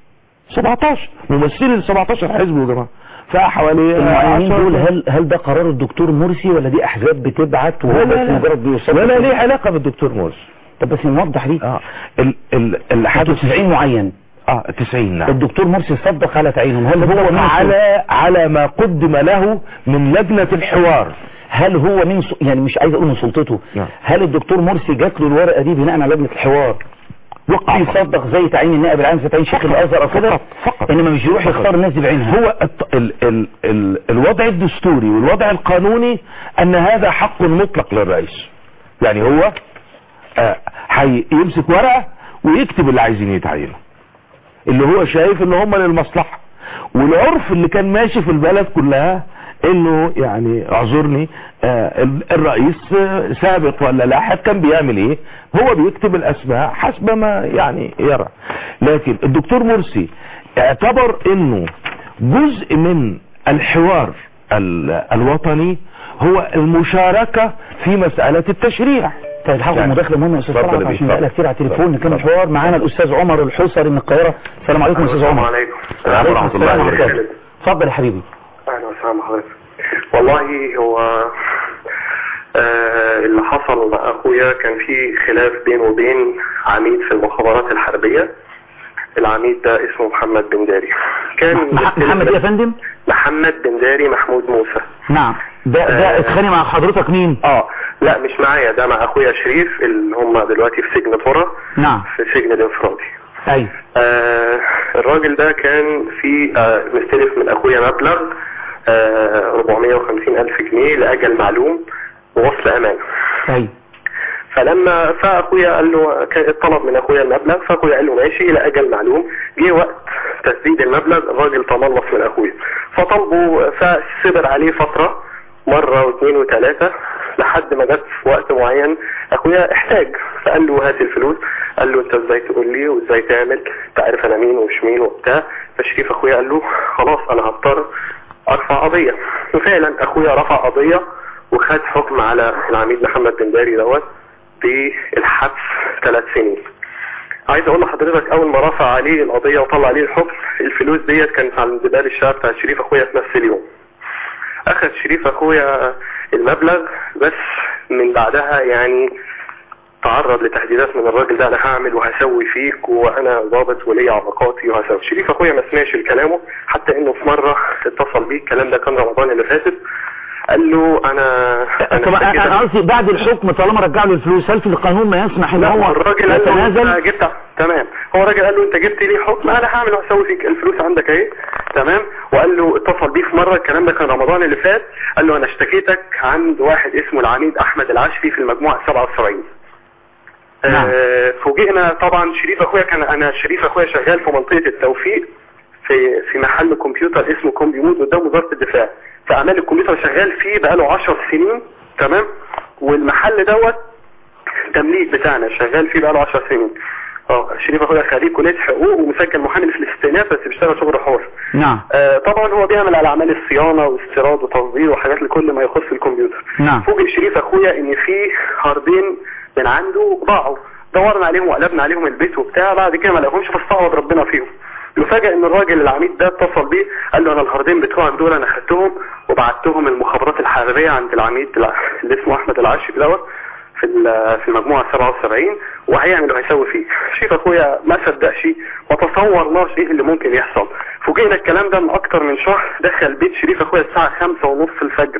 17 ممثلين ال 17 حزب يا جماعه فيها حوالي المعينين 10 دول هل هل ده قرار الدكتور مرسي ولا دي احزاب بتبعت لا وهو لا بس لا مجرد بيوصل ولا ليه علاقه بالدكتور مرسي طب بس نوضح دي اه ال ال اللي حدث حدث 90 معين اه 90 نعم الدكتور مرسي صدق على تعيينهم هل هو هو من على على ما قدم له من لجنه الحوار هل هو من س- يعني مش عايز اقول من سلطته نعم. هل الدكتور مرسي جات له الورقه دي بناء على لجنه الحوار وقع يصدق زي تعيين النائب العام في تعيين شيخ الازهر او كده فقط فقط انما مش يروح يختار الناس دي بعينها هو الت- ال ال ال الوضع الدستوري والوضع القانوني ان هذا حق مطلق للرئيس يعني هو آه، هي- يمسك ورقة ويكتب اللي عايزين يتعينوا اللي هو شايف ان هم للمصلحة والعرف اللي كان ماشي في البلد كلها انه يعني اعذرني آه ال- الرئيس آه، سابق ولا لاحق كان بيعمل ايه هو بيكتب الاسماء حسب ما يعني يرى لكن الدكتور مرسي اعتبر انه جزء من الحوار ال- الوطني هو المشاركة في مسألة التشريع طيب حاول يعني. مداخله مهمه يا استاذ اتفضل طلعت يا بيه، عشان اتفضل. بقى كتير على التليفون نكمل اتفضل. حوار معانا الاستاذ عمر الحوصري من القاهره السلام عليكم يا استاذ السلام عمر عليكم السلام ورحمة الله السلام وبركاته. عليكم. اتفضل يا حبيبي اهلا وسهلا حضرتك والله هو آه اللي حصل مع اخويا كان في خلاف بينه وبين عميد في المخابرات الحربية العميد ده اسمه محمد بن داري كان مح- محمد ايه يا فندم محمد بن داري محمود موسى نعم ده ده آه. اتخانق مع حضرتك مين اه لا مش معايا ده مع اخويا شريف اللي هم دلوقتي في سجن طرة نعم في سجن الانفرادي ايوه آه الراجل ده كان في آه مستلف من اخويا مبلغ آه 450 الف جنيه لاجل معلوم ووصل امانه ايوه فلما فاخويا قال له كان طلب من اخويا المبلغ فاخويا قال له ماشي الى اجل معلوم جه وقت تسديد المبلغ الراجل تملص من اخويا فطلبوا فصبر عليه فتره مره واثنين وثلاثه لحد ما جت في وقت معين اخويا احتاج فقال له هات الفلوس قال له انت ازاي تقول لي وازاي تعمل انت عارف انا مين ومش مين وبتاع فشريف اخويا قال له خلاص انا هضطر ارفع قضيه وفعلا اخويا رفع قضيه وخد حكم على العميد محمد بن داري دوت بالحبس ثلاث سنين عايز اقول لحضرتك اول ما رفع عليه القضيه وطلع عليه الحكم الفلوس ديت كانت عند باب الشهر بتاع شريف اخويا في نفس اليوم اخذ شريف اخويا المبلغ بس من بعدها يعني تعرض لتهديدات من الراجل ده انا هعمل وهسوي فيك وانا ضابط ولي علاقاتي وهسوي شريف اخويا ما سمعش لكلامه حتى انه في مره اتصل بيه الكلام ده كان رمضان اللي فاتت قال له انا طب اشتكيتك. انا قصدي بعد الحكم طالما رجع له الفلوس هل في القانون ما يسمح ان لا هو الراجل قال له يتنازل انت جبت تمام هو الراجل قال له انت جبت لي حكم انا هعمل وهسوي فيك الفلوس عندك اهي تمام وقال له اتصل بيه في مره الكلام ده كان رمضان اللي فات قال له انا اشتكيتك عند واحد اسمه العميد احمد العشفي في المجموعه 77 نعم. آه، فوجئنا طبعا شريف اخويا كان انا شريف اخويا شغال في منطقه التوفيق في في محل كمبيوتر اسمه كومبي مود قدام وزاره الدفاع فاعمال الكمبيوتر شغال فيه بقاله 10 سنين تمام والمحل دوت التمليك بتاعنا شغال فيه بقاله 10 سنين اه شريف اخويا خريج كليه حقوق ومسجل محامي في الاستئناف بس بيشتغل شغل حر نعم آه طبعا هو بيعمل على اعمال الصيانه واستيراد وتصدير وحاجات لكل ما يخص الكمبيوتر نعم فوجئ شريف اخويا ان في هاردين من عنده ضاعوا دورنا عليهم وقلبنا عليهم البيت وبتاع بعد كده ما لقوهمش فاستعوض ربنا فيهم يفاجئ ان الراجل العميد ده اتصل بيه قال له انا الهاردين بتوعك دول انا خدتهم وبعتهم المخابرات الحربيه عند العميد الع- اللي اسمه احمد العشي دوت في ال- في المجموعه 77 وهيعمل وهيسوي فيه شريف اخويا ما صدقش ما تصورناش ايه اللي ممكن يحصل فوجئنا الكلام ده من اكتر من شهر دخل بيت شريف اخويا الساعه 5 ونص الفجر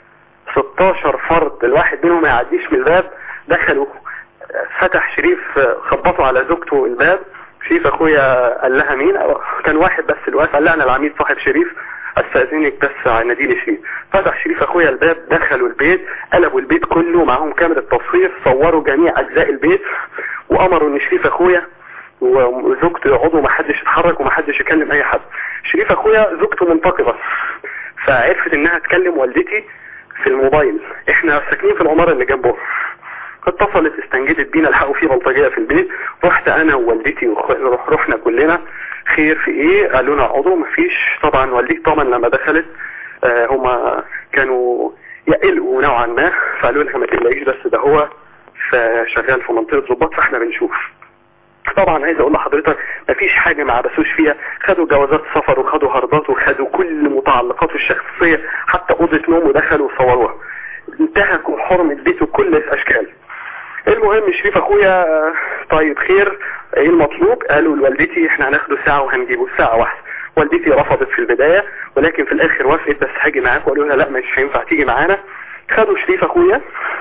16 فرد الواحد منهم ما يعديش من الباب دخلوا فتح شريف خبطوا على زوجته الباب شريف اخويا قال لها مين كان واحد بس اللي واقف قال لها انا العميد صاحب شريف استاذنك بس ناديلي شريف فتح شريف اخويا الباب دخلوا البيت قلبوا البيت كله معاهم كاميرا تصوير صوروا جميع اجزاء البيت وامروا ان شريف اخويا وزوجته يقعدوا ومحدش يتحرك ومحدش يكلم اي حد شريف اخويا زوجته منتقبه فعرفت انها تكلم والدتي في الموبايل احنا ساكنين في العماره اللي جنبه اتصلت استنجدت بينا لحقوا في بلطجيه في البيت رحت انا ووالدتي وخ- رحنا كلنا خير في ايه قالوا لنا اقعدوا مفيش طبعا والدتي طبعا لما دخلت آه هما كانوا يقلقوا نوعا ما فقالوا لها ما تقلقيش بس ده هو ف- شغال في منطقه ضباط فاحنا بنشوف طبعا عايز اقول لحضرتك مفيش حاجة ما عبسوش فيها خدوا جوازات سفر وخدوا هربات وخدوا كل متعلقاته الشخصية حتى اوضة نوم ودخلوا وصوروها انتهكوا حرمة بيته بكل الاشكال المهم شريف اخويا آه، طيب خير ايه المطلوب قالوا لوالدتي احنا هناخده ساعة وهنجيبه ساعة واحدة والدتي رفضت في البداية ولكن في الاخر وافقت بس هاجي معاك وقالوا لها لا مش هينفع تيجي معانا خدوا شريف اخويا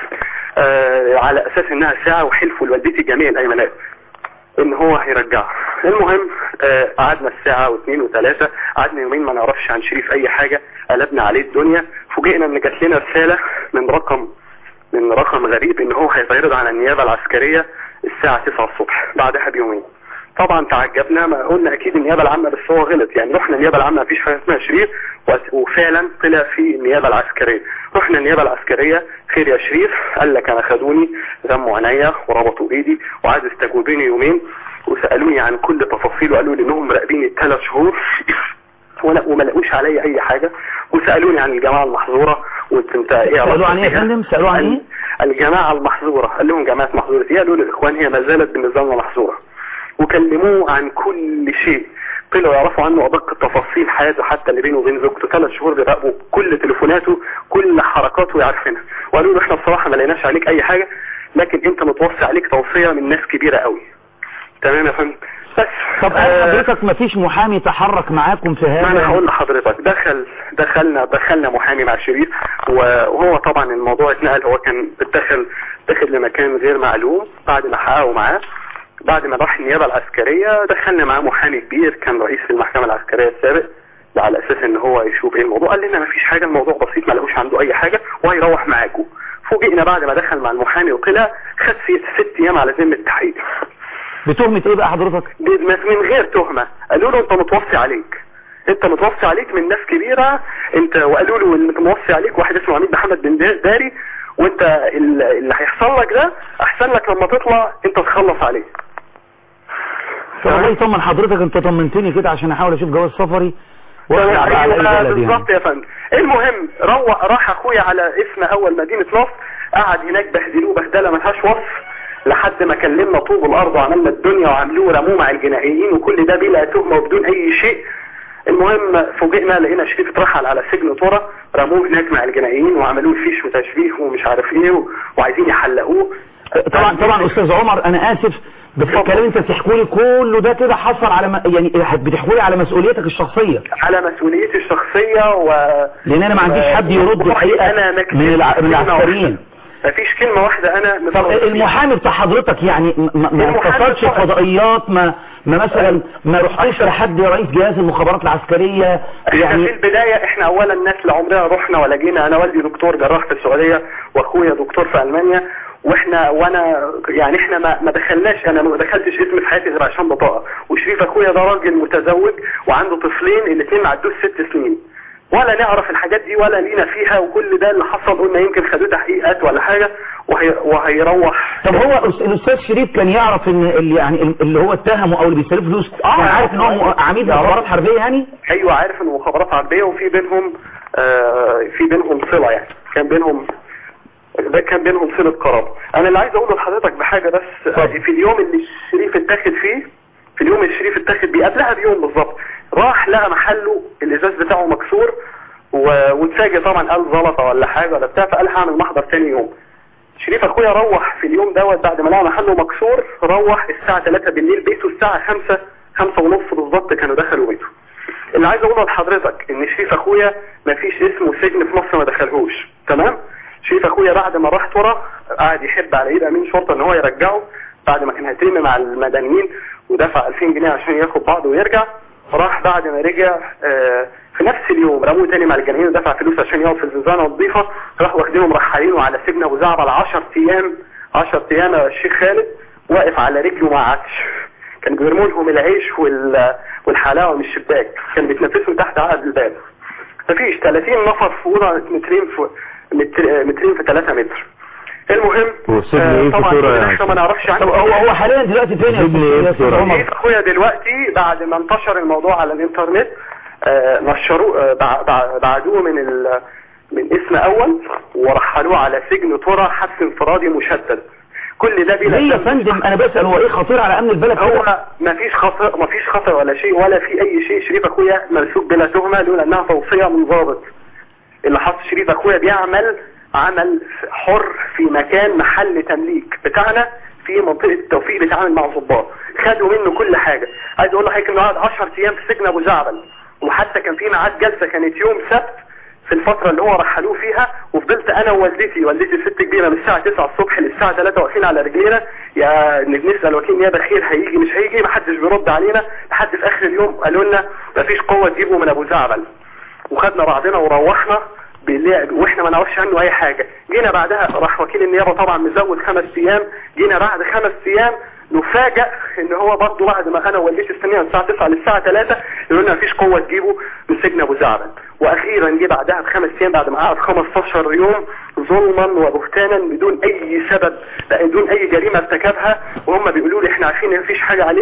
آه على اساس انها ساعة وحلفوا لوالدتي جميع الايمانات ان هو هيرجعها المهم آه، قعدنا الساعة واثنين وثلاثة قعدنا يومين ما نعرفش عن شريف اي حاجة قلبنا عليه الدنيا فوجئنا ان جات لنا رسالة من رقم من رقم غريب ان هو هيتعرض على النيابة العسكرية الساعة 9 الصبح بعدها بيومين طبعا تعجبنا ما قلنا اكيد النيابة العامة بس هو غلط يعني رحنا النيابة العامة مفيش حاجة اسمها شريف وس- وفعلا طلع في النيابة العسكرية رحنا النيابة العسكرية خير يا شريف قال لك انا خدوني ذموا عينيا وربطوا ايدي وقعدوا يستجوبوني يومين وسألوني عن كل تفاصيل وقالوا لي انهم مراقبيني ثلاث شهور ولا وما لقوش عليا اي حاجة وسالوني عن الجماعه المحظوره قلت انت ايه سألوه علاقتك عن ايه يا بيها؟ فندم سألوه عن ايه الجماعة المحظورة قال لهم جماعة محظورة ايه قالوا للاخوان هي ما زالت بالنسبة لنا محظورة وكلموه عن كل شيء طلعوا يعرفوا عنه ادق تفاصيل حياته حتى اللي بينه وبين زوجته ثلاث شهور بيراقبوا كل تليفوناته كل حركاته يعرفينها وقالوا له احنا بصراحة ما لقيناش عليك اي حاجة لكن انت متوصي عليك توصية من ناس كبيرة قوي تمام يا فندم بس طب هل آه، حضرتك مفيش محامي تحرك معاكم في ما انا هذا هقول لحضرتك دخل دخلنا دخلنا محامي مع شريف وهو طبعا الموضوع اتنقل هو كان دخل دخل لمكان غير معلوم بعد ما حققوا معاه بعد ما راح النيابه العسكريه دخلنا معاه محامي كبير كان رئيس المحكمه العسكريه السابق على اساس ان هو يشوف ايه الموضوع قال لنا ما فيش حاجه الموضوع بسيط ما لقوش عنده اي حاجه وهيروح معاكم فوجئنا بعد ما دخل مع المحامي وطلع خد ست ست ايام على ذمه التحقيق بتهمة ايه بقى حضرتك دي من غير تهمة قالوا له انت متوصي عليك انت متوصي عليك من ناس كبيرة انت وقالوا له اللي متوصي عليك واحد اسمه عميد محمد بن داري وانت ال- اللي هيحصل لك ده احسن لك لما تطلع انت تخلص عليه طب الله يطمن حضرتك انت طمنتني كده عشان احاول اشوف جواز سفري واخلع بقى على اي أيوة بلد يعني بالظبط يا فندم المهم روح راح اخويا على اسم اول مدينة نصر قعد هناك بهدلوه بهدله ملهاش وصف لحد ما كلمنا طوب الارض وعملنا الدنيا وعملوه رموه مع الجنائيين وكل ده بلا تهمه وبدون اي شيء المهم فوجئنا لقينا شريف اترحل على سجن طرة رموه هناك مع الجنائيين وعملوه فيش وتشبيه ومش عارف ايه و- وعايزين يحلقوه طبعا طبعا استاذ عمر انا اسف بس الكلام انت بتحكوا لي كله ده كده حصل على م... يعني بتحكوا لي على مسؤوليتك الشخصيه على مسؤوليتي الشخصية و لان انا ما عنديش حد يرد الحقيقه أنا مكتب من الع... من كلمة العسكريين مفيش كلمة واحدة انا طب متفق فيها. المحامي بتاع حضرتك يعني ما- ما ما المحامي اتصلش بتاع- الفضائيات ما ما مثلا ما رحتش لحد رئيس جهاز المخابرات العسكريه احنا يعني في البداية احنا اولا الناس لا عمرنا رحنا ولا جينا انا والدي دكتور جراح في السعودية واخويا دكتور في المانيا واحنا وانا يعني احنا ما, ما دخلناش انا ما دخلتش اسمي في حياتي غير عشان بطاقة وشريف اخويا ده راجل متزوج وعنده طفلين الاثنين ما عدوش ست سنين ولا نعرف الحاجات دي ولا لينا فيها وكل ده اللي حصل قلنا يمكن خدوه تحقيقات ولا حاجة وهي وهيروح طب هو الأس- الاستاذ شريف كان يعرف ان اللي يعني اللي هو اتهمه او اللي بيستلف فلوس آه، كان عارف ان هو م- عميد يعرف. مخابرات حربيه يعني ايوه عارف ان مخابرات عربية وفي بينهم آه في بينهم صلة يعني كان بينهم ده كان بينهم صلة قرابة انا اللي عايز اقوله لحضرتك بحاجة بس آه، في اليوم اللي الشريف اتاخد فيه في اليوم اللي الشريف اتاخد بيه قبلها بيوم بالظبط راح لقى محله الازاز بتاعه مكسور و- واتفاجئ طبعا قال زلطة ولا حاجة ولا بتاع فقال هعمل محضر تاني يوم شريف اخويا روح في اليوم دوت بعد ما لقى محله مكسور روح الساعة 3 بالليل بيته الساعة 5 5 ونص بالظبط كانوا دخلوا بيته اللي عايز اقوله لحضرتك ان شريف اخويا ما فيش اسمه سجن في مصر ما دخلهوش تمام شريف اخويا بعد ما راح ترى قعد يحب على ايد امين شرطه ان هو يرجعه بعد ما كان هيتم مع المدنيين ودفع 2000 جنيه عشان ياخد بعضه ويرجع راح بعد ما رجع آه، في نفس اليوم رموه تاني مع الجنائيين ودفع فلوس عشان يقعد في الزنزانه نظيفه راح واخدينهم مرحلينه على سجن ابو زعبل 10 ايام 10 ايام يا الشيخ خالد واقف على رجله ما قعدش كان بيرموا لهم العيش وال... والحلاوه من الشباك كان بيتنفسوا تحت عقد الباب مفيش 30 نفر في اوضه مترين في متر... مترين في 3 متر المهم هو السجن ايه في طبعا صورة كل يعني؟ ده ما نعرفش عنه طب هو هو حاليا دلوقتي فين يا سجن أستاذ- إيه يا أستاذ بسرعة؟ عمر شريف اخويا دلوقتي بعد ما انتشر الموضوع على الانترنت آه، نشروه آه، بع- بع- بعدوه من ال... من اسم اول ورحلوه على سجن ترى حبس انفرادي مشدد كل ده بلا ليه يا ذنب. فندم انا بسال هو ايه خطير على امن البلد كده؟ هو ما فيش خطر ما فيش خطر ولا شيء ولا في اي شيء شريف اخويا مرسوك بلا تهمه لولا انها توصيه من ضابط اللي حط شريف اخويا بيعمل عمل حر في مكان محل تمليك بتاعنا في منطقه التوفيق بيتعامل مع ضباط خدوا منه كل حاجه عايز اقول لحضرتك انه قعد 10 ايام في سجن ابو زعبل وحتى كان في ميعاد جلسه كانت يوم سبت في الفترة اللي هو رحلوه فيها وفضلت انا ووالدتي والدتي ست كبيرة من الساعة 9 الصبح للساعة 3 واقفين على رجلينا يا نسأل وكيل نيابة خير هيجي مش هيجي محدش بيرد علينا لحد في اخر اليوم قالوا لنا مفيش قوة تجيبه من ابو زعبل وخدنا بعضنا وروحنا بالله واحنا ما نعرفش عنه اي حاجة جينا بعدها راح وكيل النيابة طبعا مزود خمس ايام جينا بعد خمس ايام نفاجأ ان هو برضه بعد ما انا ووالدتي استنينا من الساعة 9 للساعة 3 يقولوا لنا مفيش قوة تجيبه من سجن ابو زعبل واخيرا جه بعدها بخمس ايام بعد ما قعد 15 يوم ظلما وبهتانا بدون اي سبب بدون اي جريمة ارتكبها وهم بيقولوا لي احنا عارفين ان مفيش حاجة عليك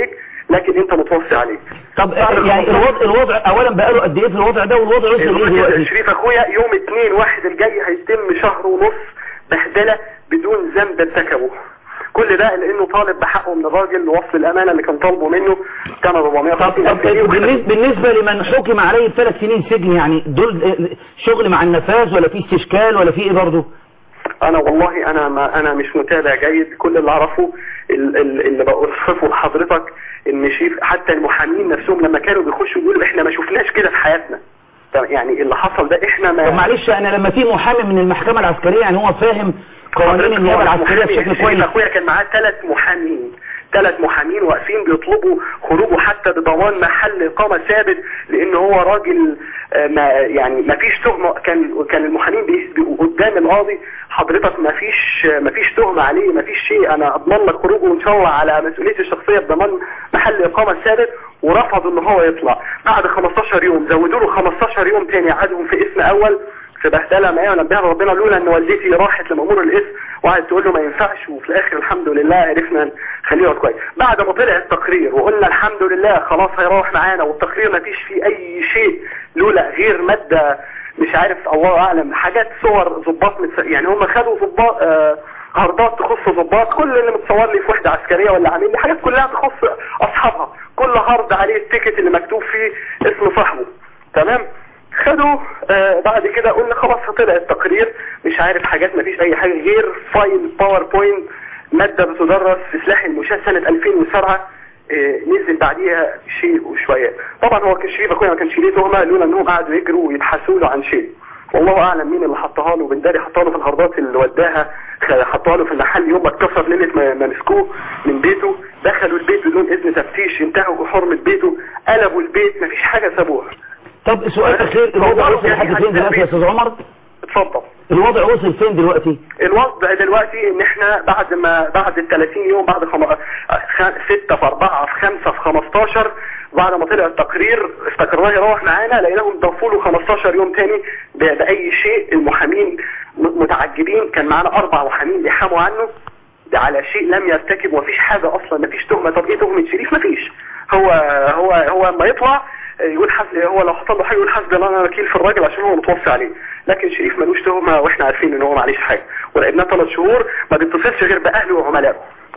لكن انت متوصي عليه طب بعد يعني 15 الوضع, الوضع اولا بقاله قد ايه في الوضع ده والوضع وصل لايه الراجل دلوقتي شريف اخويا يوم اتنين واحد الجاي هيتم شهر ونص بهدلة بدون ذنب ارتكبه كل ده لانه طالب بحقه من الراجل لوصل الامانه اللي كان طالبه منه كان 450 طب طب بالنسبة, بالنسبة لمن حكم عليه بثلاث سنين سجن يعني دول شغل مع النفاذ ولا في استشكال ولا في ايه برضه انا والله انا ما انا مش متابع جيد كل اللي اعرفه ال- ال- اللي بوصفه لحضرتك ان شيف حتى المحامين نفسهم لما كانوا بيخشوا يقولوا احنا ما شفناش كده في حياتنا طب يعني اللي حصل ده احنا ما طب معلش انا لما في محامي من المحكمة العسكرية يعني هو فاهم قوانين النيابة العسكرية بشكل كويس اخويا كان معاه ثلاث محامين ثلاث محامين واقفين بيطلبوا خروجه حتى بضمان محل اقامه ثابت لان هو راجل آه، ما يعني ما فيش تهمه كان كان المحامين بي- بي- قدام القاضي حضرتك ما فيش ما فيش تهمه عليه ما فيش شيء انا اضمن لك خروجه وان شاء الله على مسؤوليتي الشخصيه بضمان محل اقامه ثابت ورفض ان هو يطلع بعد 15 يوم زودوا له 15 يوم تاني عادهم في اسم اول في بهدله ما يعلم بها ربنا لولا ان والدتي راحت لمأمور الاسم وقعدت تقول له ما ينفعش وفي الاخر الحمد لله عرفنا نخليه يقعد كويس بعد ما طلع التقرير وقلنا الحمد لله خلاص هيروح معانا والتقرير ما فيش فيه اي شيء لولا غير ماده مش عارف الله اعلم حاجات صور ضباط متس... يعني هم خدوا ضباط آه هاردات تخص ضباط كل اللي متصور لي في وحده عسكريه ولا عامل لي حاجات كلها تخص اصحابها كل هارد عليه التيكت اللي مكتوب فيه اسم صاحبه تمام خدوا آه بعد كده قلنا خلاص طلع التقرير مش عارف حاجات مفيش اي حاجة غير فايل باوربوينت مادة بتدرس في سلاح المشاة سنة 2007 آه نزل بعديها شيء وشوية طبعا هو كان شريف اخويا ما كانش ليه تهمة لولا انهم قعدوا يجروا ويبحثوا له عن شيء والله اعلم مين اللي حطها له بنداري حطها له في الهاردات اللي وداها حطها له في المحل يوم ما اتكسر ليله ما ما مسكوه من بيته دخلوا البيت بدون اذن تفتيش انتهوا بحرمه بيته قلبوا البيت مفيش حاجه سابوها طب سؤال اخير الوضع وصل لحد فين دلوقتي يا استاذ عمر اتفضل الوضع وصل فين دلوقتي الوضع دلوقتي ان احنا بعد ما بعد ال 30 يوم بعد خم... خ... 6 في 4 في 5 في 15 بعد ما طلع التقرير افتكرناه يروح معانا لقيناهم ضافوا له 15 يوم تاني ب... باي شيء المحامين م- متعجبين كان معانا اربع محامين بيحاموا عنه ده على شيء لم يرتكب ومفيش حاجه اصلا مفيش تهمه طب ايه تهمه شريف مفيش هو هو هو اما يطلع يقول حسب هو لو حصل له حاجه يقول حسبي الله انا وكيل في الراجل عشان هو متوصي عليه لكن شريف ملوش تهمه واحنا عارفين ان هو معليش حاجه ولقيناه ثلاث شهور ما بيتصلش غير باهله وعملائه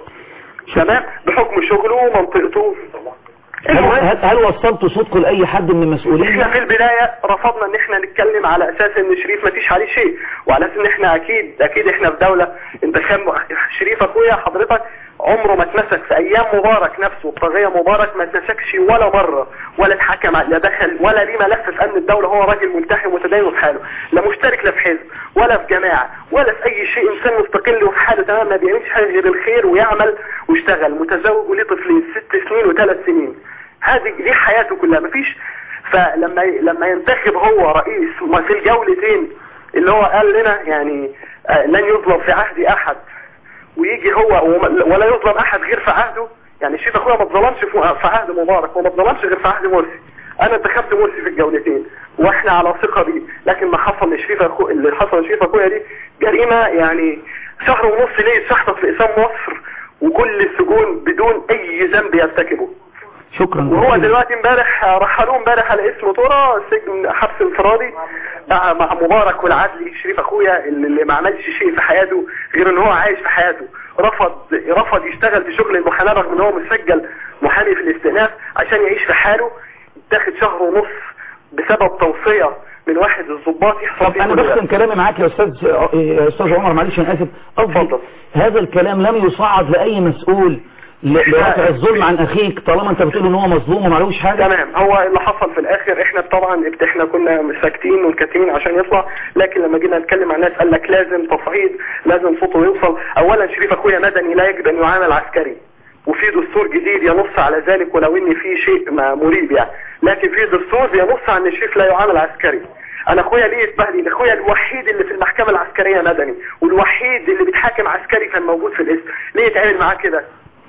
تمام بحكم شغله ومنطقته هل, المهم هل, هل وصلتوا صوتكم لاي حد من المسؤولين احنا في البداية رفضنا ان احنا نتكلم على اساس ان شريف ما فيش عليه شيء وعلى اساس ان احنا اكيد اكيد احنا في دولة انت خم شريف اخويا حضرتك عمره ما اتمسك في ايام مبارك نفسه الطاغية مبارك ما اتمسكش ولا مرة ولا اتحكم لا دخل ولا ليه ملف في امن الدولة هو راجل ملتحي متدين في حاله لا مشترك لا في حزب ولا في جماعة ولا في اي شيء انسان مستقل وفي حاله تمام ما بيعملش حاجة غير الخير ويعمل ويشتغل متزوج وليه طفلين ست سنين وثلاث سنين هذه دي حياته كلها مفيش فلما لما ينتخب هو رئيس وما في الجولتين اللي هو قال لنا يعني آه، لن يظلم في عهدي احد ويجي هو وما- ولا يظلم احد غير في عهده يعني الشيخ اخويا ما اتظلمش في في عهد مبارك وما اتظلمش غير في عهد مرسي انا انتخبت مرسي في الجولتين واحنا على ثقه بيه لكن ما حصل لشريف اخو اللي حصل لشريف اخويا دي جريمه يعني شهر ونص ليه اتشحطت في اسام مصر وكل السجون بدون اي ذنب يرتكبه شكرا وهو جزيلا. دلوقتي امبارح رحلوه امبارح على اسم ترى سجن حبس انفرادي مع مع مبارك والعدلي شريف اخويا اللي اللي ما عملش شيء في حياته غير ان هو عايش في حياته رفض رفض يشتغل في شغل المحاماه رغم ان هو مسجل محامي في الاستئناف عشان يعيش في حاله اتاخد شهر ونص بسبب توصيه من واحد الضباط يحصل طب فيه انا كل ده. بختم كلامي معاك يا استاذ يا استاذ عمر معلش انا اسف قصدي اتفضل. هذا الكلام لم يصعد لاي مسؤول ل- لرفع الظلم عن اخيك طالما انت بتقول ان هو مظلوم ومعلوش حاجه تمام هو اللي حصل في الاخر احنا طبعا احنا كنا ساكتين ومكتمين عشان يطلع لكن لما جينا نتكلم مع الناس قال لك لازم تصعيد لازم صوته يوصل اولا شريف اخويا مدني لا يجب ان يعامل عسكري وفي دستور جديد ينص على ذلك ولو ان في شيء ما مريب يعني لكن في دستور بينص على ان الشريف لا يعامل عسكري انا اخويا ليه يتبهدل اخويا الوحيد اللي في المحكمة العسكرية مدني والوحيد اللي بيتحاكم عسكري كان موجود في الاسم ليه يتعامل معاه كده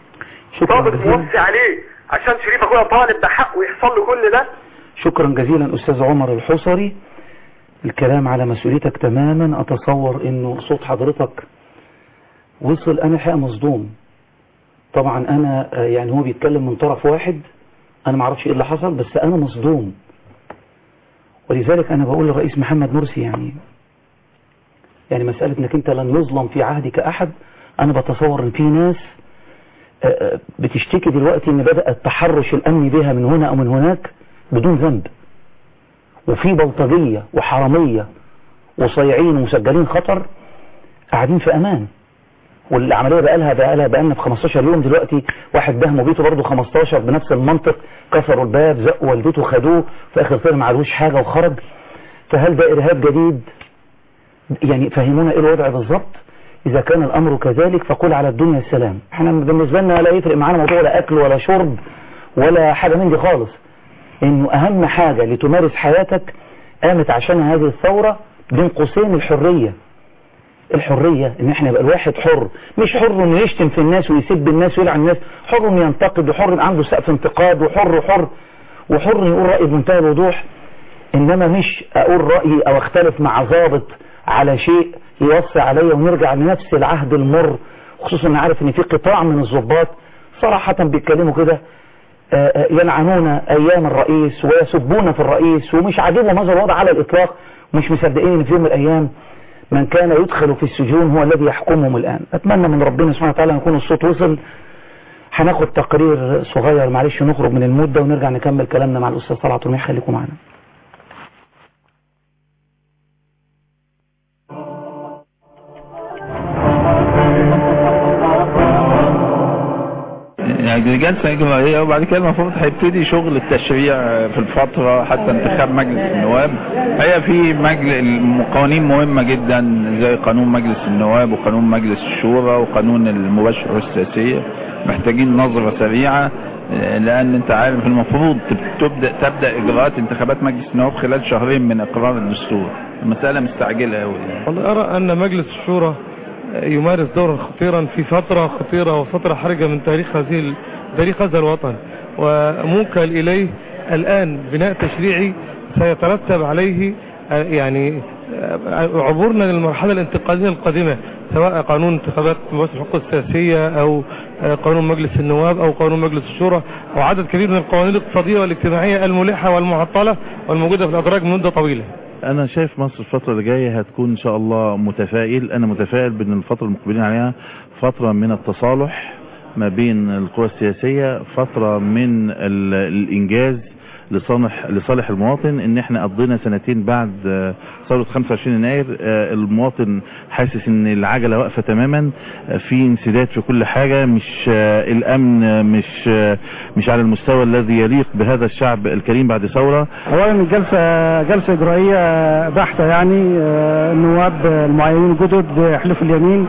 شكرا ضابط جزيلا موصي عليه عشان شريف اخويا طالب بحقه يحصل له كل ده شكرا جزيلا استاذ عمر الحصري الكلام على مسؤوليتك تماما اتصور انه صوت حضرتك وصل انا الحقيقه مصدوم طبعا انا آه، يعني هو بيتكلم من طرف واحد انا ما اعرفش ايه اللي حصل بس انا مصدوم ولذلك انا بقول للرئيس محمد مرسي يعني يعني مسألة انك انت لن يظلم في عهدك احد انا بتصور ان في ناس آه، آه، بتشتكي دلوقتي ان بدأ التحرش الامني بها من هنا او من هناك بدون ذنب وفي بلطجية وحرامية وصيعين ومسجلين خطر قاعدين في امان والعمليه بقى لها بقى لها بقى لنا في 15 يوم دلوقتي واحد دهمه بيته برضه 15 بنفس المنطق كسروا الباب زقوا والدته خدوه في اخر الفيلم ما عملوش حاجه وخرج فهل ده ارهاب جديد يعني فهمونا ايه الوضع بالظبط اذا كان الامر كذلك فقل على الدنيا السلام احنا بالنسبه لنا لا يفرق معانا موضوع لا اكل ولا شرب ولا حاجه من دي خالص انه اهم حاجه لتمارس حياتك قامت عشان هذه الثوره بين قوسين الحريه الحرية ان احنا يبقى الواحد حر مش حر انه يشتم في الناس ويسب الناس ويلعن الناس حر انه ينتقد وحر يبقى عنده سقف انتقاد وحر حر وحر انه يقول رأي بمنتهى الوضوح انما مش اقول رأيي او اختلف مع ضابط على شيء يوصي عليا ونرجع لنفس العهد المر خصوصا ان عارف ان في قطاع من الضباط صراحة بيتكلموا كده آه، آه، يلعنون ايام الرئيس ويسبون في الرئيس ومش عاجبهم هذا الوضع على الاطلاق مش مصدقين ان في يوم من الايام من كان يدخل في السجون هو الذي يحكمهم الآن أتمنى من ربنا سبحانه وتعالى أن يكون الصوت وصل هناخد تقرير صغير معلش نخرج من المدة ونرجع نكمل كلامنا مع الأستاذ طلعت رميح خليكم معنا يعني دي جلسة إجرائية وبعد كده المفروض هيبتدي شغل التشريع في الفترة حتى انتخاب مجلس النواب هي في مجل... قوانين مهمة جدا زي قانون مجلس النواب وقانون مجلس الشورى وقانون المباشرة السياسية محتاجين نظرة سريعة آه، لأن أنت عارف المفروض تب- تبدأ تبدأ إجراءات انتخابات مجلس النواب خلال شهرين من إقرار الدستور المسألة مستعجلة أوي والله أرى أن مجلس الشورى يمارس دورا خطيرا في فترة خطيرة وفترة حرجة من تاريخ هذه ال- تاريخ هذا الوطن وموكل إليه الآن بناء تشريعي سيترتب عليه آه، يعني آه، عبورنا للمرحلة الانتقالية القادمة سواء قانون انتخابات مؤسسة الحقوق السياسية أو آه، قانون مجلس النواب أو قانون مجلس الشورى أو عدد كبير من القوانين الاقتصادية والاجتماعية الملحة والمعطلة والموجودة في الأدراج من مدة طويلة انا شايف مصر الفترة اللي جاية هتكون ان شاء الله متفائل انا متفائل بان الفترة المقبلين عليها فترة من التصالح ما بين القوى السياسية فترة من ال- الانجاز لصالح لصالح المواطن ان احنا قضينا سنتين بعد آه، ثورة 25 يناير آه، المواطن حاسس ان العجلة واقفة تماما آه، في انسداد في كل حاجة مش آه، الامن آه، مش آه، مش على المستوى الذي يليق بهذا الشعب الكريم بعد ثورة اولا الجلسه جلسه اجرائيه بحته يعني آه، النواب المعينين الجدد حلف اليمين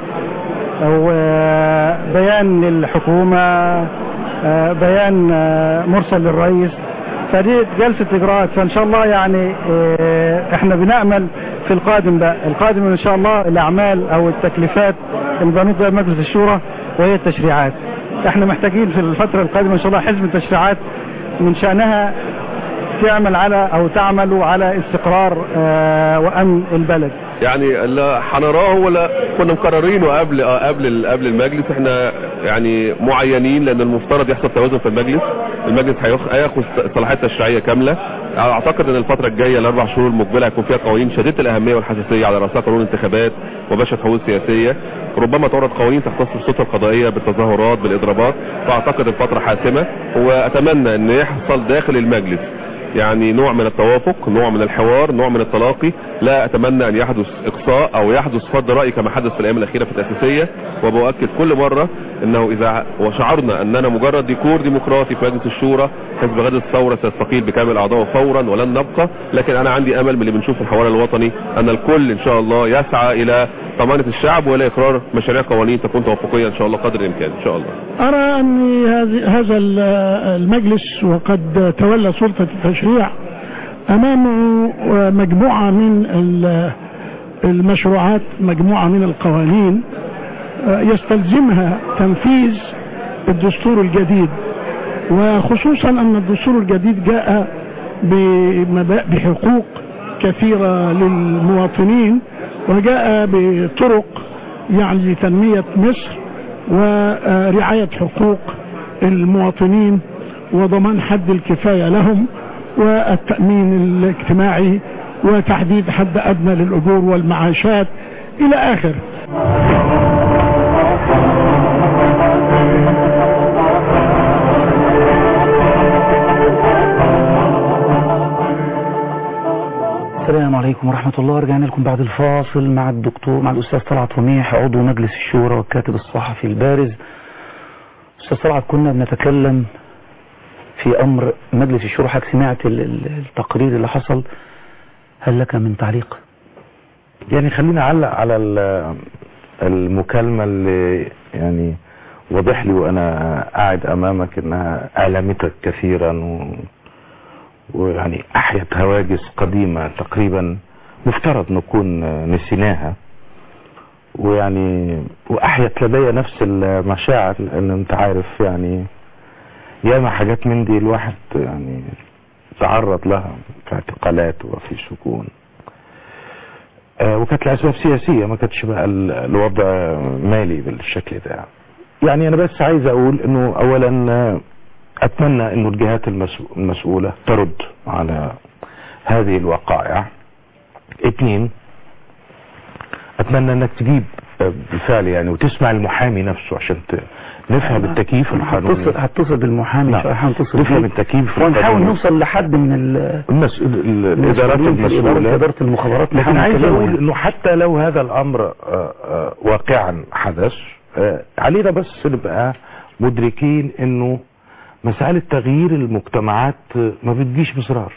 وبيان للحكومه آه، بيان آه، مرسل للرئيس فدي جلسه اجراءات فان شاء الله يعني آه، احنا بنامل في القادم بقى القادم ان شاء الله الاعمال او التكليفات المبنوط بها مجلس الشورى وهي التشريعات احنا محتاجين في الفتره القادمه ان شاء الله حزب التشريعات من شانها تعمل على او تعمل على استقرار آه، وامن البلد يعني اللي هنراه هو اللي كنا مقررينه قبل آه، قبل ال- قبل المجلس احنا يعني معينين لان المفترض يحصل توازن في المجلس المجلس هيخ- هياخد صلاحيات تشريعيه كامله اعتقد ان الفتره الجايه الاربع شهور المقبله هيكون فيها قوانين شديده الاهميه والحساسيه على راسها قانون الانتخابات وباشا حقوق السياسيه ربما تورد قوانين تختص بالسلطه القضائيه بالتظاهرات بالاضرابات فاعتقد الفتره حاسمه واتمنى ان يحصل داخل المجلس يعني نوع من التوافق نوع من الحوار نوع من التلاقي لا اتمنى ان يحدث اقصاء او يحدث فرض راي كما حدث في الايام الاخيره في التاسيسيه وبؤكد كل مره انه اذا وشعرنا اننا مجرد ديكور ديمقراطي في مجلس الشورى حزب غد الثوره سيستقيل بكامل اعضائه فورا ولن نبقى لكن انا عندي امل من اللي بنشوف في الحوار الوطني ان الكل ان شاء الله يسعى الى طمانه الشعب والى اقرار مشاريع قوانين تكون توافقيه ان شاء الله قدر الامكان ان شاء الله أرى أن هذه- هذا ال- المجلس وقد تولى سلطة التشريع أمامه مجموعة من ال- المشروعات مجموعة من القوانين يستلزمها تنفيذ الدستور الجديد وخصوصا أن الدستور الجديد جاء بمبا- بحقوق كثيرة للمواطنين وجاء بطرق يعني لتنمية مصر ورعاية حقوق المواطنين وضمان حد الكفاية لهم والتأمين الاجتماعي وتحديد حد أدنى للأجور والمعاشات إلى آخر السلام عليكم ورحمة الله رجعنا لكم بعد الفاصل مع الدكتور مع الأستاذ طلعت رميح عضو مجلس الشورى والكاتب الصحفي البارز أستاذ طلعت كنا بنتكلم في أمر مجلس الشورى حضرتك سمعت ال- ال- التقرير اللي حصل هل لك من تعليق؟ يعني خليني اعلق على ال- المكالمة اللي يعني واضح لي وانا قاعد امامك انها المتك كثيرا و... ويعني احيت هواجس قديمة تقريبا مفترض نكون نسيناها ويعني واحيت لدي نفس المشاعر لان انت عارف يعني ياما حاجات من دي الواحد يعني تعرض لها في اعتقالات وفي سجون آه، وكانت لأسباب سياسية ما كانتش بقى ال- الوضع مالي بالشكل ده يعني أنا بس عايز أقول إنه أولا آه، أتمنى إنه الجهات المسؤ- المسؤولة ترد على هذه الوقائع اثنين أتمنى إنك تجيب آه، بالفعل يعني وتسمع المحامي نفسه عشان ت- نفهم التكييف القانوني هتصل هتصل بالمحامي نعم. إن شاء الله هنتصل نفهم بيه. التكييف ونحاول القانوني. نوصل لحد من ال- المسؤول الادارات المسؤولين في المسؤوله إدارة- إدارة المخابرات لكن نحاول عايز نكلمهم اقول يعني. انه حتى لو هذا الامر آه، آه، واقعا حدث آه، علينا بس نبقى مدركين انه مسألة تغيير المجتمعات آه، ما بتجيش بصرار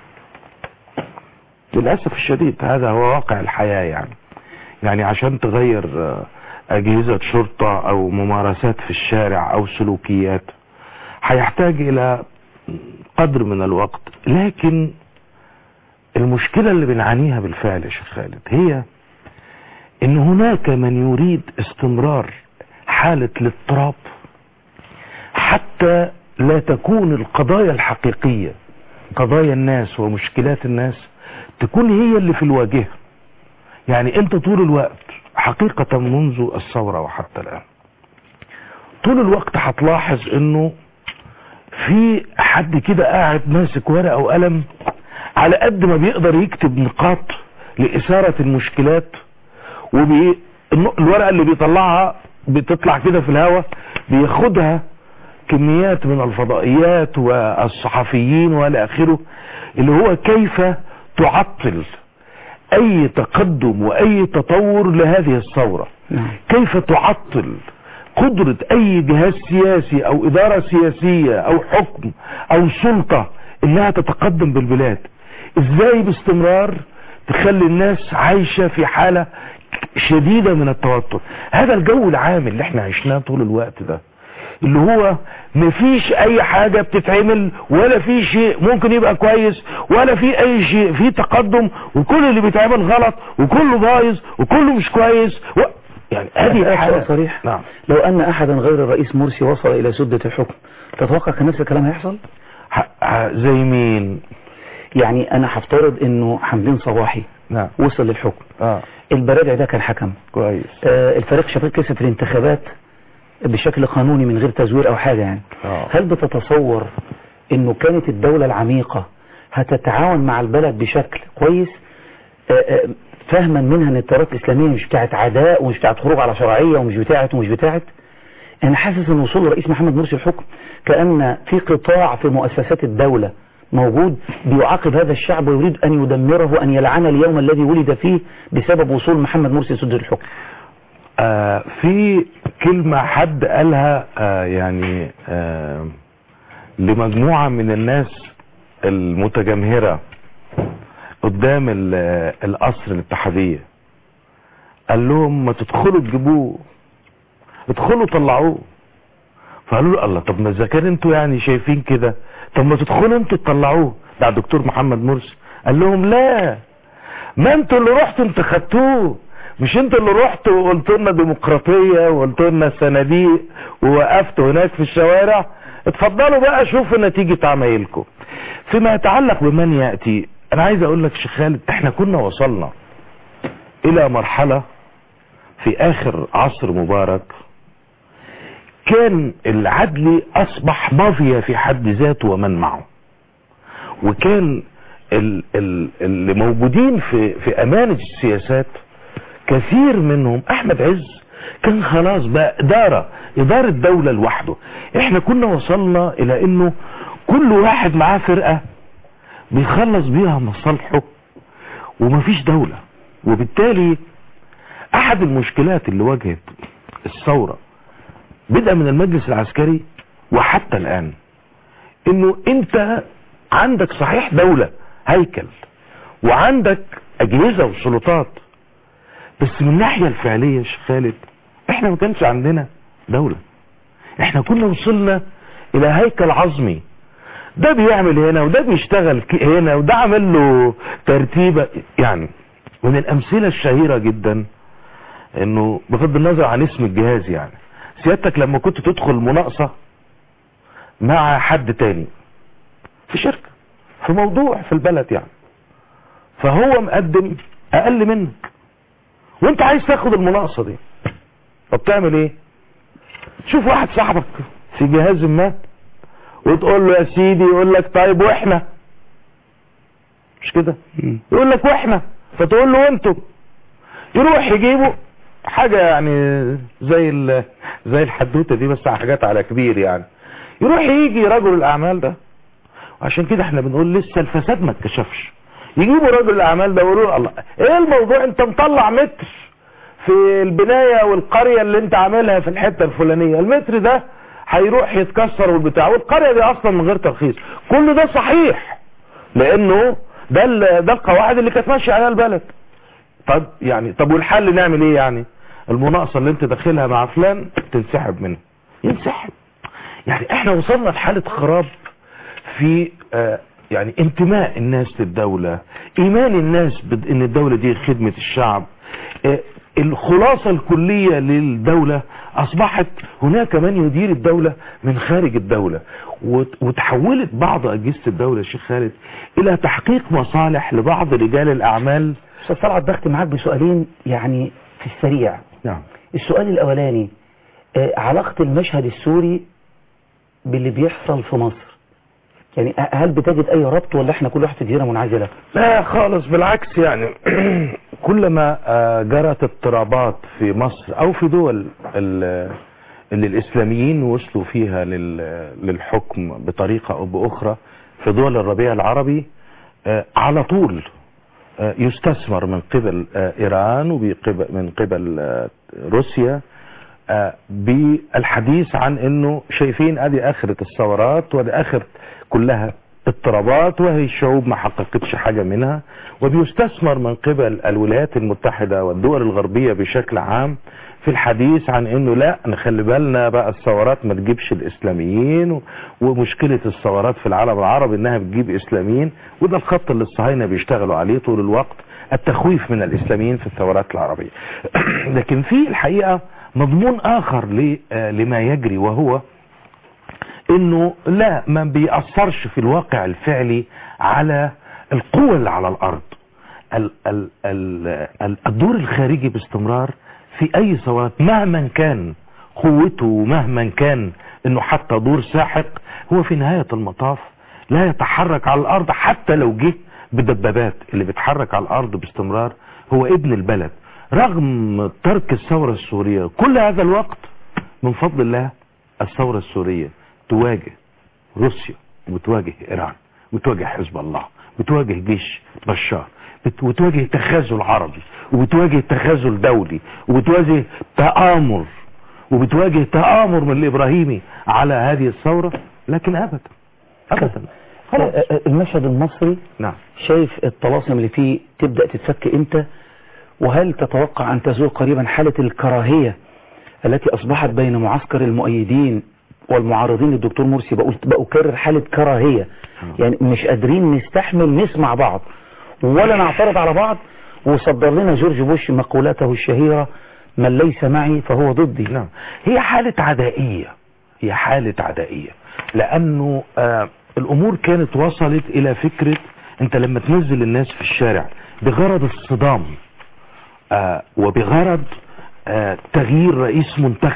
للأسف الشديد هذا هو واقع الحياة يعني يعني عشان تغير آه، أجهزة شرطة أو ممارسات في الشارع أو سلوكيات هيحتاج إلى قدر من الوقت لكن المشكلة اللي بنعانيها بالفعل يا شيخ خالد هي ان هناك من يريد استمرار حالة الاضطراب حتى لا تكون القضايا الحقيقية قضايا الناس ومشكلات الناس تكون هي اللي في الواجهة يعني انت طول الوقت حقيقة منذ الثورة وحتى الآن طول الوقت هتلاحظ انه في حد كده قاعد ماسك ورقة وقلم على قد ما بيقدر يكتب نقاط لإثارة المشكلات وبي الن- الورقة اللي بيطلعها بتطلع كده في الهواء بياخدها كميات من الفضائيات والصحفيين والى اخره اللي هو كيف تعطل اي تقدم واي تطور لهذه الثورة كيف تعطل قدرة اي جهاز سياسي او ادارة سياسية او حكم او سلطة انها تتقدم بالبلاد ازاي باستمرار تخلي الناس عايشة في حالة شديدة من التوتر هذا الجو العام اللي احنا عشناه طول الوقت ده اللي هو مفيش اي حاجة بتتعمل ولا في شيء ممكن يبقى كويس ولا في اي شيء في تقدم وكل اللي بيتعمل غلط وكله بايظ وكله مش كويس و... يعني هذه أسألك الحالة سؤال صريح نعم لو أن أحدا غير الرئيس مرسي وصل إلى سدة الحكم تتوقع كان نفس الكلام هيحصل؟ زي مين؟ يعني أنا هفترض إنه حمدين صباحي نعم وصل للحكم اه البرادعي ده كان حكم كويس آه الفريق شباب كسب في الانتخابات بشكل قانوني من غير تزوير أو حاجة يعني اه هل بتتصور إنه كانت الدولة العميقة هتتعاون مع البلد بشكل كويس آه، آه، فهما منها ان التيارات الاسلاميه مش بتاعت عداء ومش بتاعت خروج على شرعيه ومش بتاعت ومش بتاعت انا حاسس ان وصول الرئيس محمد مرسي الحكم كان في قطاع في مؤسسات الدوله موجود بيعاقب هذا الشعب ويريد ان يدمره وان يلعن اليوم الذي ولد فيه بسبب وصول محمد مرسي سد الحكم آه في كلمة حد قالها آه يعني آه لمجموعة من الناس المتجمهرة قدام ال- القصر الاتحادية قال لهم ما تدخلوا تجيبوه ادخلوا طلعوه فقالوا له الله طب ما اذا كان انتوا يعني شايفين كده طب ما تدخلوا انتوا تطلعوه ده الدكتور محمد مرسي قال لهم لا ما انتوا اللي رحتوا انتوا خدتوه مش انتوا اللي رحتوا وقلتوا لنا ديمقراطيه وقلتوا لنا صناديق ووقفتوا هناك في الشوارع اتفضلوا بقى شوفوا نتيجه عمايلكم فيما يتعلق بمن ياتي انا عايز اقول لك شيخ خالد احنا كنا وصلنا الى مرحله في اخر عصر مبارك كان العدل اصبح مافيا في حد ذاته ومن معه وكان ال- ال- اللي موجودين في في امانه السياسات كثير منهم احمد عز كان خلاص بقى اداره اداره دوله لوحده احنا كنا وصلنا الى انه كل واحد معاه فرقه بيخلص بيها مصالحه ومفيش دولة وبالتالي احد المشكلات اللي واجهت الثورة بدءا من المجلس العسكري وحتى الان انه انت عندك صحيح دولة هيكل وعندك اجهزة وسلطات بس من الناحية الفعلية يا شيخ خالد احنا ما كانش عندنا دولة احنا كنا وصلنا الى هيكل عظمي ده بيعمل هنا وده بيشتغل ك- هنا وده عامل له ترتيبة يعني من الامثلة الشهيرة جدا انه بغض النظر عن اسم الجهاز يعني سيادتك لما كنت تدخل مناقصة مع حد تاني في شركة في موضوع في البلد يعني فهو مقدم اقل منك وانت عايز تاخد المناقصة دي طب تعمل ايه شوف واحد صاحبك في جهاز ما وتقول له يا سيدي يقول لك طيب واحنا مش كده يقول لك واحنا فتقول له وانتم يروح يجيبوا حاجة يعني زي ال- زي الحدوتة دي بس حاجات على كبير يعني يروح يجي رجل الاعمال ده وعشان كده احنا بنقول لسه الفساد ما اتكشفش يجيبوا رجل الاعمال ده ويقولوا له الله ايه الموضوع انت مطلع متر في البناية والقرية اللي انت عاملها في الحتة الفلانية المتر ده هيروح يتكسر والبتاع والقرية دي اصلا من غير ترخيص كل ده صحيح لانه ده ال- ده القواعد اللي كانت ماشيه عليها البلد طب يعني طب والحل نعمل ايه يعني المناقصه اللي انت داخلها مع فلان تنسحب منها ينسحب يعني احنا وصلنا لحاله خراب في آه يعني انتماء الناس للدولة ايمان الناس بد- ان الدولة دي خدمة الشعب آه الخلاصة الكلية للدولة اصبحت هناك من يدير الدولة من خارج الدولة وت- وتحولت بعض اجهزة الدولة يا شيخ خالد الى تحقيق مصالح لبعض رجال الاعمال استاذ طلعت بختم معاك بسؤالين يعني في السريع نعم السؤال الاولاني آه، علاقة المشهد السوري باللي بيحصل في مصر يعني آه، هل بتجد اي ربط ولا احنا كل واحد في جزيره منعزله لا خالص بالعكس يعني كلما آه، جرت اضطرابات في مصر او في دول ال- اللي الاسلاميين وصلوا فيها لل- للحكم بطريقة او باخرى في دول الربيع العربي آه، على طول آه، يستثمر من قبل آه، ايران ومن قبل آه، روسيا آه، بالحديث عن انه شايفين ادي اخرة الثورات وادي اخر كلها اضطرابات وهي الشعوب ما حققتش حاجة منها وبيستثمر من قبل الولايات المتحدة والدول الغربية بشكل عام في الحديث عن انه لا نخلي بالنا بقى الثورات ما تجيبش الاسلاميين و- ومشكلة الثورات في العالم العربي انها بتجيب اسلاميين وده الخط اللي الصهاينة بيشتغلوا عليه طول الوقت التخويف من الاسلاميين في الثورات العربية لكن في الحقيقة مضمون اخر ل- آه، لما يجري وهو انه لا ما بيأثرش في الواقع الفعلي على القوة اللي على الارض ال ال ال ال الدور الخارجي باستمرار في اي ثورات مهما كان قوته ومهما كان انه حتى دور ساحق هو في نهاية المطاف لا يتحرك على الارض حتى لو جه بدبابات اللي بيتحرك على الارض باستمرار هو ابن البلد رغم ترك الثورة السورية كل هذا الوقت من فضل الله الثورة السورية تواجه روسيا وتواجه ايران وتواجه حزب الله وتواجه جيش بشار بت- وتواجه تخاذل عربي وبتواجه تخاذل دولي وبتواجه تآمر وبتواجه تآمر من الإبراهيمي على هذه الثورة لكن أبدا أبدا آه، آه، المشهد المصري نعم شايف الطلاسم اللي فيه تبدأ تتفك امتى وهل تتوقع ان تزول قريبا حالة الكراهية التي اصبحت بين معسكر المؤيدين والمعارضين للدكتور مرسي بقول بأكرر حالة كراهية يعني مش قادرين نستحمل نسمع بعض ولا نعترض على بعض وصدر لنا جورج بوش مقولته الشهيرة من ليس معي فهو ضدي نعم هي حالة عدائية هي حالة عدائية لأنه آه الأمور كانت وصلت إلى فكرة أنت لما تنزل الناس في الشارع بغرض الصدام آه وبغرض آه تغيير رئيس منتخب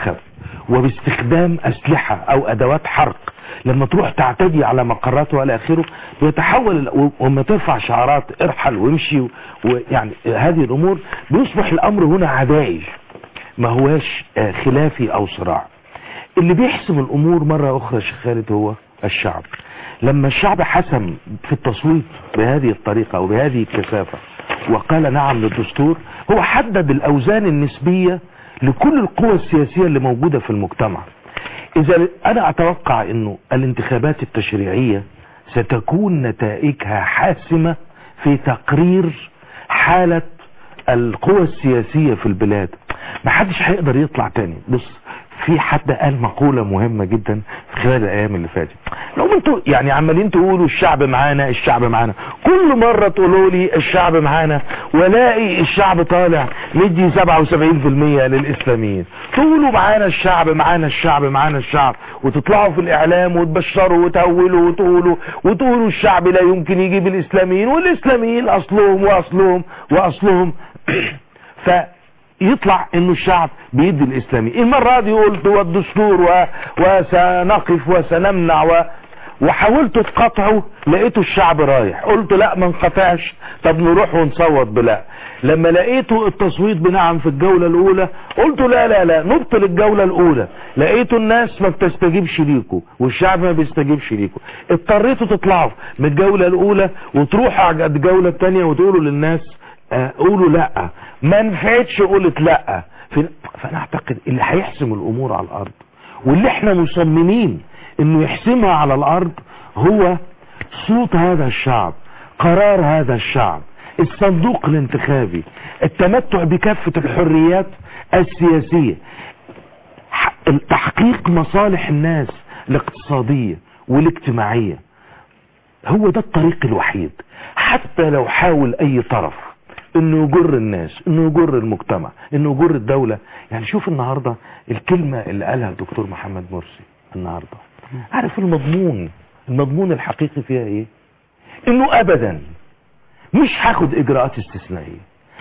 وباستخدام اسلحة او ادوات حرق لما تروح تعتدي على مقرات والى اخره بيتحول ال- وما ترفع شعارات ارحل وامشي و- ويعني هذه الامور بيصبح الامر هنا عدائي ما هواش آه، خلافي او صراع اللي بيحسم الامور مرة اخرى يا شيخ خالد هو الشعب لما الشعب حسم في التصويت بهذه الطريقة وبهذه الكثافة وقال نعم للدستور هو حدد الاوزان النسبية لكل القوى السياسية اللي موجودة في المجتمع اذا انا اتوقع انه الانتخابات التشريعية ستكون نتائجها حاسمة في تقرير حالة القوى السياسية في البلاد محدش هيقدر يطلع تاني بص في حد قال مقولة مهمة جدا في خلال الايام اللي فاتت لو انتوا يعني عمالين تقولوا الشعب معانا الشعب معانا كل مرة تقولوا لي الشعب معانا ولاقي الشعب طالع مدي 77% للاسلاميين تقولوا معانا الشعب معانا الشعب معانا الشعب وتطلعوا في الاعلام وتبشروا وتهولوا وتقولوا وتقولوا الشعب لا يمكن يجيب الاسلاميين والاسلاميين اصلهم واصلهم واصلهم ف يطلع انه الشعب بيدي الاسلامي المرة دي قلت والدستور و... وسنقف وسنمنع و... وحاولت تقطعه لقيته الشعب رايح قلت لا ما انقطعش طب نروح ونصوت بلا لما لقيته التصويت بنعم في الجولة الاولى قلت لا لا لا نبطل الجولة الاولى لقيته الناس ما بتستجيبش ليكوا والشعب ما بيستجيبش ليكوا اضطريتوا تطلعوا من الجولة الاولى وتروحوا على الجولة الثانية وتقولوا للناس آه، قولوا لا ما نفعتش قولت لا في- فانا اعتقد اللي هيحسم الامور على الارض واللي احنا مصممين انه يحسمها على الارض هو صوت هذا الشعب قرار هذا الشعب الصندوق الانتخابي التمتع بكافة الحريات السياسية ح- تحقيق مصالح الناس الاقتصادية والاجتماعية هو ده الطريق الوحيد حتى لو حاول اي طرف انه يجر الناس انه يجر المجتمع انه يجر الدولة يعني شوف النهاردة الكلمة اللي قالها الدكتور محمد مرسي النهاردة عارف المضمون المضمون الحقيقي فيها ايه انه ابدا مش هاخد اجراءات استثنائية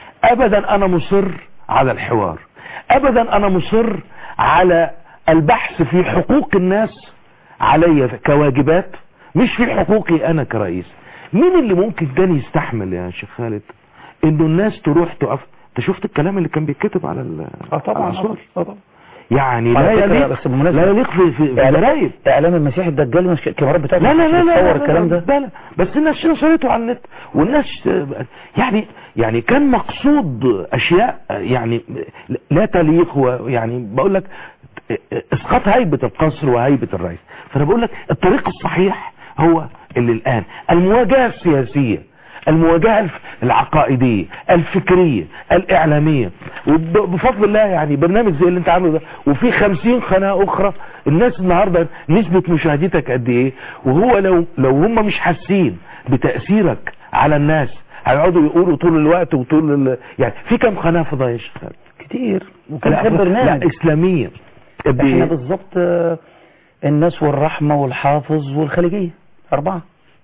ابدا انا مصر على الحوار ابدا انا مصر على البحث في حقوق الناس علي كواجبات مش في حقوقي انا كرئيس مين اللي ممكن كان يستحمل يا شيخ خالد انه الناس تروح تقف انت شفت الكلام اللي كان بيتكتب على ال اه طبعا على الصور؟ اه طبعا يعني لا على فكرة يليق بس بالمناسبة لا يليق في في, في إعلام- جرايد اعلام المسيح الدجال مش الكاميرات بتاعته لا لا لا لا, لا, بتصور لا, الكلام لا, ده لا, لا بس الناس نشرته على النت والناس يعني يعني كان مقصود اشياء يعني لا تليق ويعني بقول لك اسقاط هيبة القصر وهيبة الرئيس فانا بقول لك الطريق الصحيح هو اللي الان المواجهة السياسية المواجهة الف- العقائدية الفكرية الإعلامية وبفضل الله يعني برنامج زي اللي انت عامله ده وفي خمسين قناة أخرى الناس النهاردة نسبة مشاهدتك قد إيه وهو لو لو هم مش حاسين بتأثيرك على الناس هيقعدوا يقولوا طول الوقت وطول ال... يعني في كم قناة فضائية يا شيخ خالد؟ كتير وكان لا, خير برنامج لا إسلامية قد احنا إيه؟ بالظبط آه، الناس والرحمة والحافظ والخليجية أربعة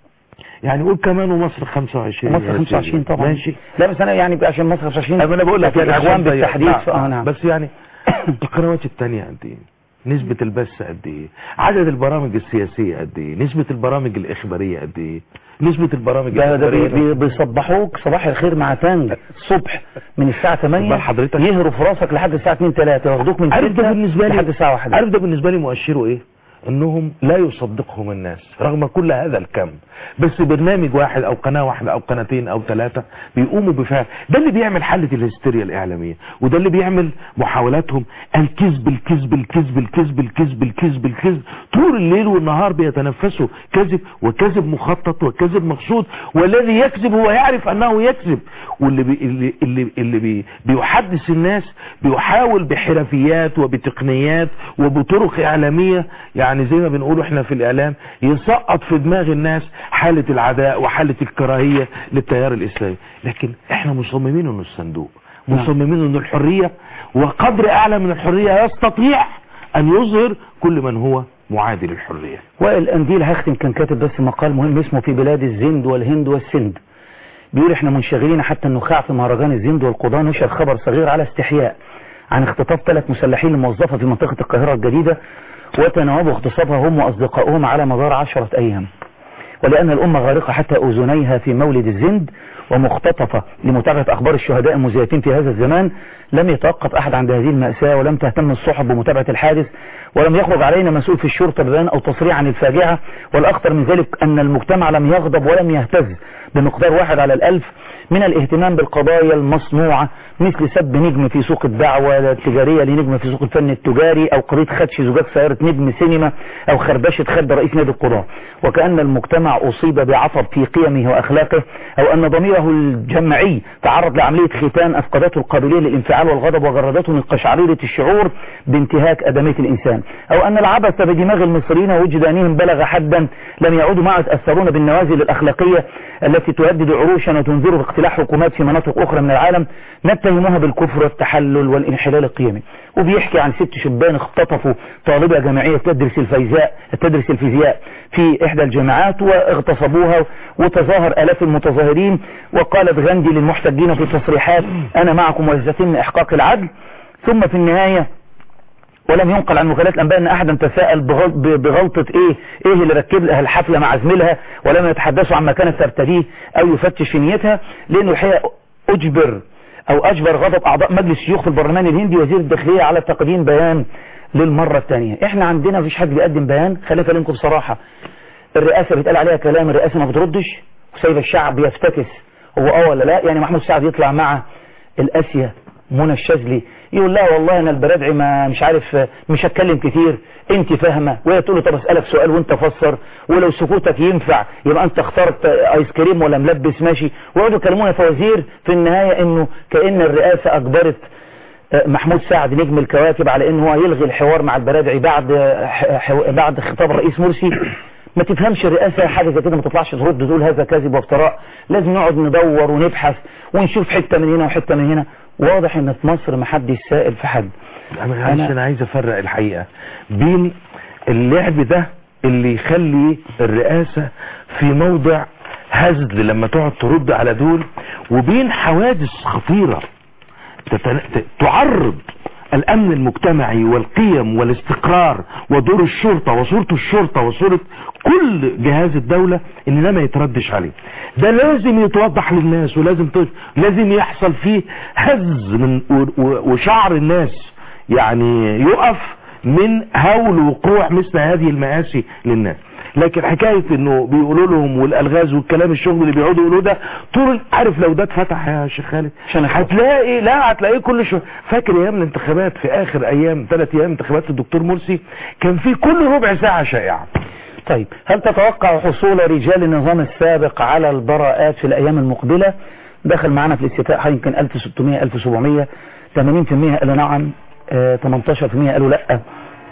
يعني قول كمان ومصر 25 مصر يا 25 سيدي. طبعا ماشي لا بس انا يعني عشان مصر 25 انا بقول لك في يعني الاخوان عشان ضيق. بالتحديد نعم، اه نعم بس يعني القنوات التانية قد ايه نسبة البث قد ايه عدد البرامج السياسية قد ايه نسبة البرامج الاخبارية قد ايه نسبة البرامج ده ده بي- الاخبارية بي- بيصبحوك صباح الخير مع تانج الصبح من الساعة 8 بال حضرتك؟ يهروا في راسك لحد الساعة 2 3 ياخدوك من عارف ده 6 بالنسبة لي لحد الساعة 1 عارف ده بالنسبة لي مؤشره ايه انهم لا يصدقهم الناس رغم كل هذا الكم بس برنامج واحد او قناة واحدة او قناتين او ثلاثة بيقوموا بفعل ده اللي بيعمل حالة الهستيريا الاعلامية وده اللي بيعمل محاولاتهم الكذب الكذب الكذب الكذب الكذب الكذب الكذب طول الليل والنهار بيتنفسوا كذب وكذب مخطط وكذب مقصود والذي يكذب هو يعرف انه يكذب واللي بي اللي اللي, اللي بي بيحدث الناس بيحاول بحرفيات وبتقنيات وبطرق اعلامية يعني زي ما بنقول احنا في الاعلام يسقط في دماغ الناس حالة العداء وحالة الكراهية للتيار الاسلامي لكن احنا مصممين انه الصندوق مصممين انه الحرية وقدر اعلى من الحرية يستطيع ان يظهر كل من هو معادي للحرية وائل انديل هختم كان كاتب بس مقال مهم اسمه في بلاد الزند والهند والسند بيقول احنا منشغلين حتى النخاع في مهرجان الزند والقضاء نشر خبر صغير على استحياء عن اختطاف ثلاث مسلحين الموظفة في منطقة القاهرة الجديدة وتناوبوا اغتصابها هم وأصدقائهم على مدار عشرة أيام ولأن الأمة غارقة حتى أذنيها في مولد الزند ومختطفة لمتابعة أخبار الشهداء المزيفين في هذا الزمان لم يتوقف أحد عند هذه المأساة ولم تهتم الصحف بمتابعة الحادث ولم يخرج علينا مسؤول في الشرطة ببيان أو تصريح عن الفاجعة والأخطر من ذلك أن المجتمع لم يغضب ولم يهتز بمقدار واحد على الألف من الاهتمام بالقضايا المصنوعة مثل سب نجم في سوق الدعوة التجارية لنجم في سوق الفن التجاري أو قضية خدش زجاج سيارة نجم سينما أو خربشة خد رئيس نادي القضاء وكأن المجتمع أصيب بعصب في قيمه وأخلاقه أو أن ضميره الجمعي تعرض لعملية ختان أفقدته القابلية للانفعال والغضب وجردته من قشعريرة الشعور بانتهاك أدمية الإنسان أو أن العبث بدماغ المصريين وجدانهم بلغ حدا لم يعودوا معه يتأثرون بالنوازل الأخلاقية التي تهدد عروشا وتنذر باقتلاع حكومات في مناطق أخرى من العالم نتهمها بالكفر والتحلل والانحلال القيمي وبيحكي عن ست شبان اختطفوا طالبة جامعية تدرس الفيزياء تدرس الفيزياء في إحدى الجامعات واغتصبوها وتظاهر آلاف المتظاهرين وقالت غاندي للمحتجين في تصريحات أنا معكم ويستتم إحقاق العدل ثم في النهاية ولم ينقل عن وكالات الانباء ان احدا تساءل بغل- بغلطة ايه ايه اللي ركب لها الحفلة مع زميلها ولم يتحدثوا عما كانت ترتديه او يفتش في نيتها لانه الحقيقة اجبر او اجبر غضب اعضاء مجلس الشيوخ في البرلمان الهندي وزير الداخلية على تقديم بيان للمرة الثانية احنا عندنا مفيش حد بيقدم بيان خليني اكلمكم بصراحة الرئاسة بيتقال عليها كلام الرئاسة ما بتردش وسايبه الشعب يفتكس هو اه ولا لا يعني محمود سعد يطلع مع الاسيا منى الشاذلي يقول لا والله انا البرادعي ما مش عارف مش هتكلم كتير انت فاهمه وهي تقول له طب اسالك سؤال وانت فسر ولو سكوتك ينفع يبقى انت اخترت ايس كريم ولا ملبس ماشي ويقعدوا يكلمونا فوازير في النهايه انه كان الرئاسه اجبرت محمود سعد نجم الكواكب على انه هو يلغي الحوار مع البرادعي بعد ح- بعد خطاب الرئيس مرسي ما تفهمش الرئاسة حاجة زي كده ما تطلعش ترد تقول هذا كذب وافتراء لازم نقعد ندور ونبحث ونشوف حتة من هنا وحتة من هنا واضح ان في مصر ما حدش سائل في حد انا معلش انا عايز افرق الحقيقة بين اللعب ده اللي يخلي الرئاسة في موضع هزل لما تقعد ترد على دول وبين حوادث خطيرة تتن... ت- تعرض الامن المجتمعي والقيم والاستقرار ودور الشرطة وصورة الشرطة وصورة كل جهاز الدولة ان ده ما يتردش عليه ده لازم يتوضح للناس ولازم ت... لازم يحصل فيه هز من و... و... وشعر الناس يعني يقف من هول وقوع مثل هذه المآسي للناس لكن حكاية انه بيقولوا لهم والالغاز والكلام الشغل اللي بيقعدوا يقولوا ده طول عارف لو ده اتفتح يا شيخ خالد هتلاقي لا هتلاقيه كل شويه فاكر ايام الانتخابات في اخر ايام ثلاث ايام انتخابات الدكتور مرسي كان في كل ربع ساعة شائعة طيب هل تتوقع حصول رجال النظام السابق على البراءات في الأيام المقبلة دخل معنا في الاستفتاء يمكن 1600 1700 80% قالوا نعم آه، 18% قالوا لا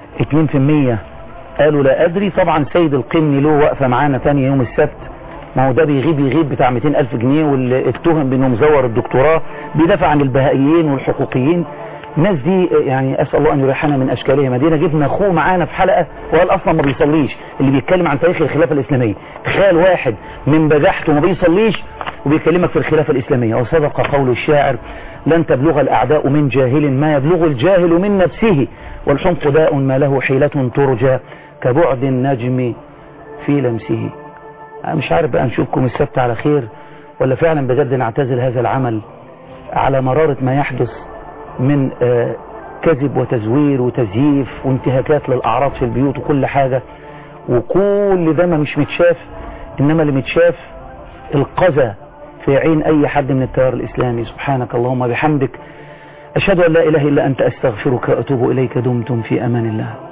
2% قالوا لا أدري طبعا سيد القمني له وقفة معانا تاني يوم السبت ما هو ده بيغيب يغيب بتاع 200 ألف جنيه واللي اتهم بأنه مزور الدكتوراه بيدافع عن البهائيين والحقوقيين الناس دي يعني أسأل الله أن يريحنا من أشكالهم دينا جبنا أخوه معانا في حلقة وقال أصلا ما بيصليش اللي بيتكلم عن تاريخ الخلافة الإسلامية تخيل واحد من بجحته ما بيصليش وبيكلمك في الخلافة الإسلامية وصدق قول الشاعر لن تبلغ الأعداء من جاهل ما يبلغ الجاهل من نفسه والحمق داء ما له حيلة ترجى كبعد النجم في لمسه أنا مش عارف بقى نشوفكم السبت على خير ولا فعلا بجد نعتزل هذا العمل على مرارة ما يحدث من آه، كذب وتزوير وتزييف وانتهاكات للأعراض في البيوت وكل حاجة وكل ده ما مش متشاف إنما اللي متشاف القذى في عين أي حد من التيار الإسلامي سبحانك اللهم بحمدك أشهد أن لا إله إلا أنت أستغفرك وأتوب إليك دمتم في أمان الله